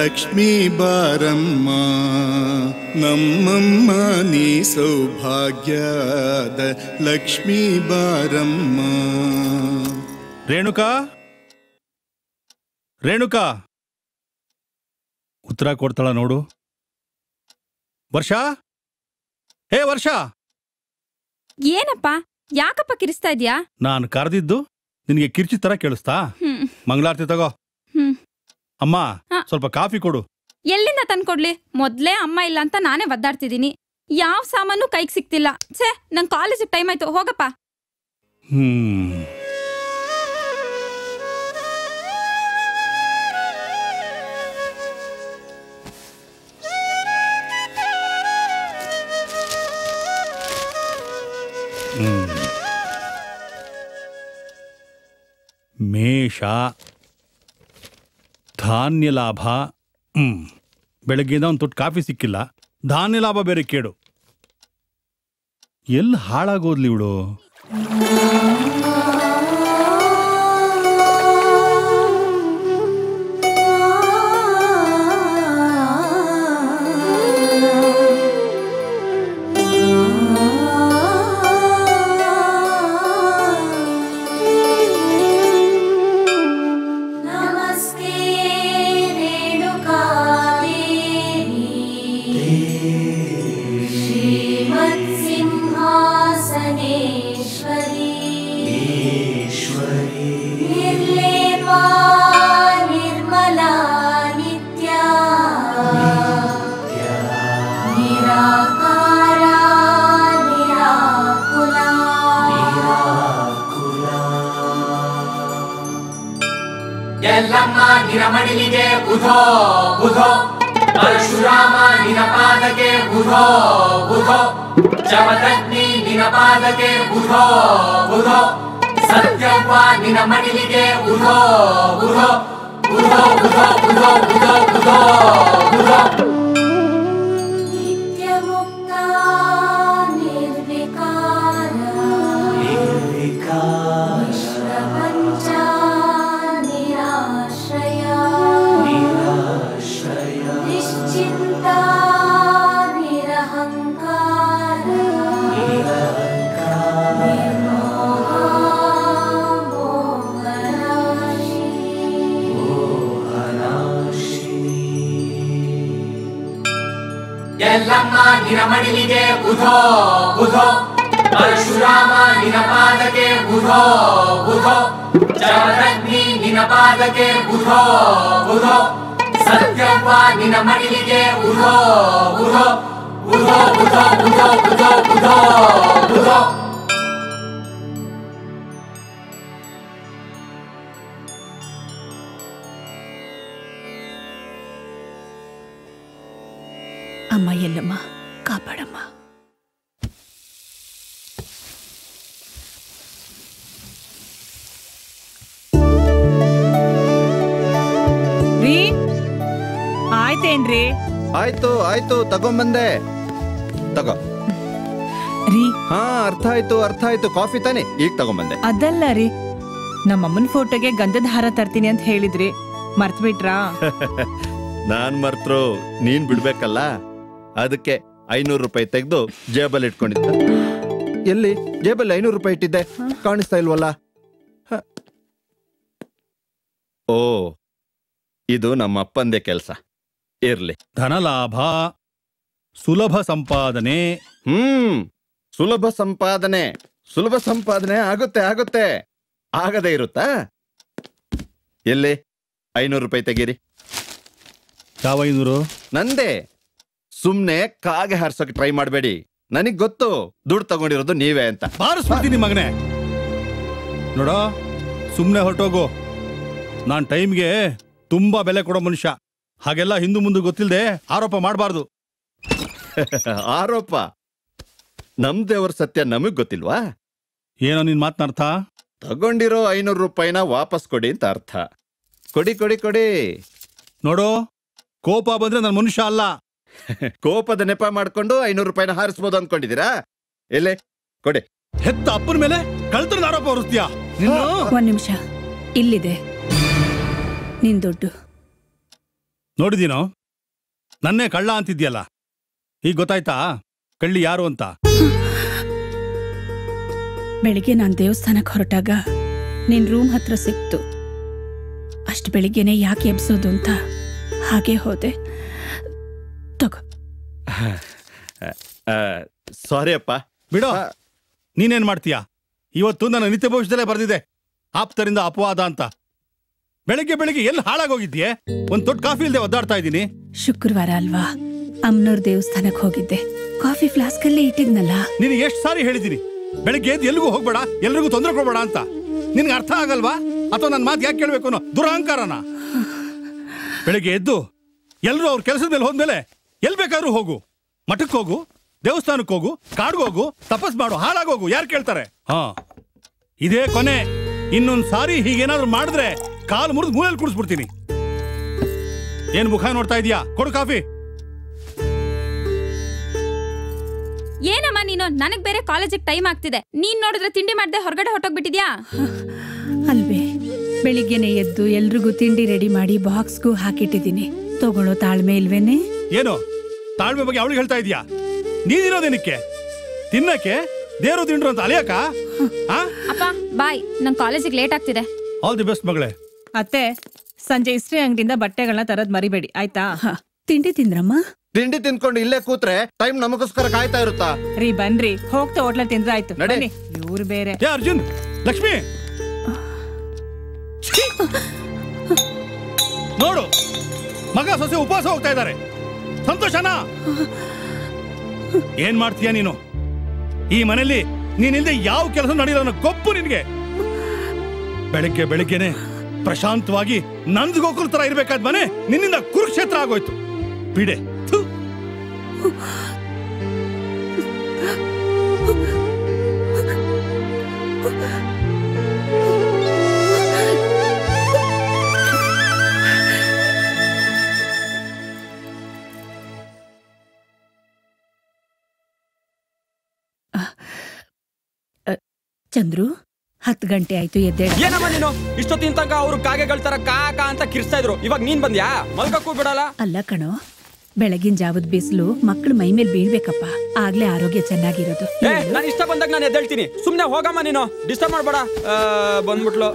ಲಕ್ಷ್ಮೀ ಬಾರಮ್ಮ ನಮ್ಮಮ್ಮ ನೀ ಸೌಭಾಗ್ಯದ ಲಕ್ಷ್ಮೀ ಬಾರಮ್ಮ ರೇಣುಕಾ ರೇಣುಕಾ ಉತ್ತರ ಕೊಡ್ತಾಳ ನೋಡು ವರ್ಷ ಹೇ ವರ್ಷ ಏನಪ್ಪ ಯಾಕಪ್ಪ ಕಿರಿಸ್ತಾ ಇದ್ಯಾ ನಾನು ಕರೆದಿದ್ದು ನಿನಗೆ ಕಿರ್ಚಿ ತರ ಕೇಳಿಸ್ತಾ ಹ್ಮ್ ಮಂಗಳಾರತಿ ತಗೋ ಹ್ಮ್ ಅಮ್ಮ ಹಾ. ಸ್ವಲ್ಪ ಕಾಫಿ ಕೊಡು ಎಲ್ಲಿಂದ ತಂದ್ಕೊಡ್ಲಿ ಮೊದ್ಲೇ ಅಮ್ಮ ಇಲ್ಲ ಅಂತ ನಾನೇ ಒದ್ದಾಡ್ತಿದ್ದೀನಿ ಯಾವ ಸಾಮಾನು ಕೈಗೆ ಸಿಕ್ತಿಲ್ಲ ಛೇ ನಂಗೆ ಕಾಲೇಜಿಗೆ ಟೈಮ್ ಆಯ್ತು ಹೋಗಪ್ಪ ಹ್ಮ್ ಹ್ಮ್. ಮೇಷ ಧಾನ್ಯ ಲಾಭ ಹ್ಮ್ ಬೆಳಗ್ಗೆಯಿಂದ ಒಂದು ತುಟ್ಟು ಕಾಫಿ ಸಿಕ್ಕಿಲ್ಲ ಧಾನ್ಯ ಲಾಭ ಬೇರೆ ಕೇಡು ಎಲ್ಲಿ ಹಾಳಾಗೋದ್ಲಿ ಇವಳು नमस्ते श्रीमत्सिंहासनेश्वरी निर्लेपा निर्मला नित्या निराकारा निराकुला ಎಲ್ಲಮ್ಮ ನಿನ ಮಡಿಲಿಗೆ ಬುಧೋ ಬುಧೋ ಪರಶುರಾಮ ನಿನ ಪಾದಕ್ಕೆ ಬುಧೋ ಬುಧೋ ಜಮದಗ್ನಿ ನಿನ ಪಾದಕ್ಕೆ ಬುಧೋ ಬುಧೋ ಸತ್ಯವ್ವ ನಿನ ಮಡಿಲಿಗೆ ಬುಧೋ ಬುಧೋ ಬುಧೋ ಬುಧೋ ಬುಧೋ ಬುಧೋ ಬುಧೋ ಬುಧೋ नित्यमुक्ता निर्विकारा निष्प्रपञ्चा निराश्रया निश्चिन्ता निरहङ्कारा निर्मोहा मोहनाशी ಎಲ್ಲಮ್ಮ ನಿನ ಮಡಿಲಿಗೆ ಬುಧೋ ಬುಧೋ ಪರಶುರಾಮ ನಿನ ಪಾದಕ್ಕೆ ಬುಧೋ ಬುಧೋ ಜಮದಗ್ನಿ ನಿನ ಪಾದಕ್ಕೆ ಬುಧೋ ಬುಧೋ ಸತ್ಯವ್ವ ನಿನ ಮಡಿಲಿಗೆ ಬುಧೋ ಬುಧೋ ಬುಧೋ ಬುಧೋ ಬುಧೋ ಬುಧೋ ಬುಧೋ ಬುಧೋ ಅಮ್ಮ ಎಲ್ಲಮ್ಮ ಕಾಪಾಡಮ್ಮ ರೀ ಆಯ್ತೇನ್ರಿ ಆಯ್ತು ಆಯ್ತು ತಗೊಂಬಂದೆ ತಗೋ ರೀ ಹಾ ಅರ್ಥ ಆಯ್ತು ಅರ್ಥ ಆಯ್ತು ಕಾಫಿ ತಾನೆ ಈಗ ತಗೊಂಬಂದೆ ಅದಲ್ಲ ರೀ ನಮ್ಮಮ್ಮನ ಫೋಟೋಗೆ ಗಂಧದ ಹಾರ ತರ್ತೀನಿ ಅಂತ ಹೇಳಿದ್ರಿ ಮರ್ತ್ಬಿಟ್ರಾ ನಾನ್ ಮರ್ತರು ನೀನ್ ಬಿಡ್ಬೇಕಲ್ಲ ಅದಕ್ಕೆ ಐನೂರು ರೂಪಾಯಿ ತೆಗೆದು ಜೇಬಲ್ಲಿ ಇಟ್ಕೊಂಡಿದ್ದೆ ಎಲ್ಲಿ ಜೇಬಲ್ಲಿ ಐನೂರು ರೂಪಾಯಿ ಇಟ್ಟಿದ್ದೆ ಕಾಣಿಸ್ತಾ ಇಲ್ವಲ್ಲ ಹ. ಓ ಇದು ನಮ್ಮ ಅಪ್ಪಂದೇ ಕೆಲ್ಸ ಇರ್ಲಿ ಧನಲಾಭ ಸುಲಭ ಸಂಪಾದನೆ ಹ್ಮ್ ಸುಲಭ ಸಂಪಾದನೆ ಸುಲಭ ಸಂಪಾದನೆ ಆಗುತ್ತೆ ಆಗುತ್ತೆ ಆಗದೇ ಇರುತ್ತಾ ಎಲ್ಲಿ ಐನೂರು ರೂಪಾಯಿ ತೆಗೀರಿ ಯಾವ ಐನೂರು ನಂದೇ ಸುಮ್ನೆ ಕಾಗೆ ಹಾರ್ಸೋಕೆ ಟ್ರೈ ಮಾಡಬೇಡಿ ನನಗ್ ಗೊತ್ತು ದುಡ್ಡು ತಗೊಂಡಿರೋದು ನೀವೇ ಅಂತ ಬಾರಿಸ್ಬಿಡ್ತೀನಿ ಮಗನೇ ನೋಡೋ ಸುಮ್ಮನೆ ಹೊರಟೋಗು ನಾನು ಟೈಮ್ಗೆ ತುಂಬಾ ಬೆಲೆ ಕೊಡೋ ಮನುಷ್ಯ ಹಾಗೆಲ್ಲ ಹಿಂದು ಮುಂದೆ ಗೊತ್ತಿಲ್ಲದೆ ಆರೋಪ ಮಾಡಬಾರ್ದು ಆರೋಪ ನಮ್ ದೇವ್ರ ಸತ್ಯ ನಮಗ್ ಗೊತ್ತಿಲ್ವಾ ಏನೋ ನಿನ್ ಮಾತನಾರ್ಥ ತಗೊಂಡಿರೋ ಐನೂರು ರೂಪಾಯಿನ ವಾಪಸ್ ಕೊಡಿ ಅಂತ ಅರ್ಥ ಕೊಡಿ ಕೊಡಿ ಕೊಡಿ ನೋಡು ಕೋಪ ಬಂದ್ರೆ ನನ್ನ ಮನುಷ್ಯ ಅಲ್ಲ ಕೋಪದ ನೆಪ ಮಾಡ್ಕೊಂಡು ಐನೂರು ರೂಪಾಯಿನ ಹಾರಿಸ್ಬೋದು ಅನ್ಕೊಂಡಿದ್ದೀರಾ ಎಲ್ಲೇ ಕೊಡಿ ಹೆತ್ತ ಅಪ್ಪನ ಮೇಲೆ ಕಳ್ತನದ ಆರೋಪ ಹೊರಿಸ್ತೀಯಾ ನಿನ್ನು ಒಂದ್ ನಿಮಿಷ ಇಲ್ಲಿದೆ ನಿನ್ ದುಡ್ಡು ನೋಡಿದೀನೋ ನನ್ನೇ ಕಳ್ಳ ಅಂತಿದ್ಯಲ್ಲ ಈಗ ಗೊತ್ತಾಯ್ತಾ ಕಳ್ಳಿ ಯಾರು ಅಂತ ಬೆಳಿಗ್ಗೆ ನಾನು ದೇವಸ್ಥಾನಕ್ಕೆ ಹೊರಟಾಗ ನಿನ್ ರೂಮ್ ಹತ್ರ ಸಿಕ್ತು ಅಷ್ಟು ಬೆಳಿಗ್ಗೆನೆ ಯಾಕೆ ಎಬ್ಸೋದು ಅಂತ ಹಾಗೆ ಹೋದೆ ತಗೋ ಸಾರಿ ಅಪ್ಪ ಬಿಡೋ ನೀನೇನ್ ಮಾಡ್ತೀಯಾ ಇವತ್ತು ನನ್ನ ನಿತ್ಯ ಭವಿಷ್ಯದಲ್ಲೇ ಬರೆದಿದೆ ಆಪ್ತರಿಂದ ಅಪವಾದ ಅಂತ ಬೆಳಗ್ಗೆ ಬೆಳಿಗ್ಗೆ ಎಲ್ಲಿ ಹಾಳಾಗೋಗಿದ್ಯೆ ಒಂದ್ ದೊಡ್ಡ ಕಾಫಿ ಇಲ್ದೆ ಒದ್ದಾಡ್ತಾ ಇದ್ದೀನಿ ಶುಕ್ರವಾರ ಅಲ್ವಾ ಅಮ್ನೋರ್ ದೇವಸ್ಥಾನಕ್ಕೆ ಹೋಗಿದ್ದೆ ಕಾಫಿ ಫ್ಲಾಸ್ಕ್ ಅಲ್ಲೇ ಇಟ್ಟಿದ್ನಲ್ಲ ನಿನಗೆ ಎಷ್ಟು ಸಾರಿ ಹೇಳಿದ್ದೀನಿ ಬೆಳಗ್ಗೆ ಎದ್ದು ಎಲ್ಲಿಗೂ ಹೋಗ್ಬೇಡ ಎಲ್ರಿಗೂ ತೊಂದರೆ ಕೊಡ್ಬೇಡ ಅಂತ ನಿನ್ಗೆ ಅರ್ಥ ಆಗಲ್ವಾ ಅಥವಾ ನನ್ನ ಮಾತು ಯಾಕೆ ಕೇಳಬೇಕು ಅನ್ನೋ ದುರಹಂಕಾರನ ಬೆಳಗ್ಗೆ ಎದ್ದು ಎಲ್ಲರೂ ಅವ್ರ ಕೆಲಸದ ಮೇಲೆ ಹೋದ್ಮೇಲೆ ಎಲ್ ಬೇಕಾದ್ರೂ ಹೋಗು ಮಠಕ್ಕೆ ಹೋಗು ದೇವಸ್ಥಾನಕ್ಕೆ ಹೋಗು ಕಾಡ್ಗೆ ಹೋಗು ತಪಸ್ ಮಾಡು ಹಾಳಾಗೋಗು ಯಾರು ಕೇಳ್ತಾರೆ ಹಾ ಇದೇ ಕೊನೆ ಇನ್ನೊಂದ್ ಸಾರಿ ಹೀಗೇನಾದ್ರೂ ಮಾಡಿದ್ರೆ ಕಾಲು ಮುರಿದು ಮೂಲೆಯಲ್ಲಿ ಕುಡಿಸ್ಬಿಡ್ತೀನಿ ಏನ್ ಮುಖ ನೋಡ್ತಾ ಇದೀಯಾ ಕೊಡು ಕಾಫಿ ಏನಮ್ಮ ನೀನು ನನಗ್ ಬೇರೆ ಕಾಲೇಜಿಗೆ ಟೈಮ್ ಆಗ್ತಿದೆ ನೀನ್ ನೋಡಿದ್ರೆ ತಿಂಡಿ ಮಾಡ್ದೆ ಹೊರಗಡೆ ಹೊಟ್ಟೋಗ್ಬಿಟ್ಟಿದ್ಯಾ ಅಲ್ವೇ ಬೆಳಿಗ್ಗೆನೆ ಎದ್ದು ಎಲ್ರಿಗೂ ತಿಂಡಿ ರೆಡಿ ಮಾಡಿ ಬಾಕ್ಸ್ಗೂ ಹಾಕಿಟ್ಟಿದ್ದೀನಿ ತಗೊಳ್ಳೋ ತಾಳ್ಮೆ ಇಲ್ವೇನೆ ಏನು ತಾಳ್ಮೆ ಬಗ್ಗೆ ಅವಳಿಗೆ ಹೇಳ್ತಾ ಇದೀಯಾ ನೀನಿರೋದೇನಕ್ಕೆ ತಿನ್ನಕ್ಕೆ ದೇವರು ತಿಂಡ್ರು ಅಂತ ಅಲಿಯಕ ಅಪ್ಪ ಬಾಯ್ ನಂಗ್ ಕಾಲೇಜಿಗೆ ಲೇಟ್ ಆಗ್ತಿದೆ ಆಲ್ ದಿ ಬೆಸ್ಟ್ ಮಗಳೇ ಅತ್ತೆ ಸಂಜೆ ಇಸ್ತ್ರಿ ಅಂಗಡಿಯಿಂದ ಬಟ್ಟೆಗಳನ್ನ ತರದ್ ಮರಿಬೇಡಿ ಆಯ್ತಾ ತಿಂಡಿ ತಿಂದ್ರಮ್ಮ ತಿಂಡಿ ತಿನ್ಕೊಂಡು ಇಲ್ಲೇ ಕೂತ್ರೆ ಟೈಮ್ ನಮಗೋಸ್ಕರ ಕಾಯ್ತಾ ಇರುತ್ತಾ ರೀ ಬನ್ರಿ ಹೋಗ್ತಾ ಹೋಟ್ಲ ತಿಂದ್ರೆ ಆಯ್ತು ನಡಿ. ಬನ್ನಿ ಇವ್ರು ಬೇರೆ ಏ ಅರ್ಜುನ್ ಲಕ್ಷ್ಮಿ ಛೀ! ನೋಡು ಮಗ ಸೊಸೆ ಉಪವಾಸ ಹೋಗ್ತಾ ಇದ್ದಾರೆ ಸಂತೋಷನಾ ಏನ್ ಮಾಡ್ತೀಯ ನೀನು ಈ ಮನೆಯಲ್ಲಿ ನೀನಿಲ್ದೆ ಯಾವ ಕೆಲಸ ನಡೆಯಲ್ಲ ಅನ್ನೋ ಗೊಪ್ಪು ನಿನ್ಗೆ ಬೆಳಿಗ್ಗೆ ಬೆಳಿಗ್ಗೆನೆ ಪ್ರಶಾಂತವಾಗಿ ನಂದ್ ಗೋಕುಲ್ ತರ ಇರ್ಬೇಕಾದ್ ಮನೆ ನಿನ್ನಿಂದ ಕುರುಕ್ಷೇತ್ರ ಆಗೋಯ್ತು ಬಿಡೆ ಥು. ಚಂದ್ರು ಹತ್ತು ಗಂಟೆ ಆಯ್ತು ಎದ್ದೇಳ ಏನಮ್ಮ ನೀನು ಇಷ್ಟೊತ್ತಿನ ತನಕ ಅವ್ರು ಕಾಗೆಗಳ ತರ ಕಾಕ ಅಂತ ಕಿರ್ಸ್ತಾ ಇದ್ರು ಇವಾಗ ನೀನ್ ಬಂದ್ಯಾ ಮಲ್ಕಕ್ಕೂ ಬಿಡಲ್ಲ ಅಲ್ಲ ಕಣೋ ಬೆಳಗಿನ ಜಾವದ ಬಿಸಿಲು ಮಕ್ಕಳು ಮೈ ಮೇಲೆ ಬೀಳ್ಬೇಕಪ್ಪ ಆಗ್ಲೇ ಆರೋಗ್ಯ ಚೆನ್ನಾಗಿರೋದು ಏ ನಾನು ಇಷ್ಟ ಬಂದಾಗ ನಾನು ಎದ್ದೇಳ್ತೀನಿ ಸುಮ್ನೆ ಹೋಗಮ್ಮ ನೀನು ಡಿಸ್ಟರ್ಬ್ ಮಾಡ್ಬೇಡ ಆ, ಬಂದ್ಬಿಟ್ಲು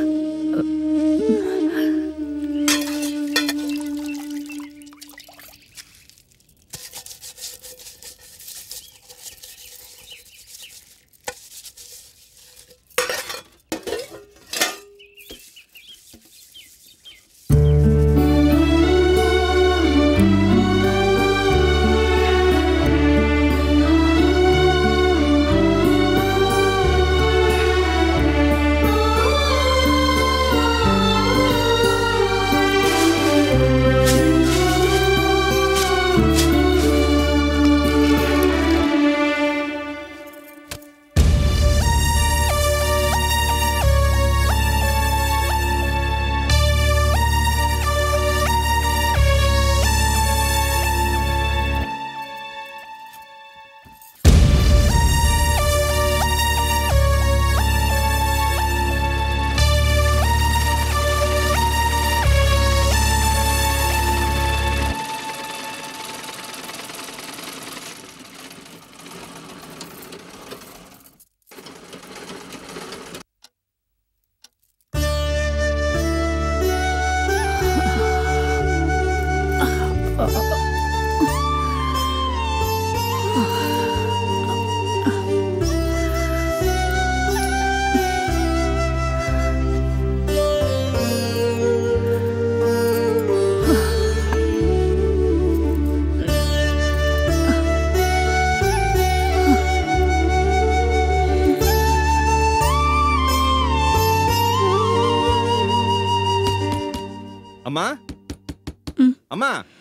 ಅಮ್ಮ ಅಮ್ಮ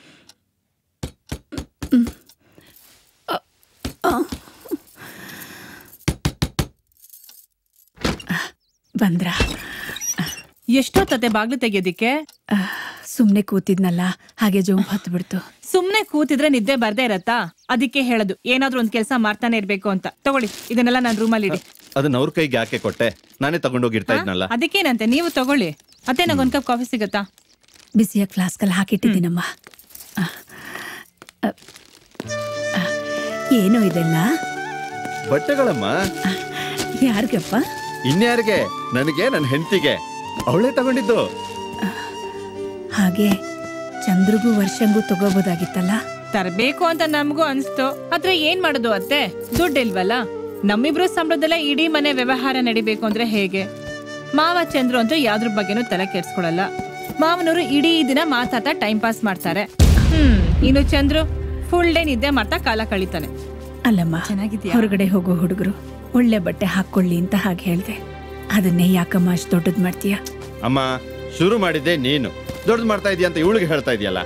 ಬಂದ್ರ ಎಷ್ಟೊತ್ತತೆ ಬಾಗ್ಲು ತೆಗಿಯೋದಿಕ್ಕೆ ಸುಮ್ನೆ ಕೂತಿದ್ನಲ್ಲ ಹಾಗೆ ಜೋಂಬ್ ಹತ್ತು ಬಿಡ್ತು ಸುಮ್ನೆ ಕೂತಿದ್ರೆ ನಿದ್ದೆ ಬರ್ದೇ ಇರತ್ತಾ ಅದಕ್ಕೆ ಹೇಳೋದು ಏನಾದ್ರೂ ಒಂದ್ ಕೆಲಸ ಮಾಡ್ತಾನೆ ಇರ್ಬೇಕು ಅಂತ ತಗೊಳ್ಳಿ ಇದನ್ನೆಲ್ಲ ನಾನು ರೂಮಲ್ಲಿ ಇಡಿ ಅದನ್ನ ಅವ್ರ ಕೈಗೆ ಯಾಕೆ ಕೊಟ್ಟೆ ನಾನೇ ತಗೊಂಡೋಗಿರ್ತಾ ಇದ್ನಲ್ಲ ಅದಕ್ಕೇನಂತೆ ನೀವು ತಗೊಳ್ಳಿ ಅತ್ತೆ ನಂಗೊಂದ್ ಕಪ್ ಕಾಫಿ ಸಿಗತ್ತಾ ಬಿಸಿಯಾಗಿ ಫ್ಲಾಸ್ಕಲ್ಲಿ ಹಾಕಿಟ್ಟಿದ್ದೀನಮ್ಮ ಆ, ಆ, ಆ, ಏನು ಇದೆಲ್ಲ ಬಟ್ಟೆಗಳಮ್ಮ ಯಾರಿಗಪ್ಪ ಇನ್ಯಾರಿಗೆ ನನಗೆ ನನ್ನ ಹೆಂಡತಿಗೆ ಅವಳೇ ತಗೊಂಡಿದ್ದು ಹಾಗೆ ಚಂದ್ರಿಗೂ ವರ್ಷಂಗೂ ತಗೋಬೋದಾಗಿತ್ತಲ್ಲ ತರಬೇಕು ಅಂತ ನಮಗೂ ಅನ್ಸ್ತು ಆದ್ರೆ ಏನ್ ಮಾಡೋದು ಅತ್ತೆ ದುಡ್ಡು ಇಲ್ವಲ್ಲ ನಮ್ಮಿಬ್ರು ಸಂಬಳದಲ್ಲೇ ಇಡೀ ಮನೆ ವ್ಯವಹಾರ ನಡಿಬೇಕು ಅಂದ್ರೆ ಹೇಗೆ ಮಾವ ಚಂದ್ರು ಅಂತೂ ಯಾವ್ದ್ರ ಬಗ್ಗೆನೂ ತಲೆ ಕೆಡ್ಸ್ಕೊಳಲ್ಲ ಮಾವನವರು ಇಡೀ ದಿನ ಮಾತಾಡ್ತಾ ಟೈಮ್ ಪಾಸ್ ಮಾಡ್ತಾರೆ ಹ್ಮ್ ಇನ್ನು ಚಂದ್ರು ಫುಲ್ ಡೇ ನಿದ್ದೆ ಮಾಡ್ತಾ ಕಾಲ ಕಳೀತಾನೆ ಅಲ್ಲಮ್ಮ ಚೆನ್ನಾಗಿದ್ಯಾ? ಹೊರಗಡೆ ಹೋಗೋ ಹುಡುಗರು ಒಳ್ಳೆ ಬಟ್ಟೆ ಹಾಕೊಳ್ಳಿ ಅಂತ ಹಾಗೆ ಹೇಳ್ದೆ ಅದನ್ನೇ ಯಾಕಮ್ಮ ಅಷ್ಟು ದೊಡ್ಡದ್ ಮಾಡ್ತೀಯ ಅಮ್ಮ ಶುರು ಮಾಡಿದ್ದೆ ನೀನು ದೊಡ್ಡದು ಮಾಡ್ತಾ ಇದೀಯ ಅಂತ ಇವಳಿಗೆ ಹೇಳ್ತಾ ಇದೆಯಲ್ಲ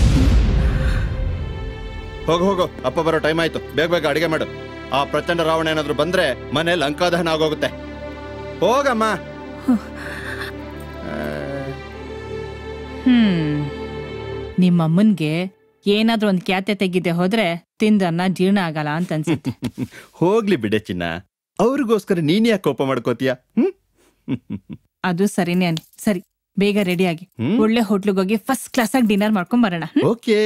ಹೋಗು ಹೋಗು ಅಪ್ಪ ಬರೋ ಟೈಮ್ ಆಯ್ತು ಬೇಗ ಬೇಗ ಅಡಿಗೆ ಮಾಡು ಆ ಪ್ರಚಂಡ ರಾವಣ ಏನಾದ್ರು ಬಂದ್ರೆ ಮನೆ ಲಂಕಾದಹನ ಆಗೋಗುತ್ತೆ ಹೋಗಮ್ಮ ಹ್ಮ್ ನಿಮ್ಮಮ್ಮನ್ಗೆ ಏನಾದ್ರೂ ಒಂದ್ ಕ್ಯಾತೆ ತೆಗಿದೆ ಹೋದ್ರೆ ತಿಂದನ್ನ ಜೀರ್ಣ ಆಗಲ್ಲ ಅಂತ ಅನ್ಸುತ್ತೆ ಹೋಗ್ಲಿ ಬಿಡೆ ಚಿನ್ನ ಅವ್ರಿಗೋಸ್ಕರ ನೀನ್ ಯಾಕೆ ಕೋಪ ಮಾಡ್ಕೋತೀಯ ಹ್ಮ್ ಅದು ಸರಿನೇ ಅನ್ ಸರಿ ಬೇಗ ರೆಡಿ ಆಗಿ ಹ್ಮ್. ಒಳ್ಳೆ ಹೋಟ್ಲಿಗೆ ಹೋಗಿ ಫಸ್ಟ್ ಕ್ಲಾಸ್ ಆಗಿ ಡಿನ್ನರ್ ಮಾಡ್ಕೊಂಡ್ ಬರೋಣ ಹ್ಮ್? ಓಕೆ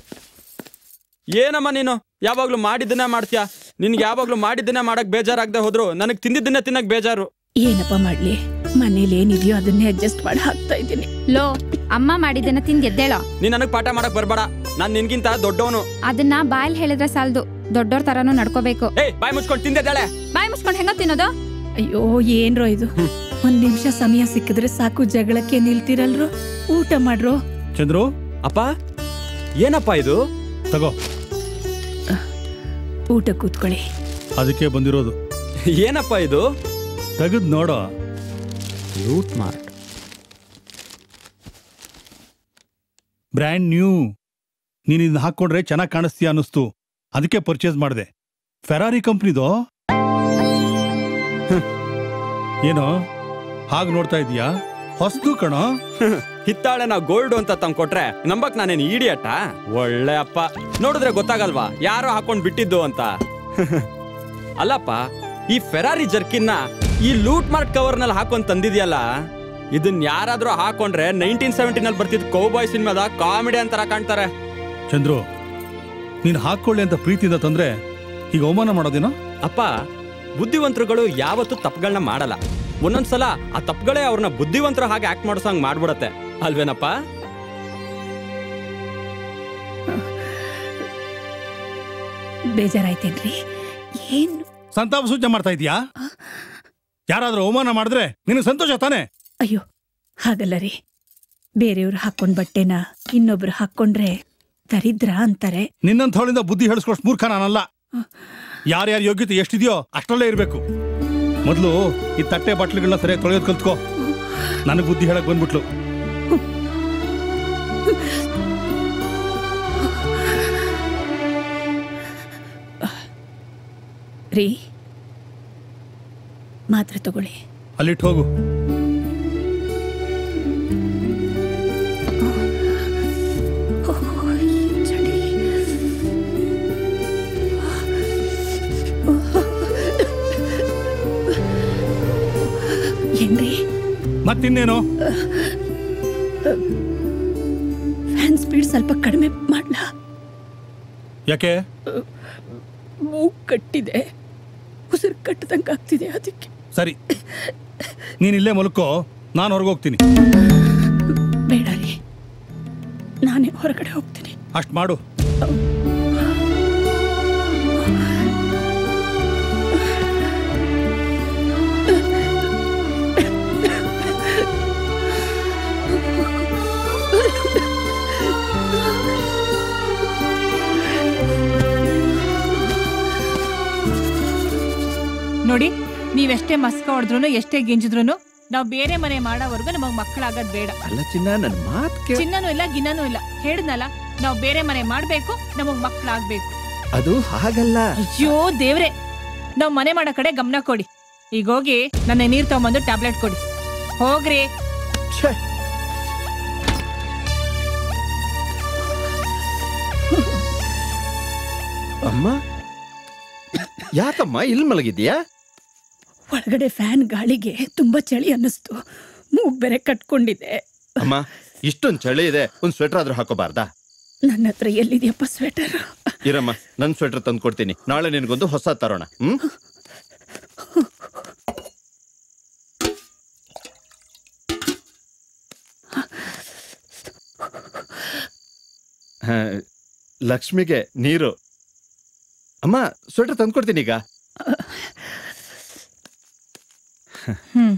ಏನಮ್ಮ ನೀನು ಯಾವಾಗ್ಲೂ ಮಾಡಿದ್ದನ್ನೇ ಮಾಡ್ತೀಯಾ ನಿನ್ಗೆ ಯಾವಾಗ್ಲೂ ಮಾಡಿದ್ದನ್ನೇ ಮಾಡಕ್ ಬೇಜಾರಾಗದೆ ಹೋದ್ರು ನನಗ್ ತಿಂದಿದ್ದನ್ನೇ ತಿನ್ನಕ್ ಬೇಜಾರು ಏನಪ್ಪ ಮಾಡ್ಲಿ ಮನೇಲಿ ಏನಿದೆಯೋ ಅದನ್ನೇ ಅಡ್ಜಸ್ಟ್ ಮಾಡಿ ಹಾಕ್ತಾ ಇದ್ದೀನಿ ಲೋ ಅಮ್ಮ ಮಾಡಿದ್ದನ್ನ ತಿಂದ್ ಎದ್ದೇಳೋ ನೀನ್ ನನಗ್ ಪಾಠ ಮಾಡಕ್ ಬರ್ಬೇಡ ನಾನ್ ನಿನ್ಗಿಂತ ದೊಡ್ಡವನು ಅದನ್ನ ಬಾಯಲ್ಲಿ ಹೇಳಿದ್ರೆ ಸಾಲ್ದು ದೊಡ್ಡೋರ್ ತರಾನು ನಡ್ಕೋಬೇಕು ಏಯ್ ಬಾಯ್ ಮುಚ್ಕೊಂಡ್ ತಿಂದಿದ್ದಾಳೆ ಬಾಯಿ ಮುಚ್ಕೊಂಡ್ ಹೆಂಗ ತಿನ್ನೋದು ಅಯ್ಯೋ ಏನ್ರೋ ಇದು ಒಂದ್ ನಿಮಿಷ ಸಮಯ ಸಿಕ್ಕಿದ್ರೆ ಸಾಕು ಜಗಳಕ್ಕೆ ನಿಲ್ತಿರಲ್ರು ಊಟ ಮಾಡ್ರೋ ಚಂದ್ರು ಅಪ್ಪ ಏನಪ್ಪ ಇದು ತಗೋ ಊಟ ಕೂತ್ಕೊಳ್ಳಿ ಅದಕ್ಕೆ ಬಂದಿರೋದು ಏನಪ್ಪ ಇದು ತೆಗೆದ್ ನೋಡೋ ಲೂಟ್ ಮಾರ್ಟ್ ಬ್ರ್ಯಾಂಡ್ ನ್ಯೂ ನೀನ್ ಇದನ್ನ ಹಾಕೊಂಡ್ರೆ ಚೆನ್ನಾಗಿ ಕಾಣಿಸ್ತೀಯ ಅನ್ನಿಸ್ತು ಅದಕ್ಕೆ ಪರ್ಚೇಸ್ ಮಾಡಿದೆ ಫೆರಾರಿ ಕಂಪ್ನಿದು ಏನೋ ಹಾಗೆ ನೋಡ್ತಾ ಇದೀಯಾ ಹೊಸ್ತು ಕಣೋ ಹಿತ್ತಾಳೆ ನಾವು ಗೋಲ್ಡ್ ಅಂತ ತಂಗ್ ಕೊಟ್ರೆ ನಂಬಕ್ ನಾನೇನು ಈಡಿಯಟ್ಟ ಒಳ್ಳೆ ಅಪ್ಪ ನೋಡಿದ್ರೆ ಗೊತ್ತಾಗಲ್ವಾ ಯಾರೋ ಹಾಕೊಂಡ್ ಬಿಟ್ಟಿದ್ದು ಅಂತ ಅಲ್ಲಪ್ಪ ಈ ಫೆರಾರಿ ಜರ್ಕಿನ್ನ ಈ ಲೂಟ್ ಮಾರ್ಟ್ ಕವರ್ ನಲ್ಲಿ ಹಾಕೊಂಡ್ ತಂದಿದ್ಯಲ್ಲ ಇದನ್ ಯಾರಾದ್ರೂ ಹಾಕೊಂಡ್ರೆ ನೈನ್ಟೀನ್ ಸೆವೆಂಟಿನಲ್ಲಿ ಬರ್ತಿದ್ ಕೌಬಾಯ್ ಸಿನಿಮಾದ ಕಾಮಿಡಿ ಅಂತರ ಕಾಣ್ತಾರೆ ಚಂದ್ರು ನೀನ್ ಹಾಕೊಳ್ಳಿ ಅಂತ ಪ್ರೀತಿಯಿಂದ ತಂದ್ರೆ ಈಗ ಅವಮಾನ ಮಾಡೋದೇನೋ ಅಪ್ಪ ಬುದ್ಧಿವಂತರುಗಳು ಯಾವತ್ತೂ ತಪ್ಪುಗಳನ್ನ ಮಾಡಲ್ಲ ಒಂದೊಂದ್ಸಲ ಆ ತಪ್ಪುಗಳೇ ಅವ್ರನ್ನ ಬುದ್ಧಿವಂತರು ಹಾಗೆ ಆಕ್ಟ್ ಮಾಡಿಸೋಂಗ್ ಮಾಡ್ಬಿಡತ್ತೆ ಅಲ್ವೇನಪ್ಪ ಬೇಜಾರಾಯ್ತೇನ್ರಿ ಏನ್ ಸಂತಾಪ ಸೂಚನೆ ಮಾಡ್ತಾ ಇದೀಯಾ ಯಾರಾದ್ರೂ ಅವಮಾನ ಮಾಡಿದ್ರೆ ನಿನಗೆ ಸಂತೋಷ ತಾನೆ ಅಯ್ಯೋ ಹಾಗಲ್ಲ ರೀ ಬೇರೆಯವ್ರು ಹಾಕೊಂಡ್ ಬಟ್ಟೆನ ಇನ್ನೊಬ್ರು ಹಾಕೊಂಡ್ರೆ ದರಿದ್ರ ಅಂತಾರೆ ನಿನ್ನಂಥವಳಿಂದ ಬುದ್ಧಿ ಹೇಳಿಸ್ಕೊಷ್ಟು ಮೂರ್ಖ ನಾನಲ್ಲ ಯಾರ್ಯಾರ ಯೋಗ್ಯತೆ ಎಷ್ಟಿದೆಯೋ ಅಷ್ಟರಲ್ಲೇ ಇರಬೇಕು ಮೊದಲು ಈ ತಟ್ಟೆ ಬಟ್ಲುಗಳನ್ನ ಸರಿಯಾಗಿ ತೊಳೆಯೋದು ಕಲ್ತ್ಕೋ ನನಗೆ ಬುದ್ಧಿ ಹೇಳಕ್ ಬಂದ್ಬಿಟ್ಲು ರೀ ಮಾತ್ರೆ ತಗೊಳ್ಳಿ ಅಲ್ಲಿಟ್ಟು ಹೋಗು ಚಳಿ ಏನ್ರಿ ಮತ್ತಿನ್ನೇನು ಫ್ಯಾನ್ ಸ್ಪೀಡ್ ಸ್ವಲ್ಪ ಕಡಿಮೆ ಮಾಡ್ಲಾ ಯಾಕೆ ಮೂಗ್ ಕಟ್ಟಿದೆ ಉಸಿರು ಕಟ್ಟದಂಗೆ ಆಗ್ತಿದೆ ಅದಕ್ಕೆ ಸರಿ ನೀನ್ ಇಲ್ಲೇ ಮಲ್ಕೋ ನಾನು ಹೊರಗೆ ಹೋಗ್ತೀನಿ ಬೇಡ ರೀ ನಾನೇ ಹೊರಗಡೆ ಹೋಗ್ತೀನಿ ಅಷ್ಟು ಮಾಡು ನೋಡಿ ನೀವೆಷ್ಟೇ ಮಸ್ಕ ಹೊಡೆದ್ರು ಎಷ್ಟೇ ಗಿಂಜಿದ್ರು ನಾವ್ ಬೇರೆ ಮನೆ ಮಾಡೋವರೆಗೂ ನಮಗ್ ಮಕ್ಕಳಾಗದ್ ಬೇಡ ಅಲ್ಲ ಚಿನ್ನ ನನ್ ಮಾತ್ ಕೇಳ ಚಿನ್ನನೂ ಇಲ್ಲ ಗಿನ್ನನೂ ಇಲ್ಲ ಹೇಳಿದ್ನಲ್ಲ ನಾವ್ ಬೇರೆ ಮನೆ ಮಾಡ್ಬೇಕು ನಮಗ್ ಮಕ್ಕಳಾಗ್ಬೇಕು ಅದು ಹಾಗಲ್ಲ ಅಯ್ಯೋ ದೇವ್ರೆ ನಾವ್ ಮನೆ ಮಾಡೋ ಕಡೆ ಗಮನ ಕೊಡಿ ಈಗ ಹೋಗಿ ನನ್ನ ನೀರ್ ತಗೊಂಬಂದು ಟ್ಯಾಬ್ಲೆಟ್ ಕೊಡಿ ಹೋಗ್ರಿ ಛೆ, ಅಮ್ಮ ಯಾಕಮ್ಮ ಇಲ್ಲಿ ಮಲಗಿದ್ಯಾ ಒಳಗಡೆ ಫ್ಯಾನ್ ಗಾಳಿಗೆ ತುಂಬಾ ಚಳಿ ಅನ್ನಿಸ್ತು ಮೂಗ್ ಬೇರೆ ಕಟ್ಕೊಂಡಿದೆ ಅಮ್ಮ ಇಷ್ಟೊಂದ್ ಚಳಿ ಇದೆ ಒಂದ್ ಸ್ವೆಟರ್ ಆದ್ರೂ ಹಾಕೋಬಾರ್ದಾ ನನ್ನ ಹತ್ರ ಎಲ್ಲಿದೆಯಪ್ಪ ಸ್ವೆಟರ್ ಇರಮ್ಮ ನನ್ ಸ್ವೆಟರ್ ತಂದು ಕೊಡ್ತೀನಿ ನಾಳೆ ನಿನ್ಗೊಂದು ಹೊಸ ತರೋಣ ಹ್ಮ್ ಹ, ಲಕ್ಷ್ಮಿಗೆ ನೀರು ಅಮ್ಮ ಸ್ವೆಟರ್ ತಂದು ಕೊಡ್ತೀನಿ ಈಗ ಹ್ಮ್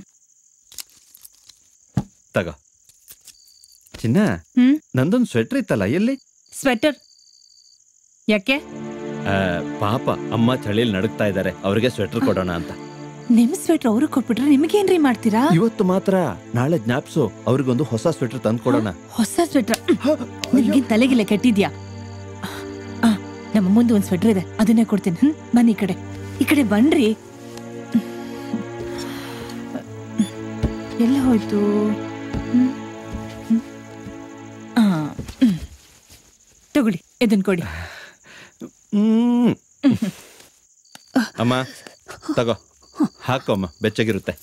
ತಗೋ ಚಿನ್ನ ಹ್ಮ್ ನಂದೊಂದು ಸ್ವೆಟರ್ ಇತ್ತಲ್ಲ ಎಲ್ಲಿ ಸ್ವೆಟರ್ ಯಾಕೆ ಆ, ಪಾಪ ಅಮ್ಮ ಚಳಿಯಲ್ಲಿ ನಡುಗ್ತಾ ಇದ್ದಾರೆ ಅವ್ರಿಗೆ ಸ್ವೆಟರ್ ಕೊಡೋಣ ಅಂತ ನಿಮ್ ಸ್ವೆಟರ್ ಅವ್ರು ಕೊಟ್ಬಿಟ್ರೆ ನಿಮ್ಗೇನ್ರಿ ಮಾಡ್ತೀರಾ ಇವತ್ತು ಮಾತ್ರ ನಾಳೆ ಜ್ಞಾಪ್ಸು ಅವ್ರಿಗೊಂದು ಹೊಸ ಸ್ವೆಟರ್ ತಂದು ಕೊಡೋಣ ಹೊಸ ಸ್ವೆಟರ್ ನಿಮ್ಗೆ ತಲೆಗಿಲ್ಲ ಕೆಟ್ಟಿದ್ಯಾ ಆ, ನಮ್ಮ ಮುಂದೆ ಒಂದ್ ಸ್ವೆಟರ್ ಇದೆ ಅದನ್ನೇ ಕೊಡ್ತೀನಿ ಹ್ಮ್ ಬನ್ನಿ ಈ ಕಡೆ ಈ ಕಡೆ ಬನ್ರಿ ಎಲ್ಲ ಹೋಯ್ತು ಹ್ಮ್, ಹ್ಮ್. ಆ, ಹ್ಮ್. ತಗೊಳ್ಳಿ ಇದನ್ ಕೊಡಿ ಹ್ಮ್ ಅಮ್ಮ ತಗೋ ಹಾಕು ಅಮ್ಮ ಬೆಚ್ಚಗಿರುತ್ತೆ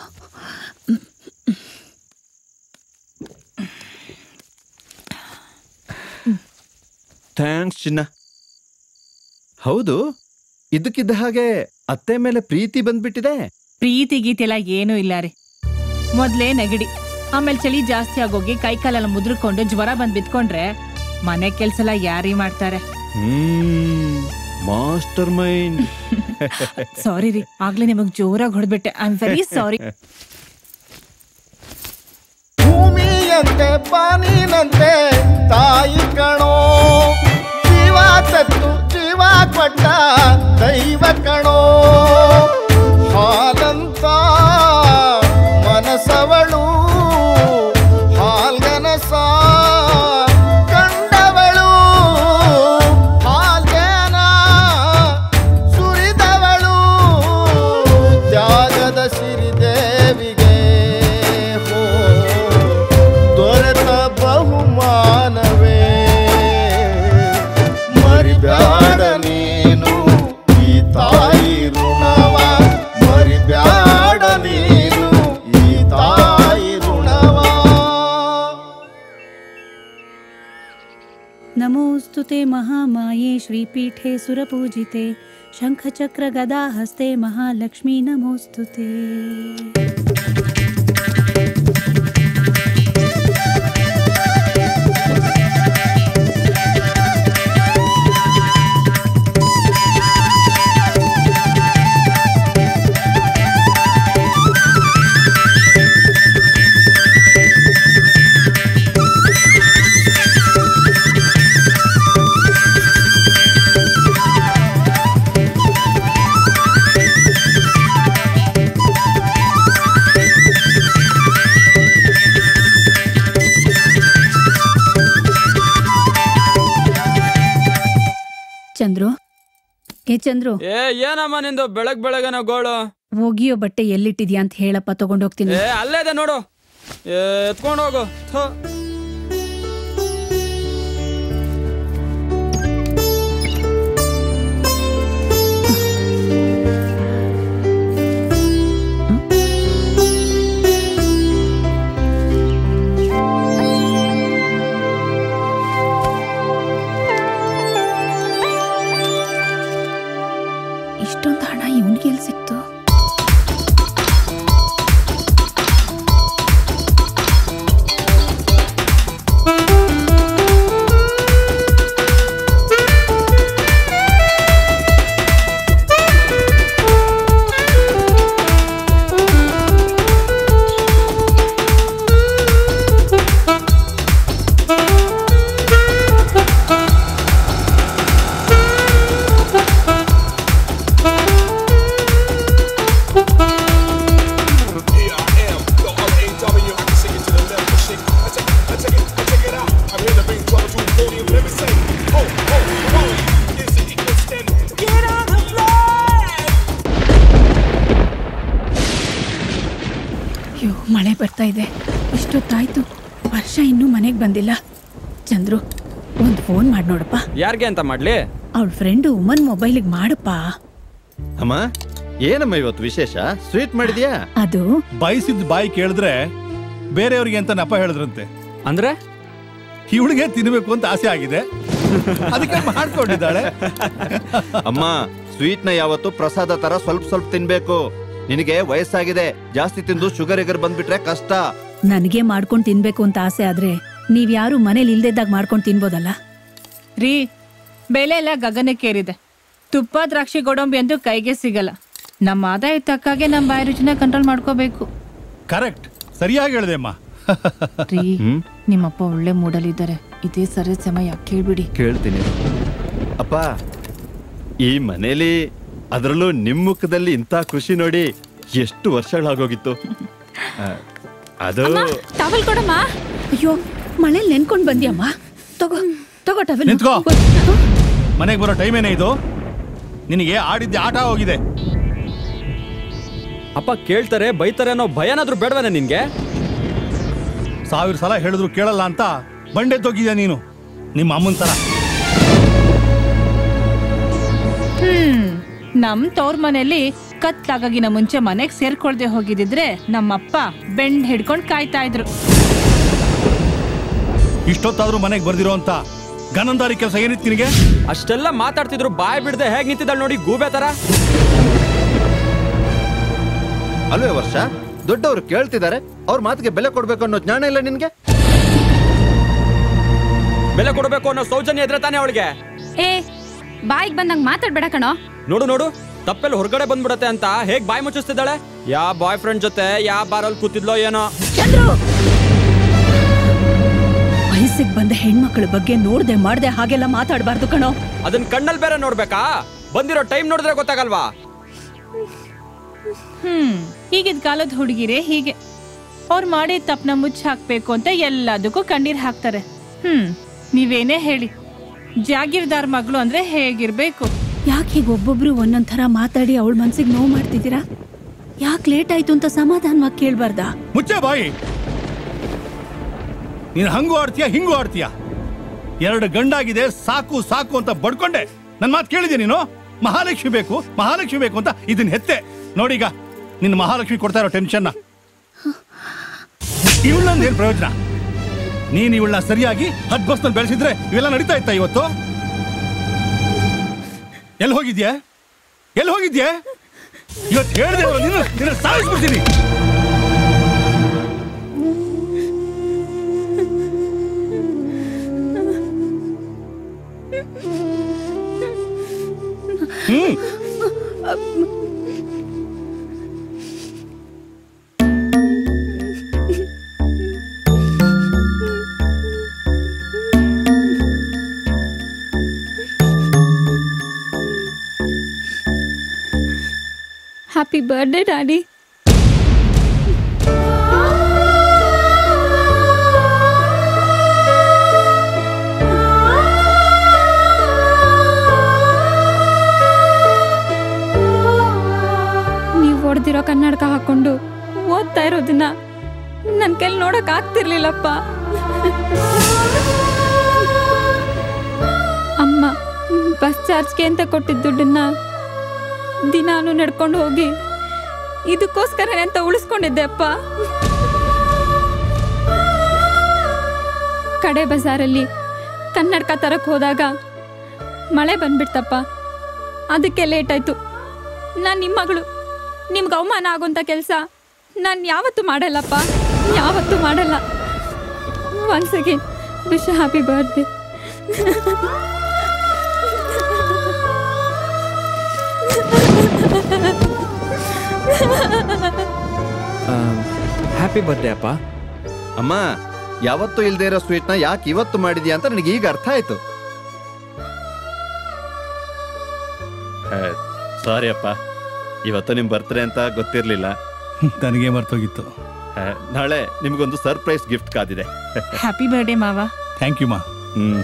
ಥ್ಯಾಂಕ್ಸ್ ಚಿನ್ನ ಹೌದು ಇದಕ್ಕಿದ್ದ ಹಾಗೆ ಅತ್ತೆ ಮೇಲೆ ಪ್ರೀತಿ ಬಂದ್ಬಿಟ್ಟಿದೆ ಪ್ರೀತಿ ಗೀತಿ ಎಲ್ಲ ಏನೂ ಇಲ್ಲ ರೀ ಮೊದ್ಲೇ ನೆಗಡಿ ಆಮೇಲೆ ಚಳಿ ಜಾಸ್ತಿ ಆಗೋಗಿ ಕೈ ಕಾಲೆಲ್ಲ ಮುದ್ರಕೊಂಡು ಜ್ವರ ಬಂದ್ ಬಿತ್ಕೊಂಡ್ರೆ ಮನೆ ಕೆಲ್ಸ ಎಲ್ಲ ಯಾರೀ ಮಾಡ್ತಾರೆ ಹ್ಮ್ ಮಾಸ್ಟರ್ ಮೈಂಡ್ ಸಾರಿ ರೀ ಆಗ್ಲೇ ನಿಮಗ್ ಜೋರಾಗಿ ಹೊಡೆದ್ಬಿಟ್ಟೆ ಐ ಆಮ್ ವೆರಿ ಸಾರಿ ಭೂಮಿಯಂತೆ ಪಾನಿನಂತೆ ತಾಯಿ ಕಣೋ ಜೀವ ತತ್ತು ಜೀವ ಕೊಟ್ಟ ದೈವ ಕಣೋ ಹಾಲಂತ ಮನಸವಳು ಹಾಲ್ಗನಸ ಕಂಡವಳು ಹಾಲ್ಗನ ಸುರಿದವಳು ತ್ಯಾಗದ ಸಿರಿದೇವಿಗೆ ಹೋ ದೊರೆತ ಬಹುಮಾನವೇ ಮರಿಬ್ಯಾಡ ನೀನು ಈ ತಾಯಿ ಋಣವ ಮರಿಬ್ಯಾಡ ನೀನು ಈ ತಾಯಿ ಋಣವ नमोऽस्तु ते महामाये श्रीपीठे सुरपूजिते शङ्खचक्रगदाहस्ते महालक्ष्मी नमोऽस्तु ते ಚಂದ್ರು ಏ ಚಂದ್ರು ಏ ಏನಮ್ಮ ನಿಂದು ಬೆಳಗ್ ಬೆಳಗನ ಗೋಳು ಒಗಿಯೋ ಬಟ್ಟೆ ಎಲ್ಲಿಟ್ಟಿದ್ಯಾ ಅಂತ ಹೇಳಪ್ಪ ತಗೊಂಡೋಗ್ತೀನಿ ಏ ಅಲ್ಲೇ ಇದೆ ನೋಡು ಏ ಎತ್ಕೊಂಡು ಹೋಗು ಥು. ಇಷ್ಟೊಂದು ಹಣ ಇವನಿಗೆ ಎಲ್ಲಿ ಸಿಕ್ತು ಅಯ್ಯೋ ಮಳೆ ಬರ್ತಾ ಇದೆ ಇಷ್ಟೊತ್ತಾಯ್ತು ವರ್ಷ ಇನ್ನೂ ಮನೆಗೆ ಬಂದಿಲ್ಲ ಚಂದ್ರು ಒಂದು ಫೋನ್ ಮಾಡಿ ನೋಡಪ್ಪ ಯಾರ್ಗೆ ಅಂತ ಮಾಡ್ಲಿ ಅವಳ ಫ್ರೆಂಡು ಉಮನ್ ಮೊಬೈಲಿಗೆ ಮಾಡಪ್ಪ ಅಮ್ಮ ಏನಮ್ಮ ಇವತ್ತು ವಿಶೇಷ ಸ್ವೀಟ್ ಮಾಡಿದ್ಯಾ ಅದು ಬಯಸಿದ್ ಬಾಯಿ ಕೇಳಿದ್ರೆ ಬೇರೆಯವ್ರಿಗೆ ಅಂತ ನಪ ಹೇಳಿದ್ರಂತೆ ಅಂದ್ರೆ ಇವಳಿಗೆ ತಿನ್ಬೇಕು ಅಂತ ಆಸೆ ಆಗಿದೆ ಅದಕ್ಕೆ ಮಾಡ್ಕೊಂಡಿದ್ದಾಳೆ ಅಮ್ಮ ಸ್ವೀಟ್ ನ ಯಾವತ್ತು ಪ್ರಸಾದ ತರ ಸ್ವಲ್ಪ ಸ್ವಲ್ಪ ತಿನ್ಬೇಕು ನಿನಗೆ ವಯಸ್ಸಾಗಿದೆ ಜಾಸ್ತಿ ತಿಂದು ಶುಗರ್ ಎಗರ್ ಬಂದ್ಬಿಟ್ರೆ ಕಷ್ಟ ನನಗೆ ಮಾಡ್ಕೊಂಡು ತಿನ್ಬೇಕು ಅಂತ ಆಸೆ ಆದ್ರೆ ನೀವ್ಯಾರು ಮನೇಲಿ ಇಲ್ದಿದ್ದಾಗ ಮಾಡ್ಕೊಂಡು ತಿನ್ಬೋದಲ್ಲ ರೀ ಬೆಲೆ ಎಲ್ಲ ಗಗನಕ್ಕೇರಿದೆ ತುಪ್ಪ ದ್ರಾಕ್ಷಿ ಗೋಡಂಬಿ ಅಂತೂ ಕೈಗೆ ಸಿಗಲ್ಲ ನಮ್ಮ ಆದಾಯ ತಕ್ಕಾಗೆ ನಮ್ಮ ಬಾಯಿ ರುಚಿನ ಕಂಟ್ರೋಲ್ ಮಾಡ್ಕೋಬೇಕು ಕರೆಕ್ಟ್ ಸರಿಯಾಗಿ ಹೇಳಿದೆ ಅಮ್ಮ ರೀ ನಿಮ್ಮಪ್ಪ ಒಳ್ಳೆ ಮೂಡಲಿದ್ದಾರೆ ಇದೇ ಸರಿ ಸಮಯ ಕೇಳ್ಬಿಡಿ ಕೇಳ್ತೀನಿ ಅಪ್ಪ ಈ ಮನೇಲಿ ಅದರಲ್ಲೂ ನಿಮ್ ಮುಖದಲ್ಲಿ ಇಂಥ ಖುಷಿ ನೋಡಿ ಎಷ್ಟು ವರ್ಷಗಳಾಗೋಗಿತ್ತು ಆ, ಅದು ಟವಲ್ ಕೊಡಮ್ಮ ಅಯ್ಯೋ ಮನೇಲಿ ನೆನ್ಕೊಂಡ್ ಬಂದ್ಯಮ್ಮ ತಗೋ ತಗೋ ಟವೆಲ್ ನಿಂತ್ಕೋ. ಮನೆಗೆ ಬರೋ ಟೈಮ್ ಏನೇ ಇದು ನಿನಗೆ ಆಡಿದ್ದೆ ಆಟ ಹೋಗಿದೆ ಅಪ್ಪ ಕೇಳ್ತಾರೆ ಬೈತಾರೆ ಅನ್ನೋ ಭಯನಾದ್ರೂ ಬೇಡವೇನೆ ನಿನ್ಗೆ ಸಾವಿರ ಸಲ ಹೇಳಿದ್ರು ಕೇಳಲ್ಲ ಅಂತ ಬಂಡೆದ್ದೋಗಿದ್ಯಾ ನೀನು ನಿಮ್ಮ ಅಮ್ಮನ ತರ ಹ್ಮ್ ನಮ್ ತವ್ರ ಮನೇಲಿ ಕತ್ಲಾಗಿನ ಮುಂಚೆ ಮನೆಗ್ ಸೇರ್ಕೊಳ್ದೆ ಹೋಗಿದಿದ್ರೆ ನಮ್ಮಪ್ಪ ಬೆಂಡ್ ಹಿಡ್ಕೊಂಡ್ ಕಾಯ್ತಾ ಇದ್ರು ಇಷ್ಟೊತ್ತಾದ್ರೂ ಮನೆಗೆ ಬರ್ದಿರೋ ಅಂತ ಗನಂದಾರಿ ಕೆಲಸ ಏನಿತ್ತು ನಿನಗೆ ಅಷ್ಟೆಲ್ಲ ಮಾತಾಡ್ತಿದ್ರು ಬಾಯ್ ಬಿಡದೆ ಹೇಗ್ ನಿಂತಿದ್ದಾಳೆ ನೋಡಿ ಗೂಬೆ ತರ ಅಲ್ವೇ ವರ್ಷ ದೊಡ್ಡವರು ಕೇಳ್ತಿದ್ದಾರೆ ಅವ್ರ ಮಾತಿಗೆ ಬೆಲೆ ಕೊಡ್ಬೇಕು ಅನ್ನೋ ಜ್ಞಾನ ಇಲ್ಲ ನಿನ್ಗೆ ಬೆಲೆ ಕೊಡಬೇಕು ಅನ್ನೋ ಸೌಜನ್ಯ ಇದ್ರೆ ತಾನೇ ಅವಳಿಗೆ ಏ ಬಾಯಿಗೆ ಬಂದಂಗ್ ಮಾತಾಡ್ಬೇಡ ಕಣೋ ನೋಡು ನೋಡು ತಪ್ಪೆಲ್ಲ ಹೊರಗಡೆ ಬಂದ್ಬಿಡತ್ತೆ ಅಂತ ಹೇಗ್ ಬಾಯ್ ಮುಚ್ಚಿಸ್ತಿದ್ದಾಳೆ ಯಾ ಬಾಯ್ ಫ್ರೆಂಡ್ ಜೊತೆ ಯಾ ಬಾರಲ್ಲಿ ಕೂತಿದ್ಲೋ ಏನೋ ಚಂದ್ರು ವಯಸ್ಸಿಗೆ ಬಂದ ಹೆಣ್ಮಕ್ಳ ಬಗ್ಗೆ ನೋಡ್ದೆ ಮಾಡ್ದೆ ಹಾಗೆಲ್ಲ ಮಾತಾಡಬಾರ್ದು ಕಣೋ ಅದನ್ನ ಕಣ್ಣಲ್ಲಿ ಬೇರೆ ನೋಡ್ಬೇಕಾ ಬಂದಿರೋ ಟೈಮ್ ನೋಡಿದ್ರೆ ಗೊತ್ತಾಗಲ್ವಾ ಹ್ಮ್ ಈಗಿದ್ ಕಾಲದ ಹುಡುಗಿರೇ ಹೀಗೆ ಅವ್ರು ಮಾಡಿ ತಪ್ಪನ ಮುಚ್ಚಿ ಹಾಕ್ಬೇಕು ಅಂತ ಎಲ್ಲದಕ್ಕೂ ಕಣ್ಣೀರ್ ಹಾಕ್ತಾರೆ ಹ್ಮ್ ನೀವೇನೇ ಹೇಳಿ ಜಾಗೀರ್ದಾರ್ ಮಗಳು ಅಂದ್ರೆ ಹೇಗಿರ್ಬೇಕು ಯಾಕೆ ಹೀಗೆ ಒಬ್ಬೊಬ್ರು ಒಂದೊಂದ್ ಥರ ಮಾತಾಡಿ ಅವಳ ಮನ್ಸಿಗೆ ನೋವು ಮಾಡ್ತಿದ್ದೀರಾ ಯಾಕೆ ಲೇಟ್ ಆಯ್ತು ಅಂತ ಸಮಾಧಾನವಾಗಿ ಕೇಳ್ಬಾರ್ದಾ ಮುಚ್ಚೆ ಬಾಯಿ ನೀನು ಹಂಗೂ ಆಡ್ತೀಯ ಹಿಂಗೂ ಆಡ್ತೀಯ ಎರಡು ಗಂಡಾಗಿದೆ ಸಾಕು ಸಾಕು ಅಂತ ಬಡ್ಕೊಂಡೆ ನನ್ನ ಮಾತು ಕೇಳಿದೆ ನೀನು ಮಹಾಲಕ್ಷ್ಮಿ ಬೇಕು ಮಹಾಲಕ್ಷ್ಮಿ ಬೇಕು ಅಂತ ಇದನ್ನ ಹೆತ್ತೆ ನೋಡೀಗ ನಿನ್ನ ಮಹಾಲಕ್ಷ್ಮಿ ಕೊಡ್ತಾ ಇರೋ ಟೆನ್ಷನ್ನ ಇವಳನ್ನ ಏನ್ ಪ್ರಯೋಜನ ನೀನ್ ಇವಳನ್ನ ಸರಿಯಾಗಿ ಹದ್ ಬಸ್ನಲ್ಲಿ ಬೆಳೆಸಿದ್ರೆ ಇವೆಲ್ಲ ನಡೀತಾ ಇತ್ತ ಇವತ್ತು ಎಲ್ಲಿ ಹೋಗಿದ್ಯಾ ಎಲ್ಲಿ ಹೋಗಿದ್ಯಾ ಇವತ್ತು ಹೇಳಿದೆ ನಿನ್ನ ನಿನ್ನ ಸಾಯಿಸ್ಬಿಡ್ತೀನಿ ಹ್ಮ್ ಹ್ಯಾಪಿ ಬರ್ಡೇ ಡ್ಯಾಡಿ ನೀವು ಹೊಡೆದಿರೋ ಕನ್ನಡಕ ಹಾಕೊಂಡು ಓದ್ತಾ ಇರೋದನ್ನ ನನ್ನ ಕೈಲಿ ನೋಡಕ್ ಆಗ್ತಿರ್ಲಿಲ್ಲಪ್ಪ ಅಮ್ಮ ಬಸ್ ಚಾರ್ಜ್ಗೆ ಅಂತ ಕೊಟ್ಟಿದ್ದ ದುಡ್ಡನ್ನ ದಿನಾನು ನಡ್ಕೊಂಡು ಹೋಗಿ ಇದಕ್ಕೋಸ್ಕರನೇ ಅಂತ ಉಳಿಸ್ಕೊಂಡಿದ್ದೆ ಅಪ್ಪ ಕಡೆ ಬಜಾರಲ್ಲಿ ಕನ್ನಡಕ ತರಕ್ ಹೋದಾಗ ಮಳೆ ಬಂದ್ಬಿಡ್ತಪ್ಪ ಅದಕ್ಕೆ ಲೇಟ್ ಆಯ್ತು ನಾನು ನಿಮ್ಮ ಮಗಳು ನಿಮ್ಗೆ ಅವಮಾನ ಆಗೋಂಥ ಕೆಲಸ ನಾನು ಯಾವತ್ತೂ ಮಾಡಲ್ಲಪ್ಪ ಯಾವತ್ತೂ ಮಾಡಲ್ಲ once again wish happy birthday happy birthday ಅಪ್ಪ ಅಮ್ಮ ಯಾವತ್ತೂ ಇಲ್ದೇ ಇರೋ ಸ್ವೀಟ್ ನ ಯಾಕೆ ಇವತ್ತು ಮಾಡಿದ್ಯಾ ಅಂತ ನನಗೆ ಈಗ ಅರ್ಥ ಆಯ್ತು ಸಾರಿ ಅಪ್ಪ ಇವತ್ತು ನಿಮ್ ಬರ್ತ್ಡೇ ಅಂತ ಗೊತ್ತಿರ್ಲಿಲ್ಲ ನನಗೆ ಮರ್ತೋಗಿತ್ತು ಆ, ನಾಳೆ ನಿಮ್ಗೊಂದು ಸರ್ಪ್ರೈಸ್ ಗಿಫ್ಟ್ ಕಾದಿದೆ ಹ್ಯಾಪಿ ಬರ್ಡೇ ಮಾವ ಥ್ಯಾಂಕ್ ಯು ಮಾ hmm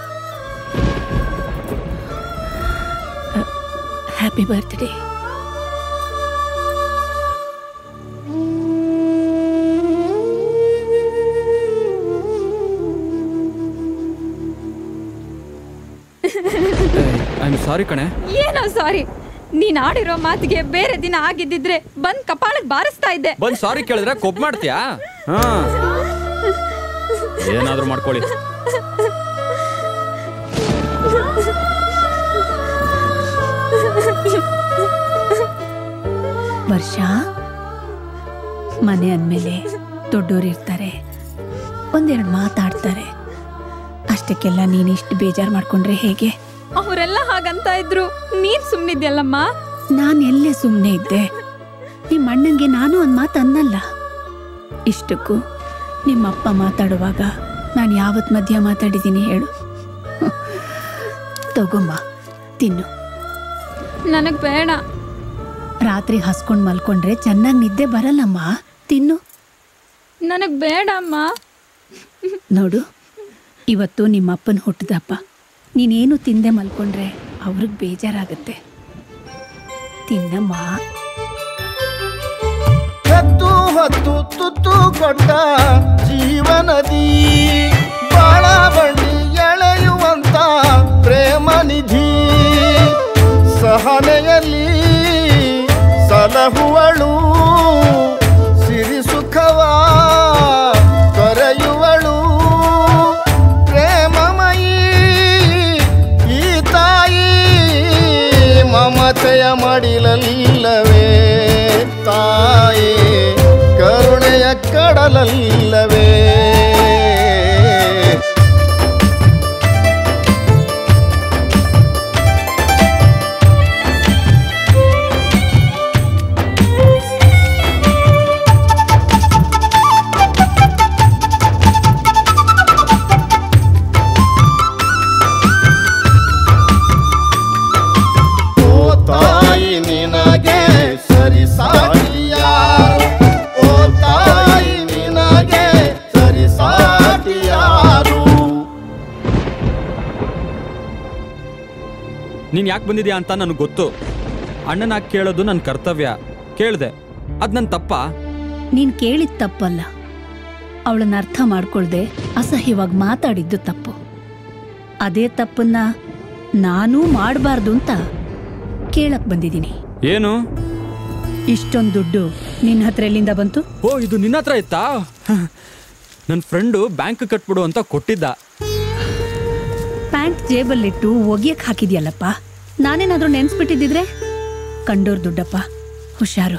happy birthday I am sorry ಕಣೆ ಏನೋ ಸಾರಿ ನೀನ್ ಆಡಿರೋ ಮಾತಿಗೆ ಬೇರೆ ದಿನ ಆಗಿದ್ದಿದ್ರೆ ಬಂದ್ ಕಪಾಳಕ್ ಬಾರಿಸ್ತಾ ಇದ್ದೆ ಬಂದ್ ಸಾರಿ ಕೇಳಿದ್ರೆ ಕೊಬ್ಬು ಮಾಡ್ತೀಯಾ ಹಾ ಏನಾದ್ರೂ ಮಾಡ್ಕೊಳ್ಳಿ ವರ್ಷ ಮನೆ ಅಂದಮೇಲೆ ದೊಡ್ಡೋರು ಇರ್ತಾರೆ ಒಂದೆರಡು ಮಾತಾಡ್ತಾರೆ ಅಷ್ಟಕ್ಕೆಲ್ಲ ನೀನು ಇಷ್ಟು ಬೇಜಾರು ಮಾಡ್ಕೊಂಡ್ರೆ ಹೇಗೆ ಅವರೆಲ್ಲ ಹಾಗಂತ ಇದ್ರು ನೀನ್ ಸುಮ್ನಿದ್ಯಲ್ಲಮ್ಮ ನಾನು ಎಲ್ಲೇ ಸುಮ್ಮನೆ ಇದ್ದೆ ನಿಮ್ಮ ಅಣ್ಣಂಗೆ ನಾನು ಒಂದು ಮಾತು ಅನ್ನಲ್ಲ ಇಷ್ಟಕ್ಕೂ ನಿಮ್ಮಪ್ಪ ಮಾತಾಡುವಾಗ ನಾನು ಯಾವತ್ತು ಮಧ್ಯ ಮಾತಾಡಿದ್ದೀನಿ ಹೇಳು ಹ್ಮ್. ತಗೊಂಬ ತಿನ್ನು ನನಗ್ ಬೇಡ ರಾತ್ರಿ ಹಸ್ಕೊಂಡು ಮಲ್ಕೊಂಡ್ರೆ ಚೆನ್ನಾಗಿ ನಿದ್ದೆ ಬರಲ್ಲಮ್ಮ ತಿನ್ನು ನನಗ್ ಬೇಡ ಅಮ್ಮ ನೋಡು ಇವತ್ತು ನಿಮ್ಮ ಅಪ್ಪನ ಹುಟ್ಟಿದಪ್ಪ ನೀನೇನು ತಿಂದೆ ಮಲ್ಕೊಂಡ್ರೆ ಅವ್ರಿಗೆ ಬೇಜಾರಾಗುತ್ತೆ ತಿನ್ನಮ್ಮ ಹೆತ್ತು ಹೊತ್ತು ತುತ್ತು ಕೊಟ್ಟ ಜೀವನದಿ ಬಾಳ ಬಳ್ಳಿ ಎಳೆಯುವಂತ ಪ್ರೇಮ ನಿಧಿ ಸಹನೆಯಲ್ಲಿ ಸಲಹುವಳು ಸಿರಿ ಸುಖವ ತೊರೆಯುವಳು ಪ್ರೇಮಮಯಿ ಈ ತಾಯಿ ಮಮತೆಯ ಮಡಿಲಲ್ಲವೇ ತಾಯಿ ಕರುಣೆಯ ಕಡಲಲ್ಲವೇ ಓ ತಾಯಿ ನಿನಗೆ ಸರಿ ಸಾಟಿಯಾರು ಓ ತಾಯಿ ನಿನಗೆ ಸರಿ ಸಾಟಿಯಾರು ನೀನ್ ಯಾಕೆ ಬಂದಿದ್ಯಾ ಅಂತ ನನಗೆ ಗೊತ್ತು ಅಣ್ಣನ ಕೇಳೋದು ನನ್ನ ಕರ್ತವ್ಯ ಕೇಳ್ದೆ ಅದ್ ನನ್ನ ತಪ್ಪ ನೀನ್ ಕೇಳಿದ ತಪ್ಪಲ್ಲ ಅವಳನ್ನ ಅರ್ಥ ಮಾಡ್ಕೊಳ್ದೆ ಅಸಹ್ಯವಾಗಿ ಮಾತಾಡಿದ್ದು ತಪ್ಪು ಅದೇ ತಪ್ಪನ್ನ ನಾನೂ ಮಾಡಬಾರ್ದು ಅಂತ ಕೇಳಕ್ ಬಂದಿದ್ದೀನಿ ಏನು ಇಷ್ಟೊಂದು ದುಡ್ಡು ನಿನ್ನ ಹತ್ರ ಎಲ್ಲಿಂದ ಬಂತು ಓ ಇದು ನಿನ್ನ ಹತ್ರ ಇತ್ತಾ ನನ್ನ ಫ್ರೆಂಡು ಬ್ಯಾಂಕ್ ಕಟ್ಬಿಡು ಅಂತ ಕೊಟ್ಟಿದ್ದ ಪ್ಯಾಂಟ್ ಜೇಬಲ್ಲಿಟ್ಟು ಒಗಿಯಕ್ ಹಾಕಿದ್ಯಲ್ಲಪ್ಪ ನಾನೇನಾದ್ರೂ ನೆನ್ಸ್ಬಿಟ್ಟಿದ್ದಿದ್ರೆ ಕಂಡೋರ್ ದುಡ್ಡಪ್ಪ ಹುಷಾರು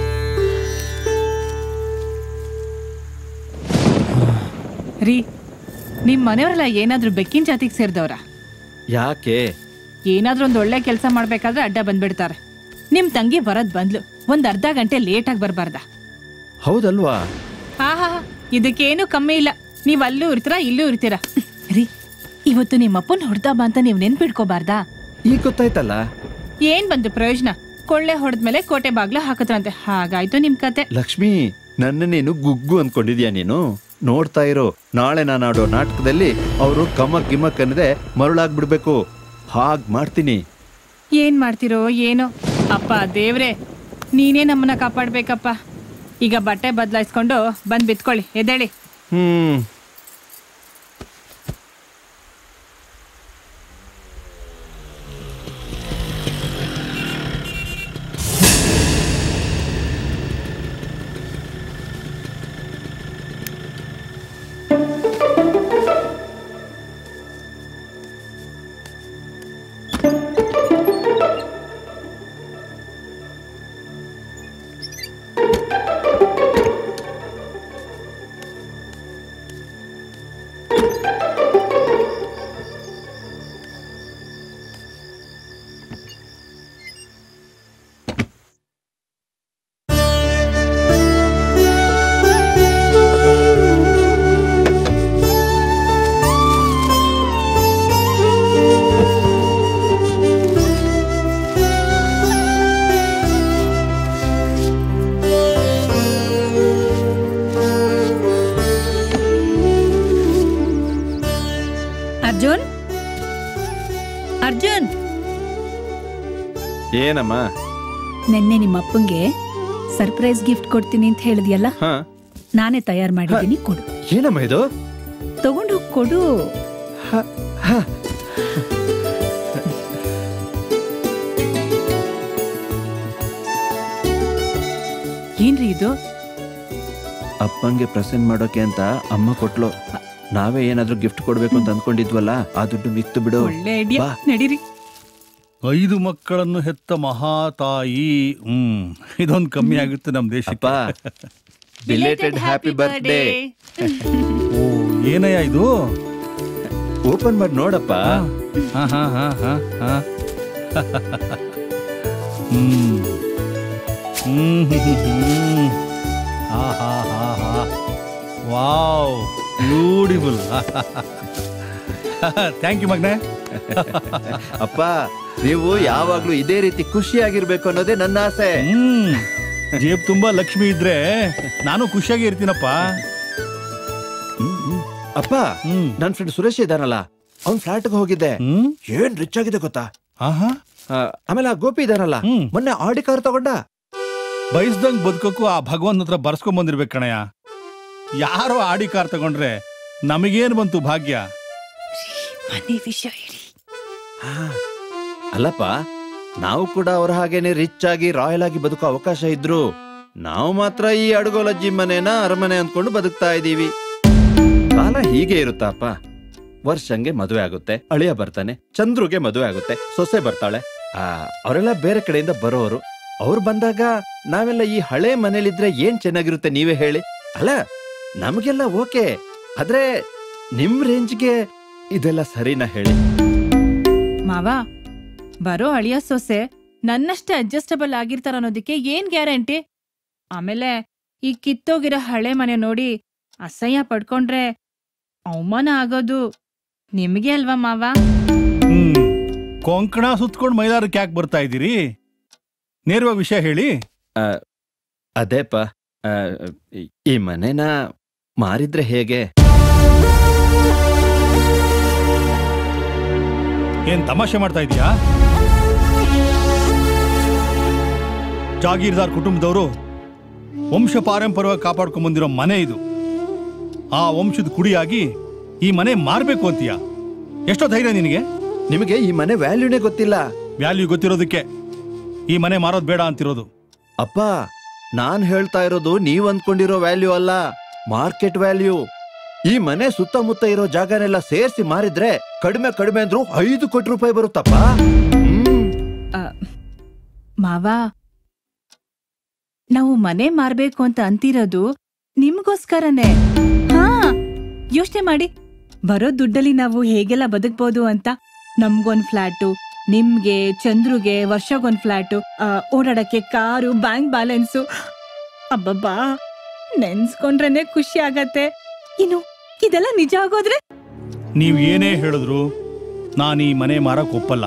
ರೀ ನಿಮ್ ಮನೆಯವರೆಲ್ಲ ಏನಾದ್ರೂ ಬೆಕ್ಕಿನ ಜಾತಿಗೆ ಸೇರಿದವ್ರ ಯಾಕೆ ಏನಾದ್ರೂ ಒಂದು ಒಳ್ಳೆ ಕೆಲಸ ಮಾಡ್ಬೇಕಾದ್ರೆ ಅಡ್ಡ ಬಂದ್ಬಿಡ್ತಾರೆ ನಿಮ್ ತಂಗಿ ಬರದ್ ಬಂದ್ಲು ಒಂದ್ ಅರ್ಧ ಗಂಟೆ ಲೇಟಾಗಿ ಬರ್ಬಾರ್ದ ಹೌದಲ್ವಾ ಆಹಾ ಇದಕ್ಕೇನು ಕಮ್ಮಿ ಇಲ್ಲ ನೀವ್ ಅಲ್ಲೂ ಇರ್ತೀರಾ ಇಲ್ಲೂ ಇರ್ತೀರಾ ರೀ ಇವತ್ತು ನಿಮ್ಮಪ್ಪನ್ ಹೊಡ್ದ ಬಾ ಅಂತ ನೀವ್ ನೆನ್ಪಿಡ್ಕೋಬಾರ್ದಾ ಈಗ ಗೊತ್ತಾಯ್ತಲ್ಲ ಏನ್ ಬಂತು ಪ್ರಯೋಜನ ಕೊಳ್ಳೆ ಹೊಡೆದ್ಮೇಲೆ ಕೋಟೆ ಬಾಗ್ಲ ಹಾಕತ್ರಂತೆ ಹಾಗಾಯ್ತು ನಿಮ್ ಕತೆ ಲಕ್ಷ್ಮಿ ನನ್ನ ನೀನು ಗುಗ್ಗು ಅನ್ಕೊಂಡಿದ್ಯಾ ನೀನು ನೋಡ್ತಾ ಇರೋ ನಾಳೆ ನಾನು ಆಡೋ ನಾಟಕದಲ್ಲಿ ಅವರು ಕಮಕ್ ಗಿಮಕ್ ಅನ್ನದೆ ಮರುಳಾಗ್ಬಿಡ್ಬೇಕು ಹಾಗ್ ಮಾಡ್ತೀನಿ ಏನ್ ಮಾಡ್ತಿರೋ ಏನೋ ಅಪ್ಪ ದೇವ್ರೆ ನೀನೇ ನಮ್ಮನ್ನ ಕಾಪಾಡ್ಬೇಕಪ್ಪ ಈಗ ಬಟ್ಟೆ ಬದಲಾಯಿಸ್ಕೊಂಡು ಬಂದ್ ಬಿತ್ಕೊಳ್ಳಿ ಎದ್ದೇಳಿ ಹ್ಮ್ ಅರ್ಜುನ್ ಅರ್ಜುನ್ ಏನಮ್ಮ ನೆನ್ನೆ ನಿಮ್ಮ ಅಪ್ಪಂಗೆ ಸರ್ಪ್ರೈಸ್ ಗಿಫ್ಟ್ ಕೊಡ್ತೀನಿ ಅಂತ ಹೇಳಿದ್ಯಲ್ಲ ಹಾ ನಾನೇ ತಯಾರು ಮಾಡಿದ್ದೀನಿ ಕೊಡು ಏನಮ್ಮ ಇದು ತಗೊಂಡು ಹೋಗ್ ಕೊಡು ಏನ್ರಿ ಇದು ಅಪ್ಪಂಗೆ ಪ್ರೆಸೆಂಟ್ ಮಾಡೋಕೆ ಅಂತ ಅಮ್ಮ ಕೊಟ್ಲು ನಾವೇ ಏನಾದ್ರೂ ಗಿಫ್ಟ್ ಕೊಡ್ಬೇಕು ಅಂತ ಅನ್ಕೊಂಡಿದ್ವಲ್ಲ ಆ ದುಡ್ಡು ಮಿಕ್ತು ಬಿಡು ಒಳ್ಳೆ ಐಡಿಯಾ ಬಾ. ನಡೀರಿ ಐದು ಮಕ್ಕಳನ್ನು ಹೆತ್ತ ಮಹಾತಾಯಿ ಹ್ಮ್ ಇದೊಂದು ಕಮ್ಮಿ ಆಗುತ್ತೆ ನಮ್ ಅಪ್ಪ ದೇಶಕ್ಕೆ ಬಿಲೇಟೆಡ್ ಹ್ಯಾಪಿ ಬರ್ತ್ಡೇ ಓ ಏನಯ್ಯ ಇದು ಓಪನ್ ಮಾಡಿ ನೋಡಪ್ಪ ಹಾ ಹಾ ಹಾ ಹಾ ಹಾ ಹ್ಮ್ ಹ್ಮ್ ಹ್ಮ್ ಹ್ಮ್ ಹಾ ಹಾ ಹಾ ಹಾ ವಾವ್ ಬ್ಯೂಟಿಫುಲ್ ಥ್ಯಾಂಕ್ ಯು ಮಗ್ನೆ ಅಪ್ಪ ನೀವು ಯಾವಾಗ್ಲೂ ಇದೇ ರೀತಿ ಖುಷಿಯಾಗಿರ್ಬೇಕು ಅನ್ನೋದೇ ನನ್ನ ಆಸೆ ಹ್ಮ್ ಜೇಬ್ ತುಂಬಾ ಲಕ್ಷ್ಮಿ ಇದ್ರೆ ನಾನು ಖುಷಿಯಾಗಿ ಇರ್ತೀನಪ್ಪ ಹ್ಮ್, ಹ್ಮ್. ಅಪ್ಪ ಹ್ಮ್ ನನ್ ಫ್ರೆಂಡ್ ಸುರೇಶ್ ಇದಾನಲ್ಲ ಅವ್ನ್ ಫ್ಲಾಟ್ ಹೋಗಿದ್ದೆ ಹ್ಮ್ ಏನ್ ರಿಚ್ ಆಗಿದೆ ಗೊತ್ತಾ ಆಹಾ ಆ, ಆಮೇಲೆ ಆ ಗೋಪಿ ಇದಾನಲ್ಲ ಹ್ಮ್. ಮೊನ್ನೆ ಆಡಿ ಕಾರ್ ತಗೊಂಡ ಬಯಸ್ದಂಗ್ ಬದುಕಕ್ಕೂ ಆ ಭಗವಂತ ಹತ್ರ ಬರ್ಸ್ಕೊಂಡ್ ಬಂದಿರ್ಬೇಕು ಕಣಯ್ಯ ಯಾರೋ ಆಡಿ ಕಾರ್ ತಗೊಂಡ್ರೆ ನಮಗೇನ್ ಬಂತು ಭಾಗ್ಯ ಮನೆ ವಿಷಯ ಹೇಳಿ ಹಾ. ಅಲ್ಲಪ್ಪ ನಾವು ಕೂಡ ಅವ್ರ ಹಾಗೇನೆ ರಿಚ್ ಆಗಿ ರಾಯಲ್ ಆಗಿ ಬದುಕೋ ಅವಕಾಶ ಇದ್ರು ನಾವು ಮಾತ್ರ ಈ ಅಡುಗೋಲಜ್ಜಿ ಮನೇನ ಅರಮನೆ ಅಂದ್ಕೊಂಡು ಬದುಕ್ತಾ ಇದೀವಿ ಕಾಲ ಹೀಗೆ ಇರುತ್ತಪ್ಪ ವರ್ಷಂಗೆ ಮದುವೆ ಆಗುತ್ತೆ ಅಳಿಯ ಬರ್ತಾನೆ ಚಂದ್ರುಗೆ ಮದುವೆ ಆಗುತ್ತೆ ಸೊಸೆ ಬರ್ತಾಳೆ ಆ ಅವರೆಲ್ಲ ಬೇರೆ ಕಡೆಯಿಂದ ಬರೋರು ಅವ್ರು ಬಂದಾಗ ನಾವೆಲ್ಲ ಈ ಹಳೆ ಮನೇಲಿದ್ರೆ ಏನ್ ಚೆನ್ನಾಗಿರುತ್ತೆ ನೀವೇ ಹೇಳಿ ಅಲ್ಲ ನಮಗೆಲ್ಲ ಓಕೆ ಆದ್ರೆ ನಿಮ್ ರೇಂಜ್ಗೆ ಇದೆಲ್ಲ ಸರಿನಾ ಹೇಳಿ ಮಾವ ಬರೋ ಅಳಿಯ ಸೊಸೆ ನನ್ನಷ್ಟೇ ಅಡ್ಜಸ್ಟಬಲ್ ಆಗಿರ್ತಾರ ಅನ್ನೋದಕ್ಕೆ ಏನ್ ಗ್ಯಾರಂಟಿ ಆಮೇಲೆ ಈ ಕಿತ್ತೋಗಿರೋ ಹಳೆ ಮನೆ ನೋಡಿ ಅಸಹ್ಯ ಪಡ್ಕೊಂಡ್ರೆ ಅವಮಾನ ಆಗೋದು ನಿಮ್ಗೆ ಅಲ್ವಾ ಮಾವ ಹ್ಮ್ ಕೊಂಕಣ ಸುತ್ಕೊಂಡು ಮೈದಾರಕ್ಕೆ ಯಾಕೆ ಬರ್ತಾ ಇದ್ದೀರಿ ನೇರವಾಗಿ ವಿಷಯ ಹೇಳಿ ಅದೇಪ ಆ, ಈ- ಈ ಮನೆನ ಮಾರಿದ್ರೆ ಹೇಗೆ ಏನ್ ತಮಾಷೆ ಮಾಡ್ತಾ ಇದೀಯಾ ಜಾಗೀರ್ದಾರ್ ಕುಟುಂಬದವರು ವಂಶ ಪಾರಂಪರ್ಯವಾಗಿ ಕಾಪಾಡ್ಕೊಂಡ್ ಬಂದಿರೋ ಮನೆ ಇದು ಆ ವಂಶದ ಕುಡಿಯಾಗಿ ಈ ಮನೆ ಮಾರ್ಬೇಕು ಅಂತೀಯ ಎಷ್ಟೋ ಧೈರ್ಯ ನಿನಗೆ ನಿಮಗೆ ಈ ಮನೆ ವ್ಯಾಲ್ಯೂನೇ ಗೊತ್ತಿಲ್ಲ ವ್ಯಾಲ್ಯೂ ಗೊತ್ತಿರೋದಕ್ಕೆ ಈ ಮನೆ ಮಾರೋದು ಬೇಡ ಅಂತಿರೋದು ಅಪ್ಪ ನಾನ್ ಹೇಳ್ತಾ ಇರೋದು ನೀವ್ ಅಂದ್ಕೊಂಡಿರೋ ವ್ಯಾಲ್ಯೂ ಅಲ್ಲ ಮಾರ್ಕೆಟ್ ವ್ಯಾಲ್ಯೂ ಈ ಮನೆ ಸುತ್ತಮುತ್ತ ಇರೋ ಜಾಗನೆಲ್ಲ ಸೇರ್ಸಿ ಮಾರಿದ್ರೆ ಕಡಿಮೆ ಕಡಿಮೆ ಅಂದ್ರೂ ಐದು ಕೋಟಿ ರೂಪಾಯಿ ಬರುತ್ತಪ್ಪ ಹ್ಮ್ ಮಾವ ನಾವು ಮನೆ ಮಾರ್ಬೇಕು ಅಂತ ಅಂತಿರೋದು ನಿಮ್ಗೋಸ್ಕರನೇ ಹಾ ಯೋಚನೆ ಮಾಡಿ ಬರೋ ದುಡ್ಡಲ್ಲಿ ನಾವು ಹೇಗೆಲ್ಲ ಬದುಕ್ಬೋದು ಅಂತ ನಮ್ಗೊಂದ್ ಫ್ಲಾಟು ನಿಮ್ಗೆ ಚಂದ್ರುಗೆ ವರ್ಷಗೊಂದ್ ಫ್ಲಾಟು ಆ, ಓಡಾಡಕ್ಕೆ ಕಾರು ಬ್ಯಾಂಕ್ ಬ್ಯಾಲೆನ್ಸು ಅಬ್ಬಬ್ಬಾ ನೆನ್ಸ್ಕೊಂಡ್ರೇನೆ ಖುಷಿ ಆಗತ್ತೆ ಇನ್ನು ಇದೆಲ್ಲ ನಿಜ ಆಗೋದ್ರೆ ನೀವು ಏನೇ ಹೇಳಿದ್ರು ನಾನು ಈ ಮನೆ ಮಾರಕ್ ಒಪ್ಪಲ್ಲ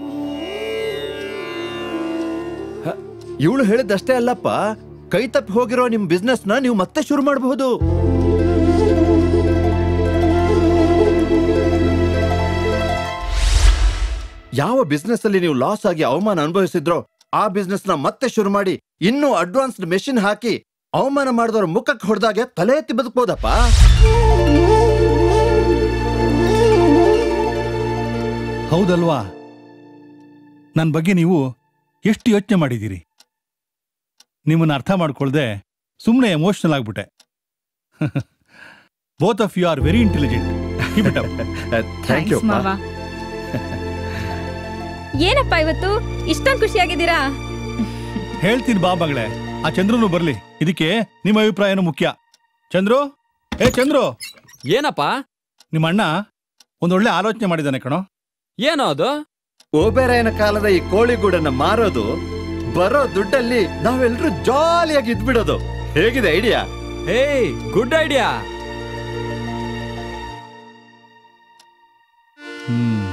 ಇವಳು ಹೇಳಿದಷ್ಟೇ ಅಲ್ಲಪ್ಪ ಕೈ ತಪ್ಪಿ ಹೋಗಿರೋ ನಿಮ್ ಬಿಸ್ನೆಸ್ ನ ನೀವು ಮತ್ತೆ ಶುರು ಮಾಡಬಹುದು ಯಾವ ಬಿಸ್ನೆಸ್ ಅಲ್ಲಿ ನೀವು ಲಾಸ್ ಆಗಿ ಅವಮಾನ ಅನುಭವಿಸಿದ್ರೋ ಆ ಬಿಸ್ನೆಸ್ ನ ಮತ್ತೆ ಶುರು ಮಾಡಿ ಇನ್ನೂ ಅಡ್ವಾನ್ಸ್ಡ್ ಮೆಷಿನ್ ಹಾಕಿ ಅವಮಾನ ಮಾಡಿದವ್ರ ಮುಖಕ್ಕೆ ಹೊಡೆದಾಗೆ ತಲೆ ಎತ್ತಿ ಬದುಕ್ಬೋದಪ್ಪ ಹೌದಲ್ವಾ ನನ್ನ ಬಗ್ಗೆ ನೀವು ಎಷ್ಟು ಯೋಚನೆ ಮಾಡಿದ್ದೀರಿ ನಿಮ್ಮನ್ನ ಅರ್ಥ ಮಾಡ್ಕೊಳ್ದೆ ಸುಮ್ಮನೆ ಎಮೋಷನಲ್ ಆಗ್ಬಿಟ್ಟೆ both of you are very intelligent thank you thanks ಮಾವ ಏನಪ್ಪ ಇವತ್ತು ಇಷ್ಟೊಂದು ಖುಷಿಯಾಗಿದ್ದೀರಾ ಹೇಳ್ತೀನಿ ಬಾ ಮಗಳೇ ಆ ಚಂದ್ರನು ಬರ್ಲಿ ಇದಕ್ಕೆ ನಿಮ್ಮ ಅಭಿಪ್ರಾಯನೂ ಮುಖ್ಯ ಚಂದ್ರು ಏ ಚಂದ್ರು ಏನಪ್ಪ ನಿಮ್ಮ ಅಣ್ಣ ಒಂದೊಳ್ಳೆ ಆಲೋಚನೆ ಮಾಡಿದ್ದಾನೆ ಕಣೋ ಏನೋ ಅದು ಓಬೆರಾಯನ ಕಾಲದ ಈ ಕೋಳಿಗೂಡನ್ನ ಮಾರೋದು ಬರೋ ದುಡ್ಡಲ್ಲಿ ನಾವೆಲ್ಲರೂ ಜಾಲಿಯಾಗಿ ಇದ್ಬಿಡೋದು ಹೇಗಿದೆ idea hey good idea hmm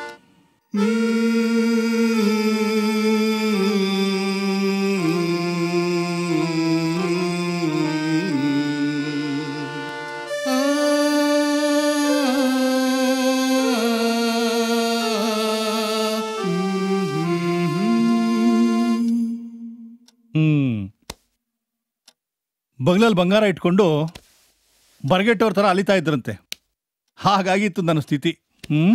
hmm ಬಗ್ಲಲ್ಲಿ ಬಂಗಾರ ಇಟ್ಕೊಂಡು ಬರ್ಗೆಟ್ಟವ್ರ ಥರ ಅಲಿತಾ ಇದ್ರಂತೆ ಹಾಗಾಗಿತ್ತು ನನ್ನ ಸ್ಥಿತಿ ಹ್ಮ್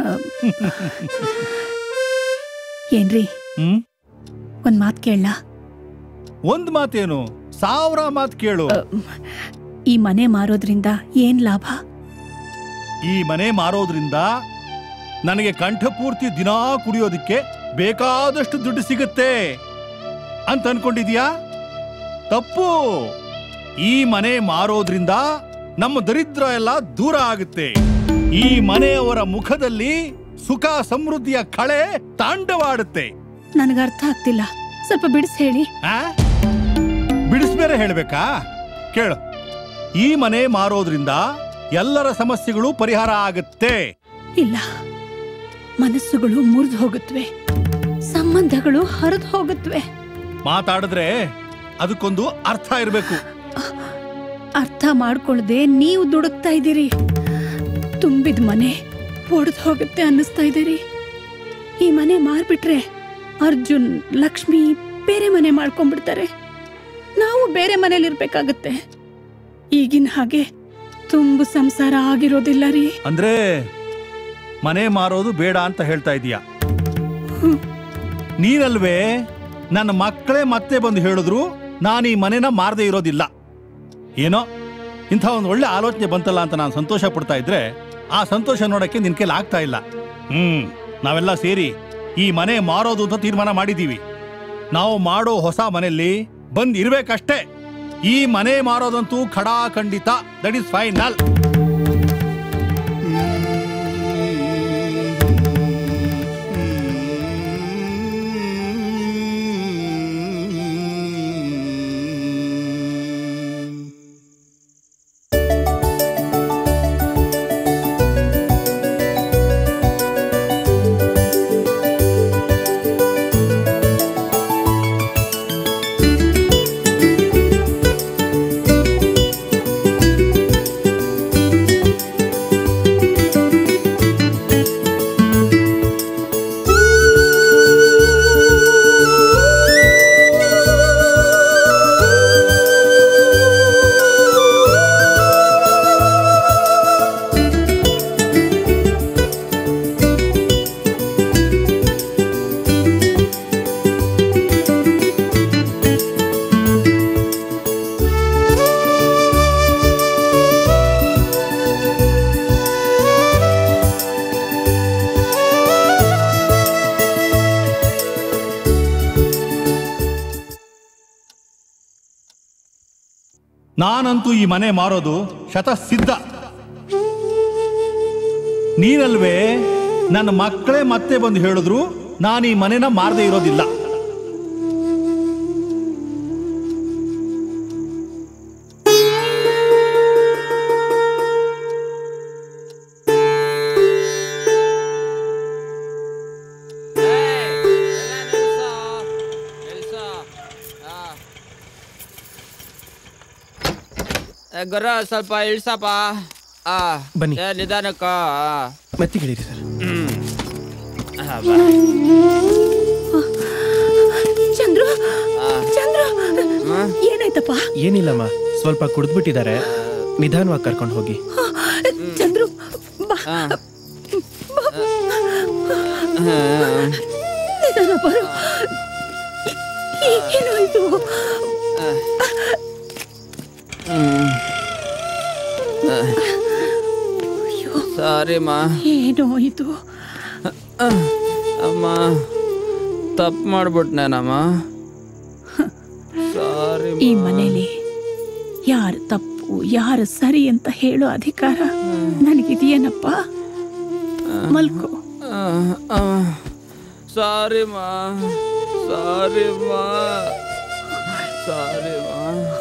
ಏನ್ರಿ ಹ್ಮ್ ಒಂದ್ ಮಾತ್ ಕೇಳ ಒಂದ್ ಮಾತೇನು ಸಾವಿರ ಮಾತು ಕೇಳು ಈ ಮನೆ ಮಾರೋದ್ರಿಂದ ಏನ್ ಲಾಭ ಈ ಮನೆ ಮಾರೋದ್ರಿಂದ ನನಗೆ ಕಂಠಪೂರ್ತಿ ದಿನಾ ಕುಡಿಯೋದಕ್ಕೆ ಬೇಕಾದಷ್ಟು ದುಡ್ಡು ಸಿಗುತ್ತೆ ಅಂತ ಅನ್ಕೊಂಡಿದ್ಯಾ ತಪ್ಪು ಈ ಮನೆ ಮಾರೋದ್ರಿಂದ ನಮ್ಮ ದರಿದ್ರ ಎಲ್ಲ ದೂರ ಆಗುತ್ತೆ ಈ ಮನೆಯವರ ಮುಖದಲ್ಲಿ ಸುಖ ಸಮೃದ್ಧಿಯ ಕಳೆ ತಾಂಡವಾಡುತ್ತೆ ನನಗೆ ಅರ್ಥ ಆಗ್ತಿಲ್ಲ ಸ್ವಲ್ಪ ಬಿಡಿಸಿ ಹೇಳಿ ಆ? ಬಿಡಿಸ್ಬೇರೆ ಹೇಳ್ಬೇಕಾ ಕೇಳು ಈ ಮನೆ ಮಾರೋದ್ರಿಂದ ಎಲ್ಲರ ಸಮಸ್ಯೆಗಳು ಪರಿಹಾರ ಆಗುತ್ತೆ ಇಲ್ಲ ಮನಸ್ಸುಗಳು ಮುರಿದು ಹೋಗುತ್ತವೆ ಸಂಬಂಧಗಳು ಹರಿದು ಹೋಗುತ್ತವೆ ಮಾತಾಡಿದ್ರೆ ಅದಕ್ಕೊಂದು ಅರ್ಥ ಇರಬೇಕು ಅರ್ಥ ಮಾಡ್ಕೊಳ್ಳದೆ ನೀವು ದುಡುಕ್ತಾ ಇದ್ದೀರಿ ತುಂಬಿದ ಮನೆ ಒಡೆದು ಹೋಗುತ್ತೆ ಅನ್ನಿಸ್ತಾ ಇದ್ದೀರಿ ಈ ಮನೆ ಮಾರ್ಬಿಟ್ರೆ ಅರ್ಜುನ್ ಲಕ್ಷ್ಮಿ ಬೇರೆ ಮನೆ ಮಾಡ್ಕೊಂಡ್ಬಿಡ್ತಾರೆ ನಾವು ಬೇರೆ ಮನೇಲಿರ್ಬೇಕಾಗತ್ತೆ ಈಗಿನ ಹಾಗೆ ತುಂಬು ಸಂಸಾರ ಆಗಿರೋದಿಲ್ಲ ರೀ ಅಂದ್ರೆ ಮನೆ ಮಾರೋದು ಬೇಡ ಅಂತ ಹೇಳ್ತಾ ಇದೀಯ ನೀನಲ್ವೇ ನನ್ನ ಮಕ್ಕಳೇ ಮತ್ತೆ ಬಂದು ಹೇಳಿದ್ರು ನಾನು ಈ ಮನೆನ ಮಾರದೇ ಇರೋದಿಲ್ಲ ಏನೋ ಇಂಥ ಒಂದು ಒಳ್ಳೆ ಆಲೋಚನೆ ಬಂತಲ್ಲ ಅಂತ ನಾನು ಸಂತೋಷ ಪಡ್ತಾ ಇದ್ರೆ ಆ ಸಂತೋಷ ನೋಡಕ್ಕೆ ನಿನ್ ಕೈಲಿ ಆಗ್ತಾ ಇಲ್ಲ ಹ್ಮ್ ನಾವೆಲ್ಲ ಸೇರಿ ಈ ಮನೆ ಮಾರೋದು ಅಂತ ತೀರ್ಮಾನ ಮಾಡಿದೀವಿ ನಾವು ಮಾಡೋ ಹೊಸ ಮನೆಯಲ್ಲಿ ಬಂದ್ ಇರ್ಬೇಕಷ್ಟೇ ಈ ಮನೆ ಮಾರೋದಂತೂ ಖಡಾ ಖಂಡಿತ ದಟ್ ಇಸ್ ಫೈನಲ್ ನಾನಂತೂ ಈ ಮನೆ ಮಾರೋದು ಶತಸಿದ್ಧ ನೀನಲ್ವೇ ನನ್ನ ಮಕ್ಕಳೇ ಮತ್ತೆ ಬಂದು ಹೇಳಿದ್ರು ನಾನು ಈ ಮನೆನ ಮಾರದೇ ಇರೋದಿಲ್ಲ ಗೊರ್ರ ಸ್ವಲ್ಪ ಇಳ್ಸಪ್ಪ ಆ ಬನ್ನಿ. ಏ, ನಿಧಾನಕ್ಕ ಆ. ಮೆತ್ತಿಗಿಳಿರಿ ಸರ್ ಆ, ಬಾ. ಚಂದ್ರು ಆ. ಚಂದ್ರು ಹ? ಏನಾಯ್ತಪ್ಪ ಏನಿಲ್ಲಮ್ಮ ಸ್ವಲ್ಪ ಕುಡಿದ್ಬಿಟ್ಟಿದ್ದಾರೆ ನಿಧಾನವಾಗಿ ಕರ್ಕೊಂಡು ಹೋಗಿ ಚಂದ್ರು ಬಾ ಆ. ನಿಧಾನ ಬರು ಏನಾಯ್ತು ಹ್ಮ್. ಆ. ಸಾರಿ ಮಾ ಏನೋ ಇದು ಅಮ್ಮ ತಪ್ಪು ಮಾಡ್ಬಿಟ್ನೇನಮ್ಮ ಸಾರಿ ಈ ಮನೇಲಿ ಯಾರ ತಪ್ಪು ಯಾರ ಸರಿ ಅಂತ ಹೇಳೋ ಅಧಿಕಾರ ನನಗಿದೆಯೇನಪ್ಪ ಮಲ್ಕೋ ಸಾರಿ ಮಾ ಸಾರಿ ಮಾ ಸಾರಿ ಮಾ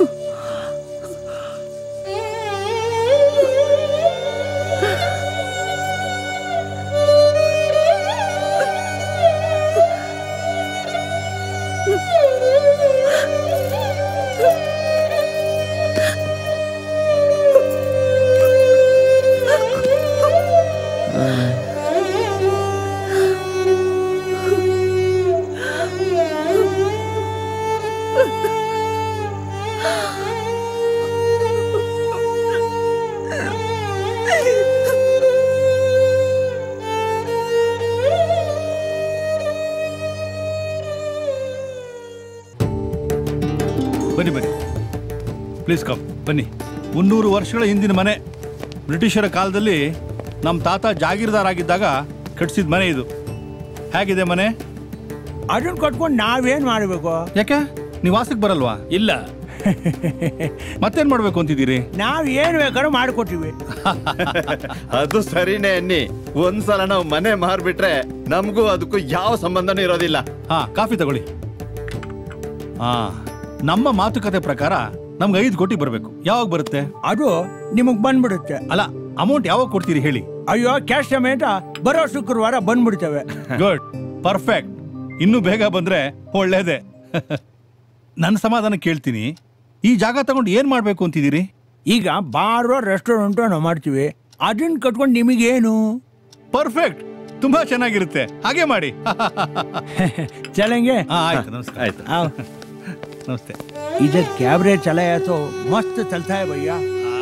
ಬನ್ನಿ ಬನ್ನಿ ಪ್ಲೀಸ್ ಕಮ್ ಬನ್ನಿ ಮುನ್ನೂರು ವರ್ಷಗಳ ಹಿಂದಿನ ಮನೆ ಬ್ರಿಟಿಷರ ಕಾಲದಲ್ಲಿ ನಮ್ಮ ತಾತ ಜಾಗೀರ್ದಾರ್ ಆಗಿದ್ದಾಗ ಕಟ್ಸಿದ ಮನೆ ಇದು ಹೇಗಿದೆ ಮನೆ ಅದನ್ನ ಕಟ್ಕೊಂಡು ನಾವೇನ್ ಮಾಡ್ಬೇಕು ಯಾಕೆ ನೀವು ವಾಸಕ್ಕೆ ಬರಲ್ವಾ ಇಲ್ಲ ಮತ್ತೇನ್ ಮಾಡ್ಬೇಕು ಅಂತಿದ್ದೀರಿ ನಾವ್ ಏನ್ ಬೇಕಾದ್ರೂ ಮಾಡ್ಕೊತೀವಿ ಅದು ಸರಿನೇ ಅನ್ನಿ ಒಂದ್ಸಲ ನಾವು ಮನೆ ಮಾರ್ಬಿಟ್ರೆ ನಮಗೂ ಅದಕ್ಕೂ ಯಾವ ಸಂಬಂಧನೂ ಇರೋದಿಲ್ಲ ಹಾ ಕಾಫಿ ತಗೊಳ್ಳಿ ಹಾ ನಮ್ಮ ಮಾತುಕತೆ ಪ್ರಕಾರ ನಮ್ಗೆ ಐದು ಕೋಟಿ ಬರಬೇಕು ಯಾವಾಗ ಬರುತ್ತೆ ಅದು ನಿಮಗ್ ಬಂದ್ಬಿಡುತ್ತೆ ಅಲ್ಲ ಅಮೌಂಟ್ ಯಾವಾಗ ಕೊಡ್ತೀರಿ ಹೇಳಿ ಅಯ್ಯೋ ಕ್ಯಾಶ್ ಸಮೇತ ಬರೋ ಶುಕ್ರವಾರ ಬಂದ್ಬಿಡ್ತೇವೆ ಗುಡ್ ಪರ್ಫೆಕ್ಟ್ ಇನ್ನೂ ಬೇಗ ಬಂದ್ರೆ ಒಳ್ಳೇದೆ ನನ್ನ ಸಮಾಧಾನ ಕೇಳ್ತೀನಿ ಈ ಜಾಗ ತಗೊಂಡು ಏನ್ ಮಾಡ್ಬೇಕು ಅಂತಿದ್ದೀರಿ ಈಗ ಬಾರೋ ರೆಸ್ಟೋರೆಂಟ್ ನಾವು ಮಾಡ್ತೀವಿ ಅದನ್ನ ಕಟ್ಕೊಂಡು ನಿಮಗೇನು ಪರ್ಫೆಕ್ಟ್ ತುಂಬಾ ಚೆನ್ನಾಗಿರುತ್ತೆ ಹಾಗೆ ಮಾಡಿ ಚಲಂಗೆ ಹಾ, ಆಯ್ತು ನಮಸ್ಕಾರ ಆಯ್ತು ನಮಸ್ತೆ इधर कैमरे चला है तो मस्त चलता है भैया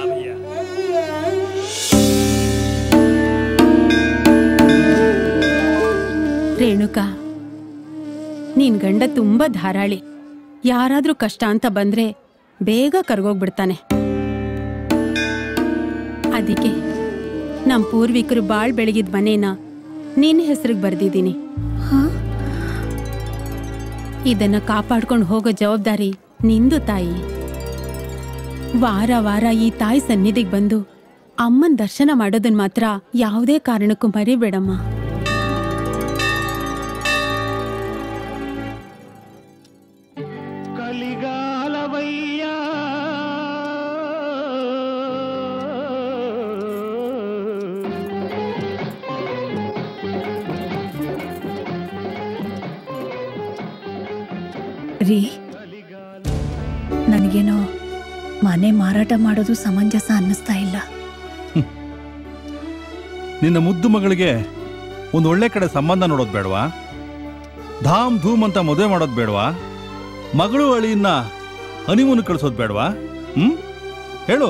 ರೇಣುಕಾ ನೀನ್ ಗಂಡ ತುಂಬಾ ಧಾರಾಳಿ ಯಾರಾದ್ರೂ ಕಷ್ಟ ಅಂತ ಬಂದ್ರೆ ಬೇಗ ಕರ್ಗೋಗ್ಬಿಡ್ತಾನೆ ಅದಕ್ಕೆ ನಮ್ ಪೂರ್ವಿಕರು ಬಾಳ್ ಬೆಳಗಿದ ಮನೇನ ನಿನ್ನ ಹೆಸರಿಗೆ ಬರ್ದಿದ್ದೀನಿ ಇದನ್ನ ಕಾಪಾಡ್ಕೊಂಡು ಹೋಗೋ ಜವಾಬ್ದಾರಿ ನಿಂದು ತಾಯಿ ವಾರ ವಾರ ಈ ತಾಯಿ ಸನ್ನಿಧಿಗೆ ಬಂದು ಅಮ್ಮನ್ ದರ್ಶನ ಮಾಡೋದನ್ ಮಾತ್ರ ಯಾವುದೇ ಕಾರಣಕ್ಕೂ ಮರಿಬೇಡಮ್ಮ ರೀ ನನಗೇನೋ ಮನೆ ಮಾರಾಟ ಮಾಡೋದು ಸಮಂಜಸ ಅನ್ನಿಸ್ತಾ ಇಲ್ಲ ನಿನ್ನ ಮುದ್ದು ಮಗಳಿಗೆ ಒಂದು ಒಳ್ಳೆ ಕಡೆ ಸಂಬಂಧ ನೋಡೋದು ಬೇಡವಾ ಧಾಮ್ ಧೂಮ್ ಅಂತ ಮದುವೆ ಮಾಡೋದು ಬೇಡವಾ ಮಗಳು ಅಳಿಯನ್ನ ಹನಿಮೂನ್ ಕಳಿಸೋದು ಬೇಡವಾ ಹ್ಮ್ ಹೇಳು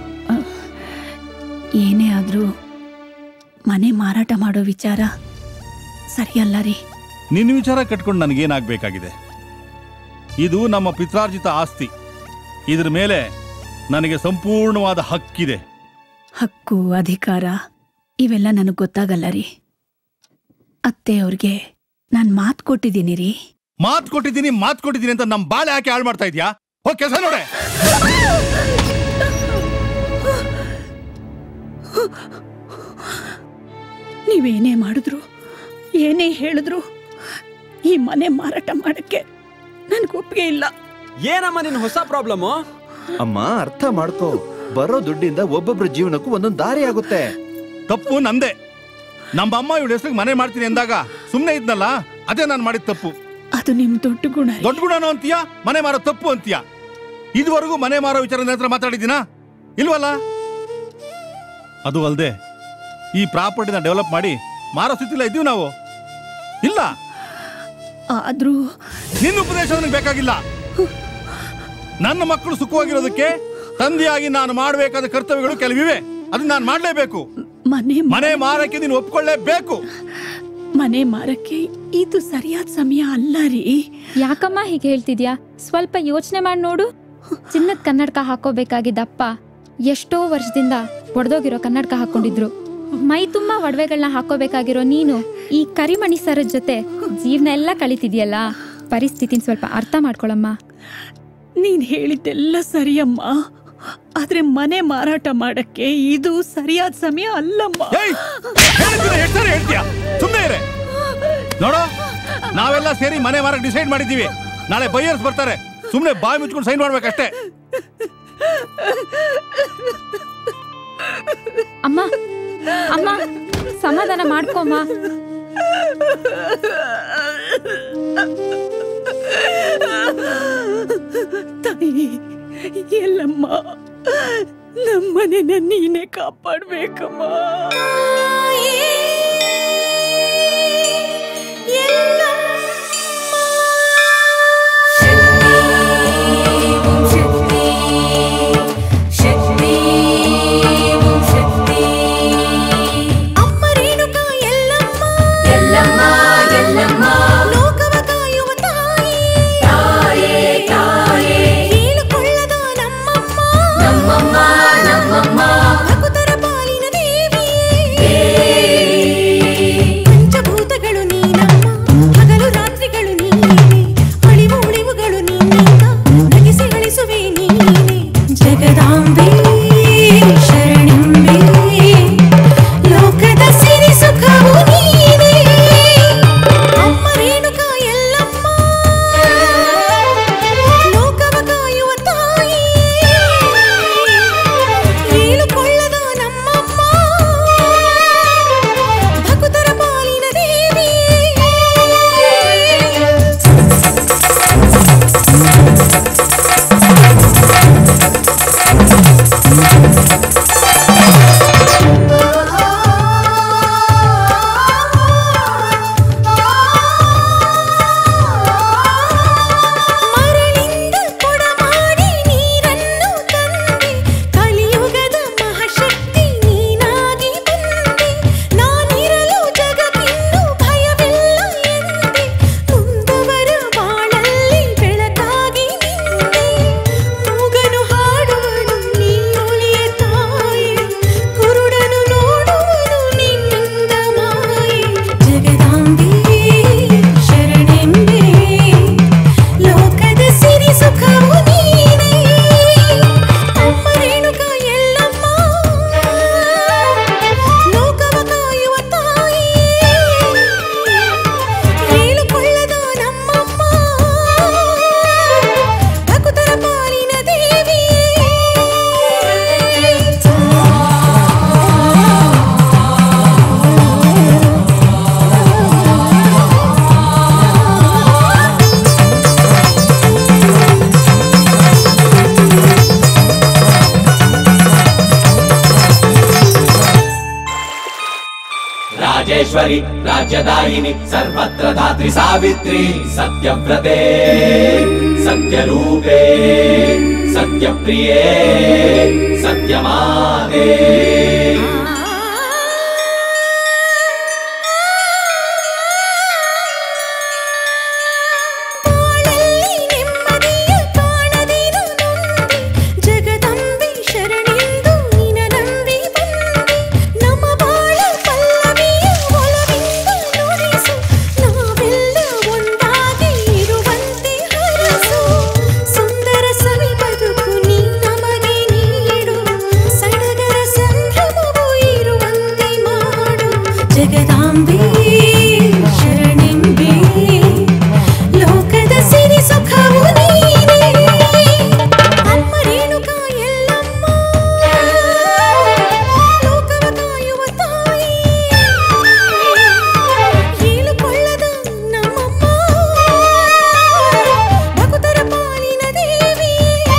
ಏನೇ ಆದ್ರೂ ಮನೆ ಮಾರಾಟ ಮಾಡೋ ವಿಚಾರ ಸರಿಯಲ್ಲ ರೀ ನಿನ್ನ ವಿಚಾರ ಕಟ್ಕೊಂಡು ನನಗೇನಾಗಬೇಕಾಗಿದೆ ಇದು ನಮ್ಮ ಪಿತ್ರಾರ್ಜಿತ ಆಸ್ತಿ ಇದ್ರ ಮೇಲೆ ನನಗೆ ಸಂಪೂರ್ಣವಾದ ಹಕ್ಕಿದೆ ಹಕ್ಕು ಅಧಿಕಾರ ಇವೆಲ್ಲ ನನಗೆ ಗೊತ್ತಾಗಲ್ಲ ರೀ ಅತ್ತೆ ಅವ್ರಿಗೆ ನಾನು ಮಾತು ಕೊಟ್ಟಿದ್ದೀನಿ ರೀ ಮಾತ್ ಕೊಟ್ಟಿದ್ದೀನಿ ಮಾತ್ ಕೊಟ್ಟಿದ್ದೀನಿ ಅಂತ ನಮ್ಮ ಬಾಳೆ ಯಾಕೆ ಹಾಳು ಮಾಡ್ತಾ ಇದೀಯಾ ಹೋಗ್ ಕೆಲಸ ನೋಡೆ ನೀವೇನೇ ಮಾಡಿದ್ರು ಏನೇ ಹೇಳಿದ್ರು ಈ ಮನೆ ಮಾರಾಟ ಮಾಡಕ್ಕೆ ನನ್ಗೆ ಒಪ್ಪಿಗೆ ಇಲ್ಲ ಏನಮ್ಮ ನಿನ್ ಹೊಸ ಪ್ರಾಬ್ಲಮ್ ಅಮ್ಮ ಅರ್ಥ ಮಾಡ್ಕೋ ಬರೋ ದುಡ್ಡಿಂದ ಒಬ್ಬೊಬ್ರ ಜೀವನಕ್ಕೂ ಒಂದೊಂದು ದಾರಿ ಆಗುತ್ತೆ ತಪ್ಪು ನಂದೆ ನಮ್ಮ ಅಮ್ಮ ಇವಳ ಹೆಸರಿಗೆ ಮನೆ ಮಾಡ್ತೀನಿ ಎಂದಾಗ ಸುಮ್ಮನೆ ಇದ್ನಲ್ಲ ಅದೇ ನಾನು ಮಾಡಿದ ತಪ್ಪು ಅದು ನಿಮ್ ದೊಡ್ಡ ಗುಣ ರೀ. ದೊಡ್ಡ ಗುಣನೋ ಅಂತೀಯ ಮನೆ ಮಾರೋ ತಪ್ಪು ಅಂತೀಯ ಇದುವರೆಗೂ ಮನೆ ಮಾರೋ ವಿಚಾರ ನನ್ನ ಹತ್ರ ಮಾತಾಡಿದ್ದೀನಾ ಇಲ್ವಲ್ಲ ಅದು ಅಲ್ಲದೆ ಈ ಪ್ರಾಪರ್ಟಿನ ಡೆವಲಪ್ ಮಾಡಿ ಮಾರೋ ಸ್ಥಿತಿಲ್ಲ ಇದ್ದೀವಿ ನಾವು ಇಲ್ಲ ಆದ್ರೂ ನಿನ್ನ ಉಪದೇಶ ನನಗೆ ಬೇಕಾಗಿಲ್ಲ ನನ್ನ ಮಕ್ಕಳು ಸುಖವಾಗಿರೋದಕ್ಕೆ ತಂದೆಯಾಗಿ ನಾನು ಮಾಡಬೇಕಾದ ಕರ್ತವ್ಯಗಳು ಕೆಲವಿವೆ ಅದನ್ನ ನಾನು ಮಾಡಲೇಬೇಕು ಮನೆ ಮನೆ ಮಾರಕ್ಕೆ ನೀನು ಒಪ್ಕೊಳ್ಳೇಬೇಕು ಮನೆ ಮಾರಕ್ಕೆ ಇದು ಸರಿಯಾದ ಸಮಯ ಅಲ್ಲ ರೀ ಯಾಕಮ್ಮ ಹೀಗೆ ಹೇಳ್ತಿದ್ಯಾ ಸ್ವಲ್ಪ ಯೋಚನೆ ಮಾಡಿ ನೋಡು ಚಿನ್ನದ ಕನ್ನಡಕ ಹಾಕೋಬೇಕಾಗಿದ್ದ ಅಪ್ಪ ಎಷ್ಟೋ ವರ್ಷದಿಂದ ಒಡೆದೋಗಿರೋ ಕನ್ನಡಕ ಹಾಕೊಂಡಿದ್ರು ಮೈ ತುಂಬಾ ಒಡವೆಗಳನ್ನ ಹಾಕೋಬೇಕಾಗಿರೋ ನೀನು ಈ ಕರಿಮಣಿ ಸರದ ಜೊತೆ ಜೀವನ ಎಲ್ಲ ಕಳಿತಿದ್ಯಲ್ಲ ಪರಿಸ್ಥಿತಿನ ಸ್ವಲ್ಪ ಅರ್ಥ ಮಾಡ್ಕೊಳಮ್ಮ ನೀನ್ ಹೇಳಿದ್ದೆಲ್ಲ ಸರಿಯಮ್ಮ ಆದ್ರೆ ಮನೆ ಮಾರಾಟ ಮಾಡಕ್ಕೆ ಇದು ಸರಿಯಾದ ಸಮಯ ಅಲ್ಲಮ್ಮ ಹೇಳ್ತಾರೆ ಹೇಳ್ತೀಯ ಸುಮ್ಮನೆ ಇರೆ ನೋಡೋ ನಾವೆಲ್ಲ ಸೇರಿ ಮನೆ ಮಾರಕ್ ಡಿಸೈಡ್ ಮಾಡಿದ್ದೀವಿ ನಾಳೆ ಬೈಯರ್ಸ್ ಬರ್ತಾರೆ ಸುಮ್ಮನೆ ಬಾಯಿ ಮುಚ್ಕೊಂಡು ಸೈನ್ ಮಾಡ್ಬೇಕಷ್ಟೇ ಅಮ್ಮ ಅಮ್ಮ ಸಮಾಧಾನ ಮಾಡ್ಕೊಮ್ಮ ತಾಯಿ ಎಲ್ಲಮ್ಮ ನಮ್ಮನೆನ ನೀನೇ ಕಾಪಾಡ್ಬೇಕಮ್ಮ ಎಲ್ಲಮ್ಮ ಎಲ್ಲಮ್ಮ ಲೋಕವ ಕಾಯುವ ತಾಯಿ ತಾಯೇ ತಾಯೇ ಕೀಳುಕೊಳ್ಳದ ನಮ್ಮಮ್ಮ ನಮ್ಮಮ್ಮ ನಮ್ಮಮ್ಮ ಭಕುತರ ಪಾಲಿನ ದೇವಿಯೇ ಸರ್ವೇಶ್ವರಿ ರಾಜ್ಯದಾಯಿನಿ ಸರ್ವತ್ರ ಧಾತ್ರಿ ಸಾವಿತ್ರಿ ಸತ್ಯವ್ರತೆ ಸತ್ಯರೂಪೇ ಸತ್ಯಪ್ರಿಯೇ ಸತ್ಯಮಾತೆ ಜಗದಂಬೆ ಶರಣೆಂದು ನಿನ ನಂಬಿ ಬಂದೆ ನಮ್ಮ ಬಾಳ ಪಲ್ಲವಿಯ ಒಲವಿಂದ ನುಡಿಸು ನಾವೆಲ್ಲ ಒಂದಾಗಿ ಇರುವಂತೆ ಹರಸು ಸುಂದರ ಸವಿ ಬದುಕು ನೀ ನಮಗೆ ನೀಡು ಸಡಗರ ಸಂಭ್ರಮವು ಇರುವಂತೆ ಮಾಡು ಜಗದಾಂಬೆ ಶರಣೆಂಬೆ ಲೋಕದ ಸಿರಿ ಸುಖವು ನೀನೇ ಅಮ್ಮ ರೇಣುಕಾ ಎಲ್ಲಮ್ಮ ಲೋಕವ ಕಾಯುವ ತಾಯಿ ಹೇಳಿಕೊಳ್ಳದ ನಮ್ಮಮ್ಮ ಭಕ್ತರ ಪಾಲಿನ ದೇವಿ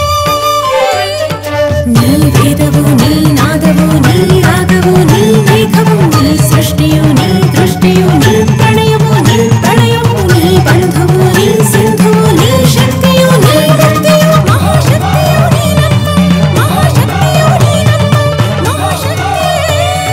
ನೀ ವೇದವು ನೀ ನಾದವು ನೀ ರಾಗವು ನೀ ಮೇಘವು ನೀ ಸೃಷ್ಟಿಯು ನೀ ದೃಷ್ಟಿಯು ನೀ ಪ್ರಣಯವು ನೀ ಪ್ರಳಯವು ನೀ ಬಂಧುವು ನೀ ಸಿಂಧುವು ನೀ ಶಕ್ತಿಯು ನೀ ಭಕ್ತಿಯು ಮಹಾಶಕ್ತಿಯು ನೀ ನಮ್ಮ ಮಹಾಶಕ್ತಿಯು ನೀ ನಮ್ಮ ಮಹಾಶಕ್ತಿಯೇ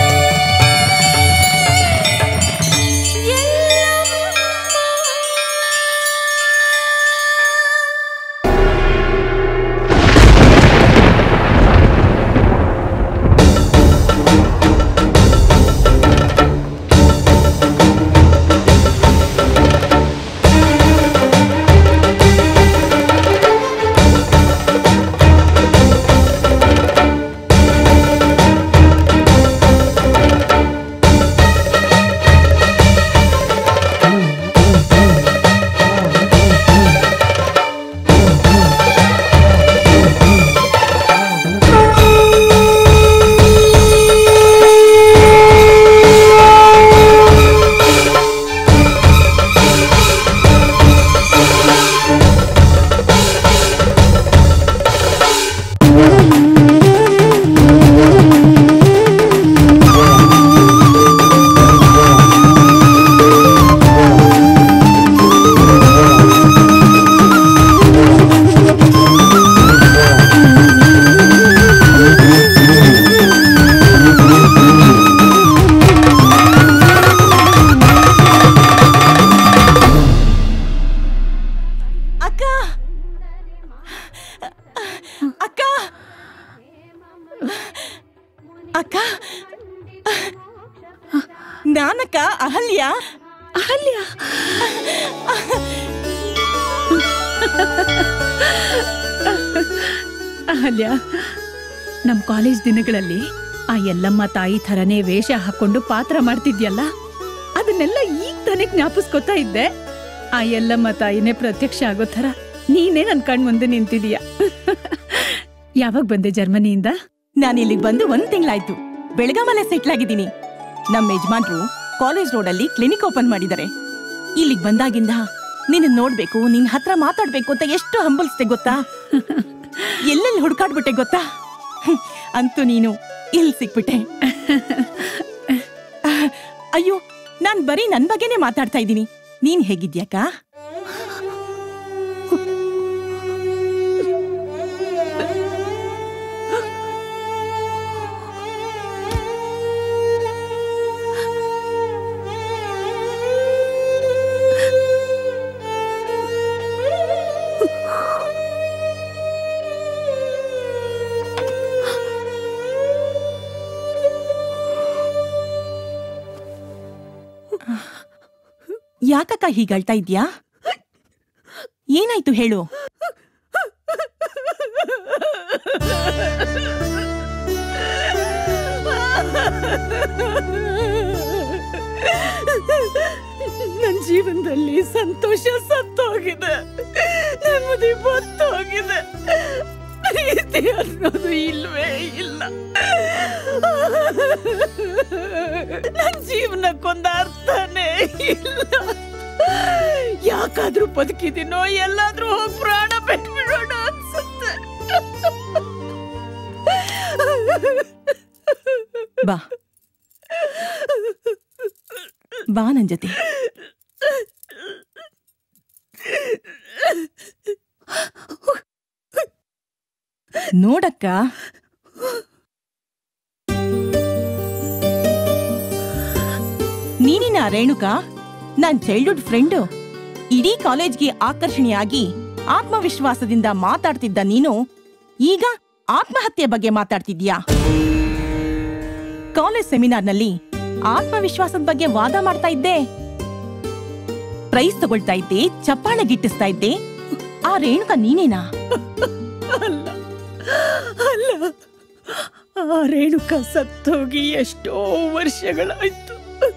ಅಕ್ಕ ಅಕ್ಕ ಅಕ್ಕ ನಾನಕ್ಕ ಅಹಲ್ಯ ಅಹಲ್ಯ ಅಹಲ್ಯ ನಮ್ ಕಾಲೇಜ್ ದಿನಗಳಲ್ಲಿ ಆ ಎಲ್ಲಮ್ಮ ತಾಯಿ ಥರನೇ ವೇಷ ಹಾಕೊಂಡು ಪಾತ್ರ ಮಾಡ್ತಿದ್ಯಲ್ಲ ಅದನ್ನೆಲ್ಲ ಈಗ ತಾನೇ ಜ್ಞಾಪಿಸ್ಕೊತಾ ಇದ್ದೆ ಆ ಎಲ್ಲಮ್ಮ ತಾಯಿನೇ ಪ್ರತ್ಯಕ್ಷ ಆಗೋ ಥರ ನೀನೇ ನನ್ ಕಣ್ ಮುಂದೆ ನಿಂತಿದೀಯ ಯಾವಾಗ ಬಂದೆ ಜರ್ಮನಿಯಿಂದ ನಾನು ಇಲ್ಲಿಗೆ ಬಂದು ಒಂದ್ ತಿಂಗಳಾಯ್ತು ಬೆಳಗಾಮಲ್ಲೇ ಸೆಟ್ಲ್ ಆಗಿದ್ದೀನಿ ನಮ್ಮ ಯಜಮಾನ್ರು ಕಾಲೇಜ್ ರೋಡಲ್ಲಿ ಕ್ಲಿನಿಕ್ ಓಪನ್ ಮಾಡಿದ್ದಾರೆ ಇಲ್ಲಿಗೆ ಬಂದಾಗಿಂದ ನಿನ್ನ ನೋಡ್ಬೇಕು ನಿನ್ ಹತ್ರ ಮಾತಾಡ್ಬೇಕು ಅಂತ ಎಷ್ಟು ಹಂಬಲ್ಸ್ತೆ ಗೊತ್ತಾ ಎಲ್ಲೆಲ್ಲಿ ಹುಡ್ಕಾಡ್ಬಿಟ್ಟೆ ಗೊತ್ತಾ ಹ್ಮ್, ಅಂತೂ ನೀನು ಇಲ್ಲಿ ಸಿಕ್ಬಿಟ್ಟೆ ಅಯ್ಯೋ ನಾನ್ ಬರೀ ನನ್ ಬಗ್ಗೆನೇ ಮಾತಾಡ್ತಾ ಇದ್ದೀನಿ ನೀನ್ ಹೇಗಿದ್ಯಾಕ ಯಾಕಕ್ಕ ಹೀಗಳ್ತಾ ಇದ್ಯಾ ಏನಾಯ್ತು ಹೇಳು ನನ್ ಜೀವನದಲ್ಲಿ ಸಂತೋಷ ಸತ್ತೋಗಿದೆ ನೆಮ್ಮದಿ ಬತ್ತೋಗಿದೆ ಪ್ರೀತಿ ಅನ್ನೋದು ಇಲ್ವೇ ಇಲ್ಲ ನನ್ ಜೀವನಕ್ಕೊಂದು ಅರ್ಥನೇ ಇಲ್ಲ ಯಾಕಾದ್ರೂ ಬದುಕಿದೀನೋ ಎಲ್ಲಾದ್ರೂ ಹೋಗಿ ಪ್ರಾಣ ಬಿಟ್ಬಿಡೋಣ ಅನ್ಸುತ್ತೆ ಬಾ ಬಾ ನನ್ ಜೊತೆ ನೋಡಕ್ಕ ನೀನಿನ ರೇಣುಕಾ ನನ್ ಚೈಲ್ಡ್ಹುಡ್ ಫ್ರೆಂಡು ಇಡೀ ಕಾಲೇಜ್ಗೆ ಆಕರ್ಷಣೆಯಾಗಿ ಆತ್ಮವಿಶ್ವಾಸದಿಂದ ಮಾತಾಡ್ತಿದ್ದ ನೀನು ಈಗ ಆತ್ಮಹತ್ಯೆ ಬಗ್ಗೆ ಮಾತಾಡ್ತಿದ್ಯಾ ಕಾಲೇಜ್ ಸೆಮಿನಾರ್ನಲ್ಲಿ ಆತ್ಮವಿಶ್ವಾಸದ ಬಗ್ಗೆ ವಾದ ಮಾಡ್ತಾ ಇದ್ದೆ ಪ್ರೈಸ್ ತಗೊಳ್ತಾ ಇದ್ದೆ ಚಪ್ಪಾಳೆ ಗಿಟ್ಟಿಸ್ತಾ ಇದ್ದೆ ಆ ರೇಣುಕಾ ನೀನೇನಾ ಅಲ್ಲ ಅಲ್ಲ ಆ ರೇಣುಕ ಸತ್ತೋಗಿ ಎಷ್ಟೋ ವರ್ಷಗಳಾಯ್ತು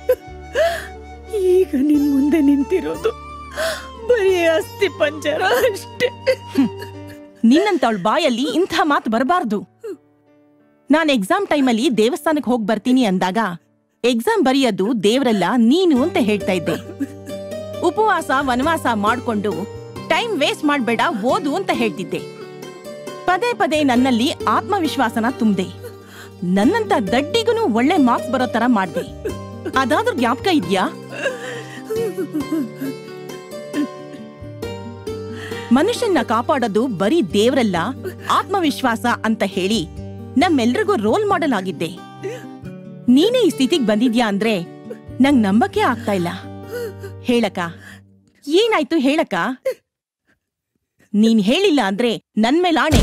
ಈಗ ನಿನ್ ಮುಂದೆ ನಿಂತಿರೋದು ಬರೀ ಅಸ್ಥಿ ಪಂಜರ ಅಷ್ಟೇ ನಿನ್ನಂತವಳ ಬಾಯಲ್ಲಿ ಇಂಥ ಮಾತು ಬರಬಾರ್ದು ನಾನ್ ಎಕ್ಸಾಮ್ ಟೈಮಲ್ಲಿ ದೇವಸ್ಥಾನಕ್ಕೆ ಹೋಗಿ ಬರ್ತೀನಿ ಅಂದಾಗ ಎಕ್ಸಾಮ್ ಬರೆಯೋದು ದೇವ್ರಲ್ಲ ನೀನು ಅಂತ ಹೇಳ್ತಾ ಇದ್ದೆ ಉಪವಾಸ ವನವಾಸ ಮಾಡ್ಕೊಂಡು ಟೈಮ್ ವೇಸ್ಟ್ ಮಾಡ್ಬೇಡ ಓದು ಅಂತ ಹೇಳ್ತಿದ್ದೆ ಪದೇ ಪದೇ ನನ್ನಲ್ಲಿ ಆತ್ಮವಿಶ್ವಾಸನ ತುಂಬ್ದೆ ನನ್ನಂತ ದಡ್ಡಿಗೂ ಒಳ್ಳೆ ಮಾರ್ಕ್ಸ್ ಬರೋ ತರ ಮಾಡ್ದೆ ಅದಾದ್ರೂ ಜ್ಞಾಪಕ ಇದ್ಯಾ ಮನುಷ್ಯನ್ನ ಕಾಪಾಡೋದು ಬರೀ ದೇವ್ರಲ್ಲ ಆತ್ಮವಿಶ್ವಾಸ ಅಂತ ಹೇಳಿ ನಮ್ಮೆಲ್ರಿಗೂ ರೋಲ್ ಮಾಡೆಲ್ ಆಗಿದ್ದೆ ನೀನೇ ಈ ಸ್ಥಿತಿಗ್ ಬಂದಿದ್ಯಾ ಅಂದ್ರೆ ನಂಗ್ ನಂಬಕ್ಕೆ ಆಗ್ತಾ ಇಲ್ಲ ಹೇಳಕ ಏನಾಯ್ತು ಹೇಳಕ ನೀನ್ ಹೇಳಿಲ್ಲ ಅಂದ್ರೆ ನನ್ ಮೇಲೆ ಆಣೆ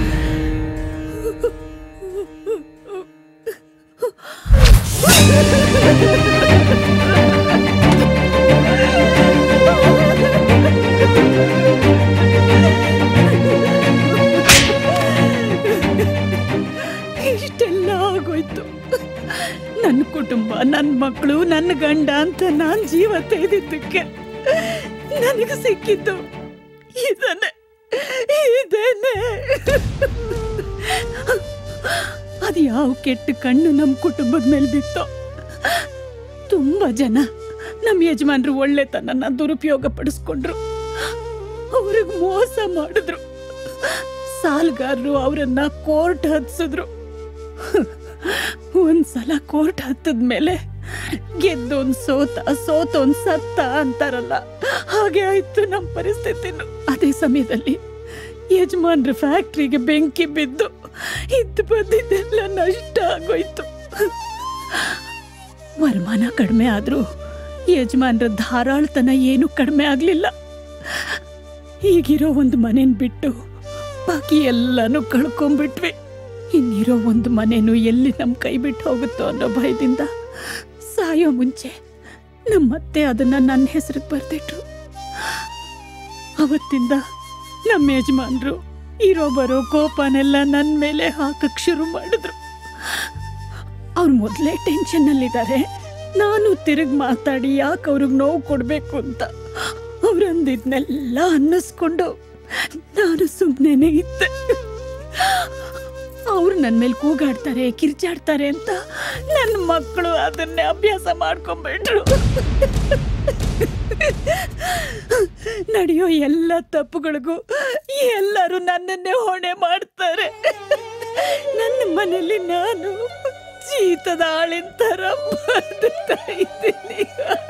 ಇಷ್ಟೆಲ್ಲ ಆಗೋಯ್ತು ನನ್ನ ಕುಟುಂಬ ನನ್ನ ಮಕ್ಕಳು ನನ್ನ ಗಂಡ ಅಂತ ನಾನ್ ಜೀವ ತೆಗೆದಿದ್ದಕ್ಕೆ ನನಗೆ ಸಿಕ್ಕಿದ್ದು ಇದನ್ನೇ ಇದೇನೆ ಅದು ಯಾವ ಕೆಟ್ಟ ಕಣ್ಣು ನಮ್ಮ ಕುಟುಂಬದ ಮೇಲೆ ಬಿತ್ತೋ ತುಂಬಾ ಜನ ನಮ್ಮ ಯಜಮಾನ್ರು ಒಳ್ಳೆತನನ ದುರುಪಯೋಗ ಪಡಿಸ್ಕೊಂಡ್ರು ಅವ್ರಿಗೆ ಮೋಸ ಮಾಡಿದ್ರು ಸಾಲ್ಗಾರರು ಅವರನ್ನ ಕೋರ್ಟ್ ಹತ್ಸಿದ್ರು ಒಂದ್ಸಲ ಕೋರ್ಟ್ ಹತ್ತದ ಮೇಲೆ ಗೆದ್ದೊಂದ್ ಸೋತ ಸೋತೊಂದ್ ಸತ್ತ ಅಂತಾರಲ್ಲ ಹಾಗೆ ಆಯ್ತು ನಮ್ಮ ಪರಿಸ್ಥಿತಿನು ಅದೇ ಸಮಯದಲ್ಲಿ ಯಜಮಾನ್ರ ಫ್ಯಾಕ್ಟ್ರಿಗೆ ಬೆಂಕಿ ಬಿದ್ದು ಇದ್ದು ಬಂದಿದ್ದೆಲ್ಲ ನಷ್ಟ ಆಗೋಯ್ತು ವರಮಾನ ಕಡಿಮೆ ಆದ್ರೂ ಯಜಮಾನ್ರ ಧಾರಾಳ್ತನ ಏನು ಕಡಿಮೆ ಆಗ್ಲಿಲ್ಲ ಈಗಿರೋ ಒಂದು ಮನೇನ್ ಬಿಟ್ಟು ಬಾಕಿ ಎಲ್ಲಾನು ಕಳ್ಕೊಂಡ್ಬಿಟ್ವಿ ಇನ್ನಿರೋ ಒಂದು ಮನೇನು ಎಲ್ಲಿ ನಮ್ ಕೈ ಬಿಟ್ಟು ಹೋಗುತ್ತೋ ಅನ್ನೋ ಭಯದಿಂದ ಸಾಯೋ ಮುಂಚೆ ನಮ್ಮತ್ತೆ ಅದನ್ನ ನನ್ನ ಹೆಸರಿಗೆ ಬರ್ದಿಟ್ರು ಅವತ್ತಿಂದ ನಮ್ಮ ಯಜಮಾನ್ರು ಇರೋ ಬರೋ ಕೋಪನೆಲ್ಲ ನನ್ನ ಮೇಲೆ ಹಾಕಕ್ ಶುರು ಮಾಡಿದ್ರು ಅವ್ರು ಮೊದಲೇ ಟೆನ್ಷನ್ನಲ್ಲಿದ್ದಾರೆ ನಾನು ತಿರುಗಿ ಮಾತಾಡಿ ಯಾಕೆ ಅವ್ರಿಗೆ ನೋವು ಕೊಡಬೇಕು ಅಂತ ಅವ್ರಂದಿದ್ನೆಲ್ಲ ಅನ್ನಿಸ್ಕೊಂಡು ನಾನು ಸುಮ್ಮನೆ ಇದ್ದೆ ಅವ್ರು ನನ್ನ ಮೇಲೆ ಕೂಗಾಡ್ತಾರೆ ಕಿರ್ಚಾಡ್ತಾರೆ ಅಂತ ನನ್ನ ಮಕ್ಕಳು ಅದನ್ನೇ ಅಭ್ಯಾಸ ಮಾಡ್ಕೊಂಡ್ಬಿಟ್ರು ನಡೆಯೋ ಎಲ್ಲ ತಪ್ಪುಗಳಿಗೂ ಎಲ್ಲರೂ ನನ್ನನ್ನೇ ಹೊಣೆ ಮಾಡ್ತಾರೆ ನನ್ನ ಮನೆಯಲ್ಲಿ ನಾನು ಜೀತದ ಆಳಿನ ತರ ಬದುಕ್ತಾ ಇದ್ದೀನಿ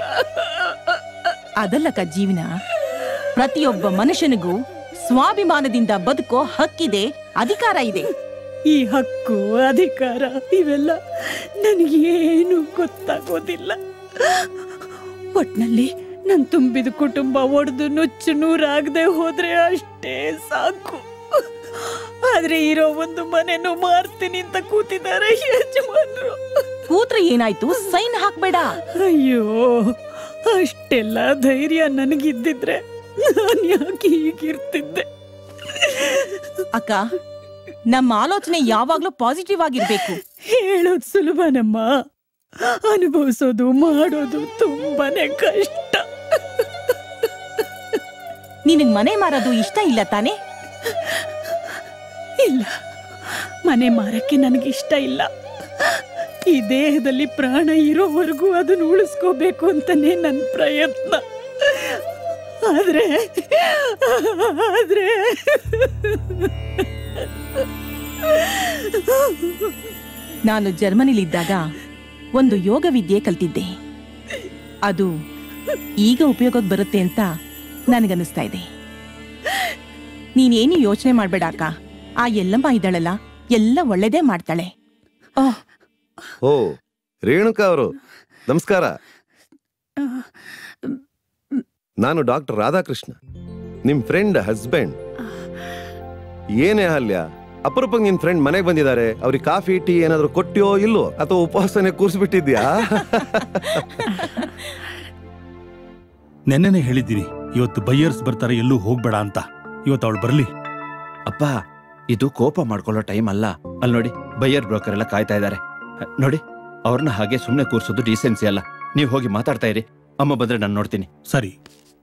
ಅದಲ್ಲಕ ಜೀವನ ಪ್ರತಿಯೊಬ್ಬ ಮನುಷ್ಯನಿಗೂ ಸ್ವಾಭಿಮಾನದಿಂದ ಬದುಕೋ ಹಕ್ಕಿದೆ ಅಧಿಕಾರ ಇದೆ ಈ ಹಕ್ಕು ಅಧಿಕಾರ ಇವೆಲ್ಲ ನನಗೇನು ಗೊತ್ತಾಗೋದಿಲ್ಲ ಒಟ್ನಲ್ಲಿ ನನ್ ತುಂಬಿದ ಕುಟುಂಬ ಒಡೆದು ನುಚ್ಚು ನೂರಾಗದೆ ಹೋದ್ರೆ ಅಷ್ಟೇ ಸಾಕು ಆದ್ರೆ ಇರೋ ಒಂದು ಮನೆನೂ ಮಾರ್ತೀನಿ ಅಂತ ಕೂತಿದ್ದಾರೆ ಯಜಮಾನ್ರು ಕೂತ್ರೆ ಏನಾಯ್ತು ಸೈನ್ ಹಾಕ್ಬೇಡ ಅಯ್ಯೋ ಅಷ್ಟೆಲ್ಲ ಧೈರ್ಯ ನನಗಿದ್ದಿದ್ರೆ ನಾನು ಯಾಕೆ ಹೀಗಿರ್ತಿದ್ದೆ ಅಕ್ಕ ನಮ್ಮ ಆಲೋಚನೆ ಯಾವಾಗ್ಲೂ ಪಾಸಿಟಿವ್ ಆಗಿರ್ಬೇಕು ಹೇಳೋದು ಸುಲಭನಮ್ಮ ಅನುಭವಿಸೋದು ಮಾಡೋದು ತುಂಬಾನೇ ಕಷ್ಟ ನಿನಗ್ ಮನೆ ಮಾರೋದು ಇಷ್ಟ ಇಲ್ಲ ತಾನೇ ಇಲ್ಲ ಮನೆ ಮಾರಕ್ಕೆ ನನಗಿಷ್ಟ ಇಲ್ಲ ಈ ದೇಹದಲ್ಲಿ ಪ್ರಾಣ ಇರೋವರೆಗೂ ಅದನ್ನು ಉಳಿಸ್ಕೋಬೇಕು ಅಂತಾನೆ ನನ್ನ ಪ್ರಯತ್ನ ಆದ್ರೆ ಆದ್ರೆ ನಾನು ಜರ್ಮನಿಲಿದ್ದಾಗ ಒಂದು ಯೋಗ ವಿದ್ಯೆ ಕಲ್ತಿದ್ದೆ ಅದು ಈಗ ಉಪಯೋಗಕ್ಕೆ ಬರುತ್ತೆ ಅಂತ ನನಗನ್ನಿಸ್ತಾ ಇದೆ ನೀನೇನು ಯೋಚನೆ ಮಾಡ್ಬೇಡ ಅಕ್ಕ ಆ ಎಲ್ಲಮ್ಮ ಇದ್ದಾಳಲ್ಲ ಎಲ್ಲ ಒಳ್ಳೇದೇ ಮಾಡ್ತಾಳೆ ಓಹ್ ಓ ರೇಣುಕಾ ಅವರು ನಮಸ್ಕಾರ ನಾನು ಡಾಕ್ಟರ್ ರಾಧಾಕೃಷ್ಣ ನಿಮ್ ಫ್ರೆಂಡ್ ಹಸ್ಬೆಂಡ್ ಏನೇ ಅಲ್ಯ ಅಪರೂಪಕ್ಕೆ ನಿನ್ ಫ್ರೆಂಡ್ ಮನೆಗೆ ಬಂದಿದ್ದಾರೆ ಅವ್ರಿಗೆ ಕಾಫಿ ಟೀ ಏನಾದ್ರು ಕೊಟ್ಟಿಯೋ ಇಲ್ವೋ ಅಥವಾ ಉಪವಾಸನೆ ಕೂರಿಸ್ಬಿಟ್ಟಿದ್ಯಾ ನೆನ್ನೆನೆ ಹೇಳಿದ್ದೀನಿ ಇವತ್ತು ಬೈಯರ್ಸ್ ಬರ್ತಾರೆ ಎಲ್ಲೂ ಹೋಗ್ಬೇಡ ಅಂತ ಇವತ್ತು ಅವಳು ಬರ್ಲಿ ಅಪ್ಪ ಇದು ಕೋಪ ಮಾಡ್ಕೊಳ್ಳೋ ಟೈಮ್ ಅಲ್ಲ ಅಲ್ಲಿ ನೋಡಿ ಬೈಯರ್ ಬ್ರೋಕರ್ ಎಲ್ಲ ಕಾಯ್ತಾ ಇದ್ದಾರೆ ನೋಡಿ ಅವ್ರನ್ನ ಹಾಗೆ ಸುಮ್ಮನೆ ಕೂರ್ಸೋದು ಡೀಸೆನ್ಸಿ ಅಲ್ಲ ನೀವು ಹೋಗಿ ಮಾತಾಡ್ತಾ ಇರಿ ಅಮ್ಮ ಬಂದ್ರೆ ನಾನು ನೋಡ್ತೀನಿ ಸರಿ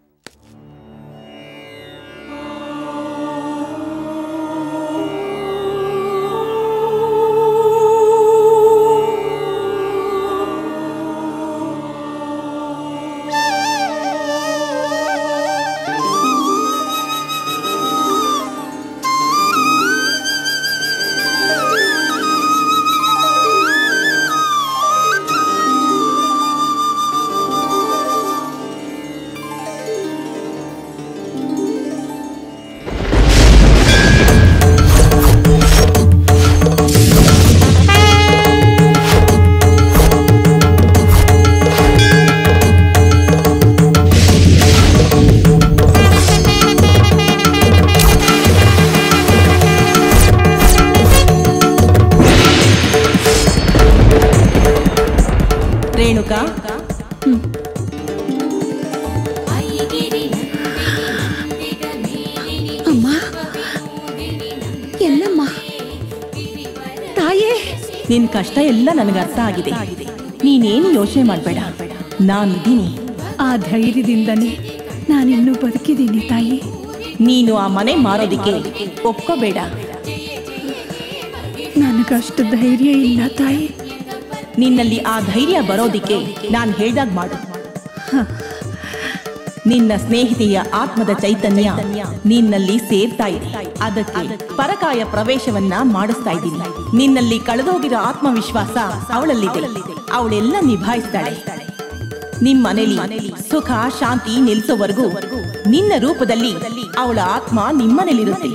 ರೇಣುಕಾ ಅಮ್ಮ ಎಲ್ಲಮ್ಮ ತಾಯೇ ನಿನ್ ಕಷ್ಟ ಎಲ್ಲ ನನಗೆ ಅರ್ಥ ಆಗಿದೆ ನೀನೇನು ಯೋಚನೆ ಮಾಡ್ಬೇಡ ನಾನಿದ್ದೀನಿ ಆ ಧೈರ್ಯದಿಂದನೇ ನಾನಿನ್ನೂ ಬದುಕಿದ್ದೀನಿ ತಾಯಿ ನೀನು ಆ ಮನೆ ಮಾರೋದಿಕ್ಕೆ ಒಪ್ಕೋಬೇಡ ನನಗಷ್ಟು ಧೈರ್ಯ ಇಲ್ಲ ತಾಯಿ ನಿನ್ನಲ್ಲಿ ಆ ಧೈರ್ಯ ಬರೋದಿಕ್ಕೆ ನಾನು ಹೇಳ್ದಾಗ ಮಾಡು ನಿನ್ನ ಸ್ನೇಹಿತೆಯ ಆತ್ಮದ ಚೈತನ್ಯ ನಿನ್ನಲ್ಲಿ ಸೇರ್ತಾ ಇದೆ ಅದಕ್ಕೆ ಪರಕಾಯ ಪ್ರವೇಶವನ್ನ ಮಾಡಿಸ್ತಾ ಇದ್ದೀನಿ ನಿನ್ನಲ್ಲಿ ಕಳೆದೋಗಿರೋ ಆತ್ಮವಿಶ್ವಾಸ ಅವಳಲ್ಲಿದೆ ಅವಳೆಲ್ಲ ನಿಭಾಯಿಸ್ತಾಳೆ ನಿಮ್ ಮನೇಲಿ ಸುಖ ಶಾಂತಿ ನಿಲ್ಸೋವರೆಗೂ ನಿನ್ನ ರೂಪದಲ್ಲಿ ಅವಳ ಆತ್ಮ ನಿಮ್ಮನೇಲಿರುತ್ತೆ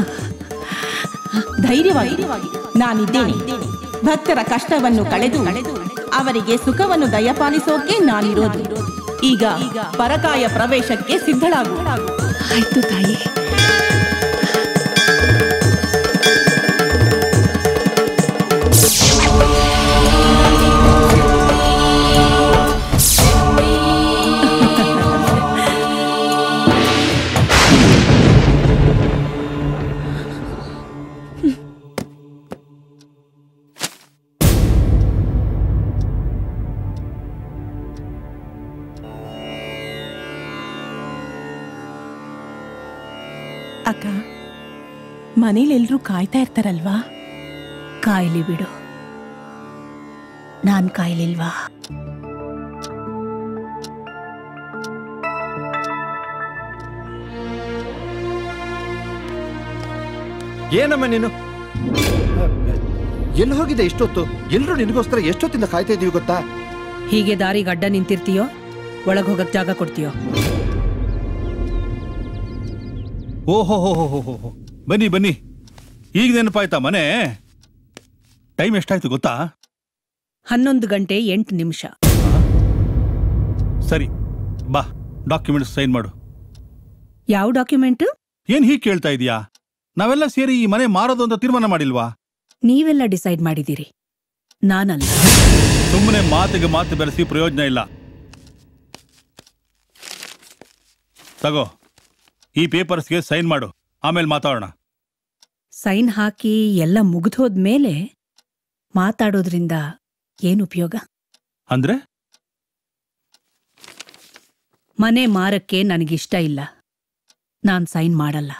ಧೈರ್ಯವಾಗಿ ನಾನಿದ್ದೇನೆ ಭಕ್ತರ ಕಷ್ಟವನ್ನು ಕಳೆದು ಅವರಿಗೆ ಸುಖವನ್ನು ದಯಪಾಲಿಸೋಕೆ ನಾನಿರೋದು ಈಗ ಪರಕಾಯ ಪ್ರವೇಶಕ್ಕೆ ಸಿದ್ಧಳಾಗು ಆಯ್ತು ತಾಯಿ ಅಕ್ಕ ಮನೇಲೆಲ್ರೂ ಕಾಯ್ತಾ ಇರ್ತಾರಲ್ವಾ ಕಾಯ್ಲಿ ಬಿಡು ನಾನ್ ಕಾಯ್ಲಿಲ್ವಾ ಏನಮ್ಮ ನೀನು ಎಲ್ಲಿ ಹೋಗಿದೆ ಇಷ್ಟೊತ್ತು ಎಲ್ರು ನಿನಗೋಸ್ಕರ ಎಷ್ಟೊತ್ತಿಂದ ಕಾಯ್ತಾ ಇದೀವಿ ಗೊತ್ತಾ ಹೀಗೆ ದಾರಿಗೆ ಅಡ್ಡ ನಿಂತಿರ್ತೀಯೋ ಒಳಗ್ ಹೋಗಕ್ ಜಾಗ ಕೊಡ್ತೀಯೋ ಓಹೋ ಹೋ ಹೋ ಹೋ ಹೋ ಬನ್ನಿ ಬನ್ನಿ ಈಗ ನೆನಪಾಯ್ತಾ ಮನೆ ಟೈಮ್ ಎಷ್ಟಾಯ್ತು ಗೊತ್ತಾ ಹನ್ನೊಂದು ಗಂಟೆ ಎಂಟು ನಿಮಿಷ ಸರಿ ಬಾ ಡಾಕ್ಯುಮೆಂಟ್ಸ್ ಸೈನ್ ಮಾಡು ಯಾವ ಡಾಕ್ಯುಮೆಂಟ್ ಏನ್ ಹೀಗೆ ಕೇಳ್ತಾ ಇದೀಯಾ ನಾವೆಲ್ಲ ಸೇರಿ ಈ ಮನೆ ಮಾರೋದು ಅಂತ ತೀರ್ಮಾನ ಮಾಡಿಲ್ವಾ ನೀವೆಲ್ಲ ಡಿಸೈಡ್ ಮಾಡಿದ್ದೀರಿ ನಾನಲ್ಲ ಸುಮ್ಮನೆ ಮಾತಿಗೆ ಮಾತು ಬೆರೆಸಿ ಪ್ರಯೋಜನ ಇಲ್ಲ ತಗೋ ಈ ಪೇಪರ್ಸ್ಗೆ ಸೈನ್ ಮಾಡು ಆಮೇಲೆ ಮಾತಾಡೋಣ ಸೈನ್ ಹಾಕಿ ಎಲ್ಲ ಮುಗಿದೋದ್ಮೇಲೆ ಮಾತಾಡೋದ್ರಿಂದ ಏನು ಉಪಯೋಗ ಅಂದ್ರೆ ಮನೆ ಮಾರಕ್ಕೆ ನನಗಿಷ್ಟ ಇಲ್ಲ ನಾನ್ ಸೈನ್ ಮಾಡಲ್ಲ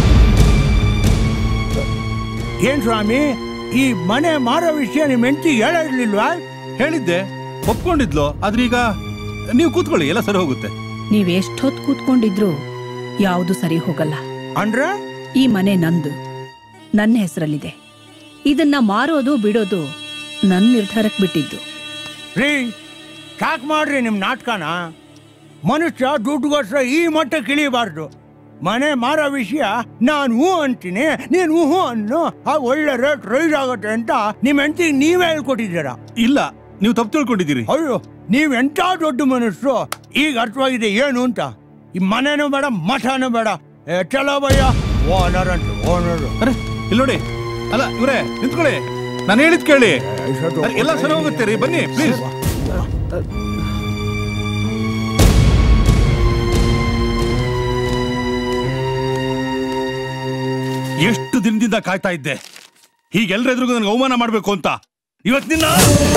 ಏನ್ ಸ್ವಾಮಿ ಈ ಮನೆ ಮಾರೋ ವಿಷಯ ನಿಮ್ ಹೆಂಡತಿ ಹೇಳ ಇರ್ಲಿಲ್ವಾ ಹೇಳಿದ್ದೆ ಒಪ್ಕೊಂಡಿದ್ಲು ಆದ್ರೆ ಈಗ ನೀವು ಕೂತ್ಕೊಳ್ಳಿ ಎಲ್ಲ ಸರಿ ಹೋಗುತ್ತೆ ನೀವ್ ಎಷ್ಟೊತ್ ಕೂತ್ಕೊಂಡಿದ್ರು ಯಾವುದು ಸರಿ ಹೋಗಲ್ಲ ಅಂದ್ರ ಈ ಮನೆ ನಂದು ನನ್ನ ಹೆಸರಲ್ಲಿದೆ ಇದನ್ನ ಮಾರೋದು ಬಿಡೋದು ನನ್ನ ನಿರ್ಧಾರಕ್ಕೆ ಬಿಟ್ಟಿದ್ದು ರೀ ಸಾಕ್ ಮಾಡ್ರಿ ನಿಮ್ ನಾಟಕನ ಮನುಷ್ಯ ದುಡ್ಡುಗೋಸ್ಕರ ಈ ಮಟ್ಟಕ್ಕೆ ಇಳಿಬಾರ್ದು ಮನೆ ಮಾರೋ ವಿಷಯ ನಾನು ಹೂ ಅಂತೀನಿ ನೀನು ಹೂ ಅನ್ನು ಆ ಒಳ್ಳೆ ರೇಟ್ ರೈಸ್ ಆಗುತ್ತೆ ಅಂತ ನಿಮ್ ಹೆಂಡತಿಗೆ ನೀವೇ ಹೇಳ್ಕೊಟ್ಟಿದ್ದೀರಾ ಇಲ್ಲ ನೀವು ತಪ್ಪು ತಿಳ್ಕೊಂಡಿದ್ದೀರಿ ಅಯ್ಯೋ ನೀವ್ ಎಂತ ದೊಡ್ಡ ಮನುಷ್ಯರು ಈಗ ಅರ್ಥವಾಗಿದೆ ಏನು ಅಂತ ಈ ಮನೆನೂ ಬೇಡ ಮಠನೂ ಬೇಡ ಏ, ಚಲೋ ಭಯ್ಯ ಓನರ್ ಅಂತ ಓನರ್ ಅರೆ ಇಲ್ಲಿ ನೋಡಿ ಅಲ್ಲ ಇವ್ರೆ ನಿಂತ್ಕೊಳ್ಳಿ ನಾನು ಹೇಳಿದ್ ಕೇಳಿ ಅರೆ, ಎಲ್ಲ ಸರಿ ಹೋಗುತ್ತೆ ರೀ ಬನ್ನಿ ಪ್ಲೀಸ್ ಎಷ್ಟು ದಿನದಿಂದ ಕಾಯ್ತಾ ಇದ್ದೆ ಹೀಗೆಲ್ಲರೆದ್ರಿಗೂ ನನಗೆ ಅವಮಾನ ಮಾಡಬೇಕು ಅಂತ ಇವತ್ತು ನಿನ್ನ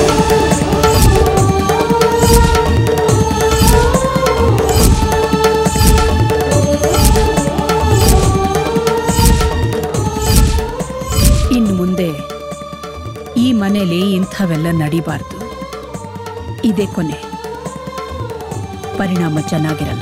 ಇನ್ನು ಮುಂದೆ ಈ ಮನೇಲಿ ಇಂಥವೆಲ್ಲ ನಡಿಬಾರ್ದು ಇದೇ ಕೊನೆ ಪರಿಣಾಮ ಚೆನ್ನಾಗಿರಲ್ಲ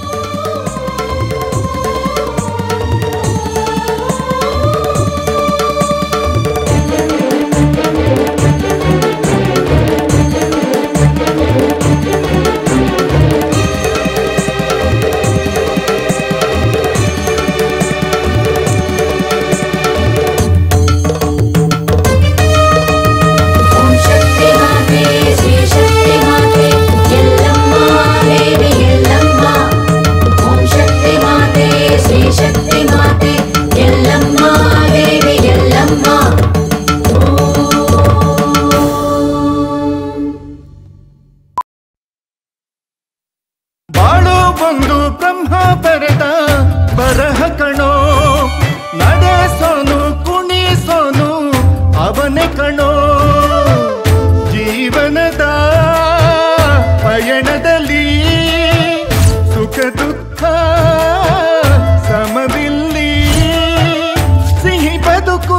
ಓಂ ಶಕ್ತಿ ಮಾತೆ ಶ್ರೀ ಶಕ್ತಿ ಮಾತೆ ಎಲ್ಲಮ್ಮ ದೇವಿ ಎಲ್ಲಮ್ಮ ಓಂ ಶಕ್ತಿ ಮಾತೆ ಶ್ರೀ ಶಕ್ತಿ ಮಾತೆ ಎಲ್ಲಮ್ಮ ದೇವಿ ಎಲ್ಲಮ್ಮ ಬಾಳು ಬಂದು ಬ್ರಹ್ಮ ಬರೆದ ಬರಹ ಕಣೋ ನಡೆಸೋನು ಕುಣಿಸೋನು ಅವನೇ ಕಣೋ ಜೀವನದ ಪಯಣದಲ್ಲಿ ಸುಖ ದುಃಖ ಸಮವಿಲ್ಲಿ ಸಿಹಿ ಬದುಕು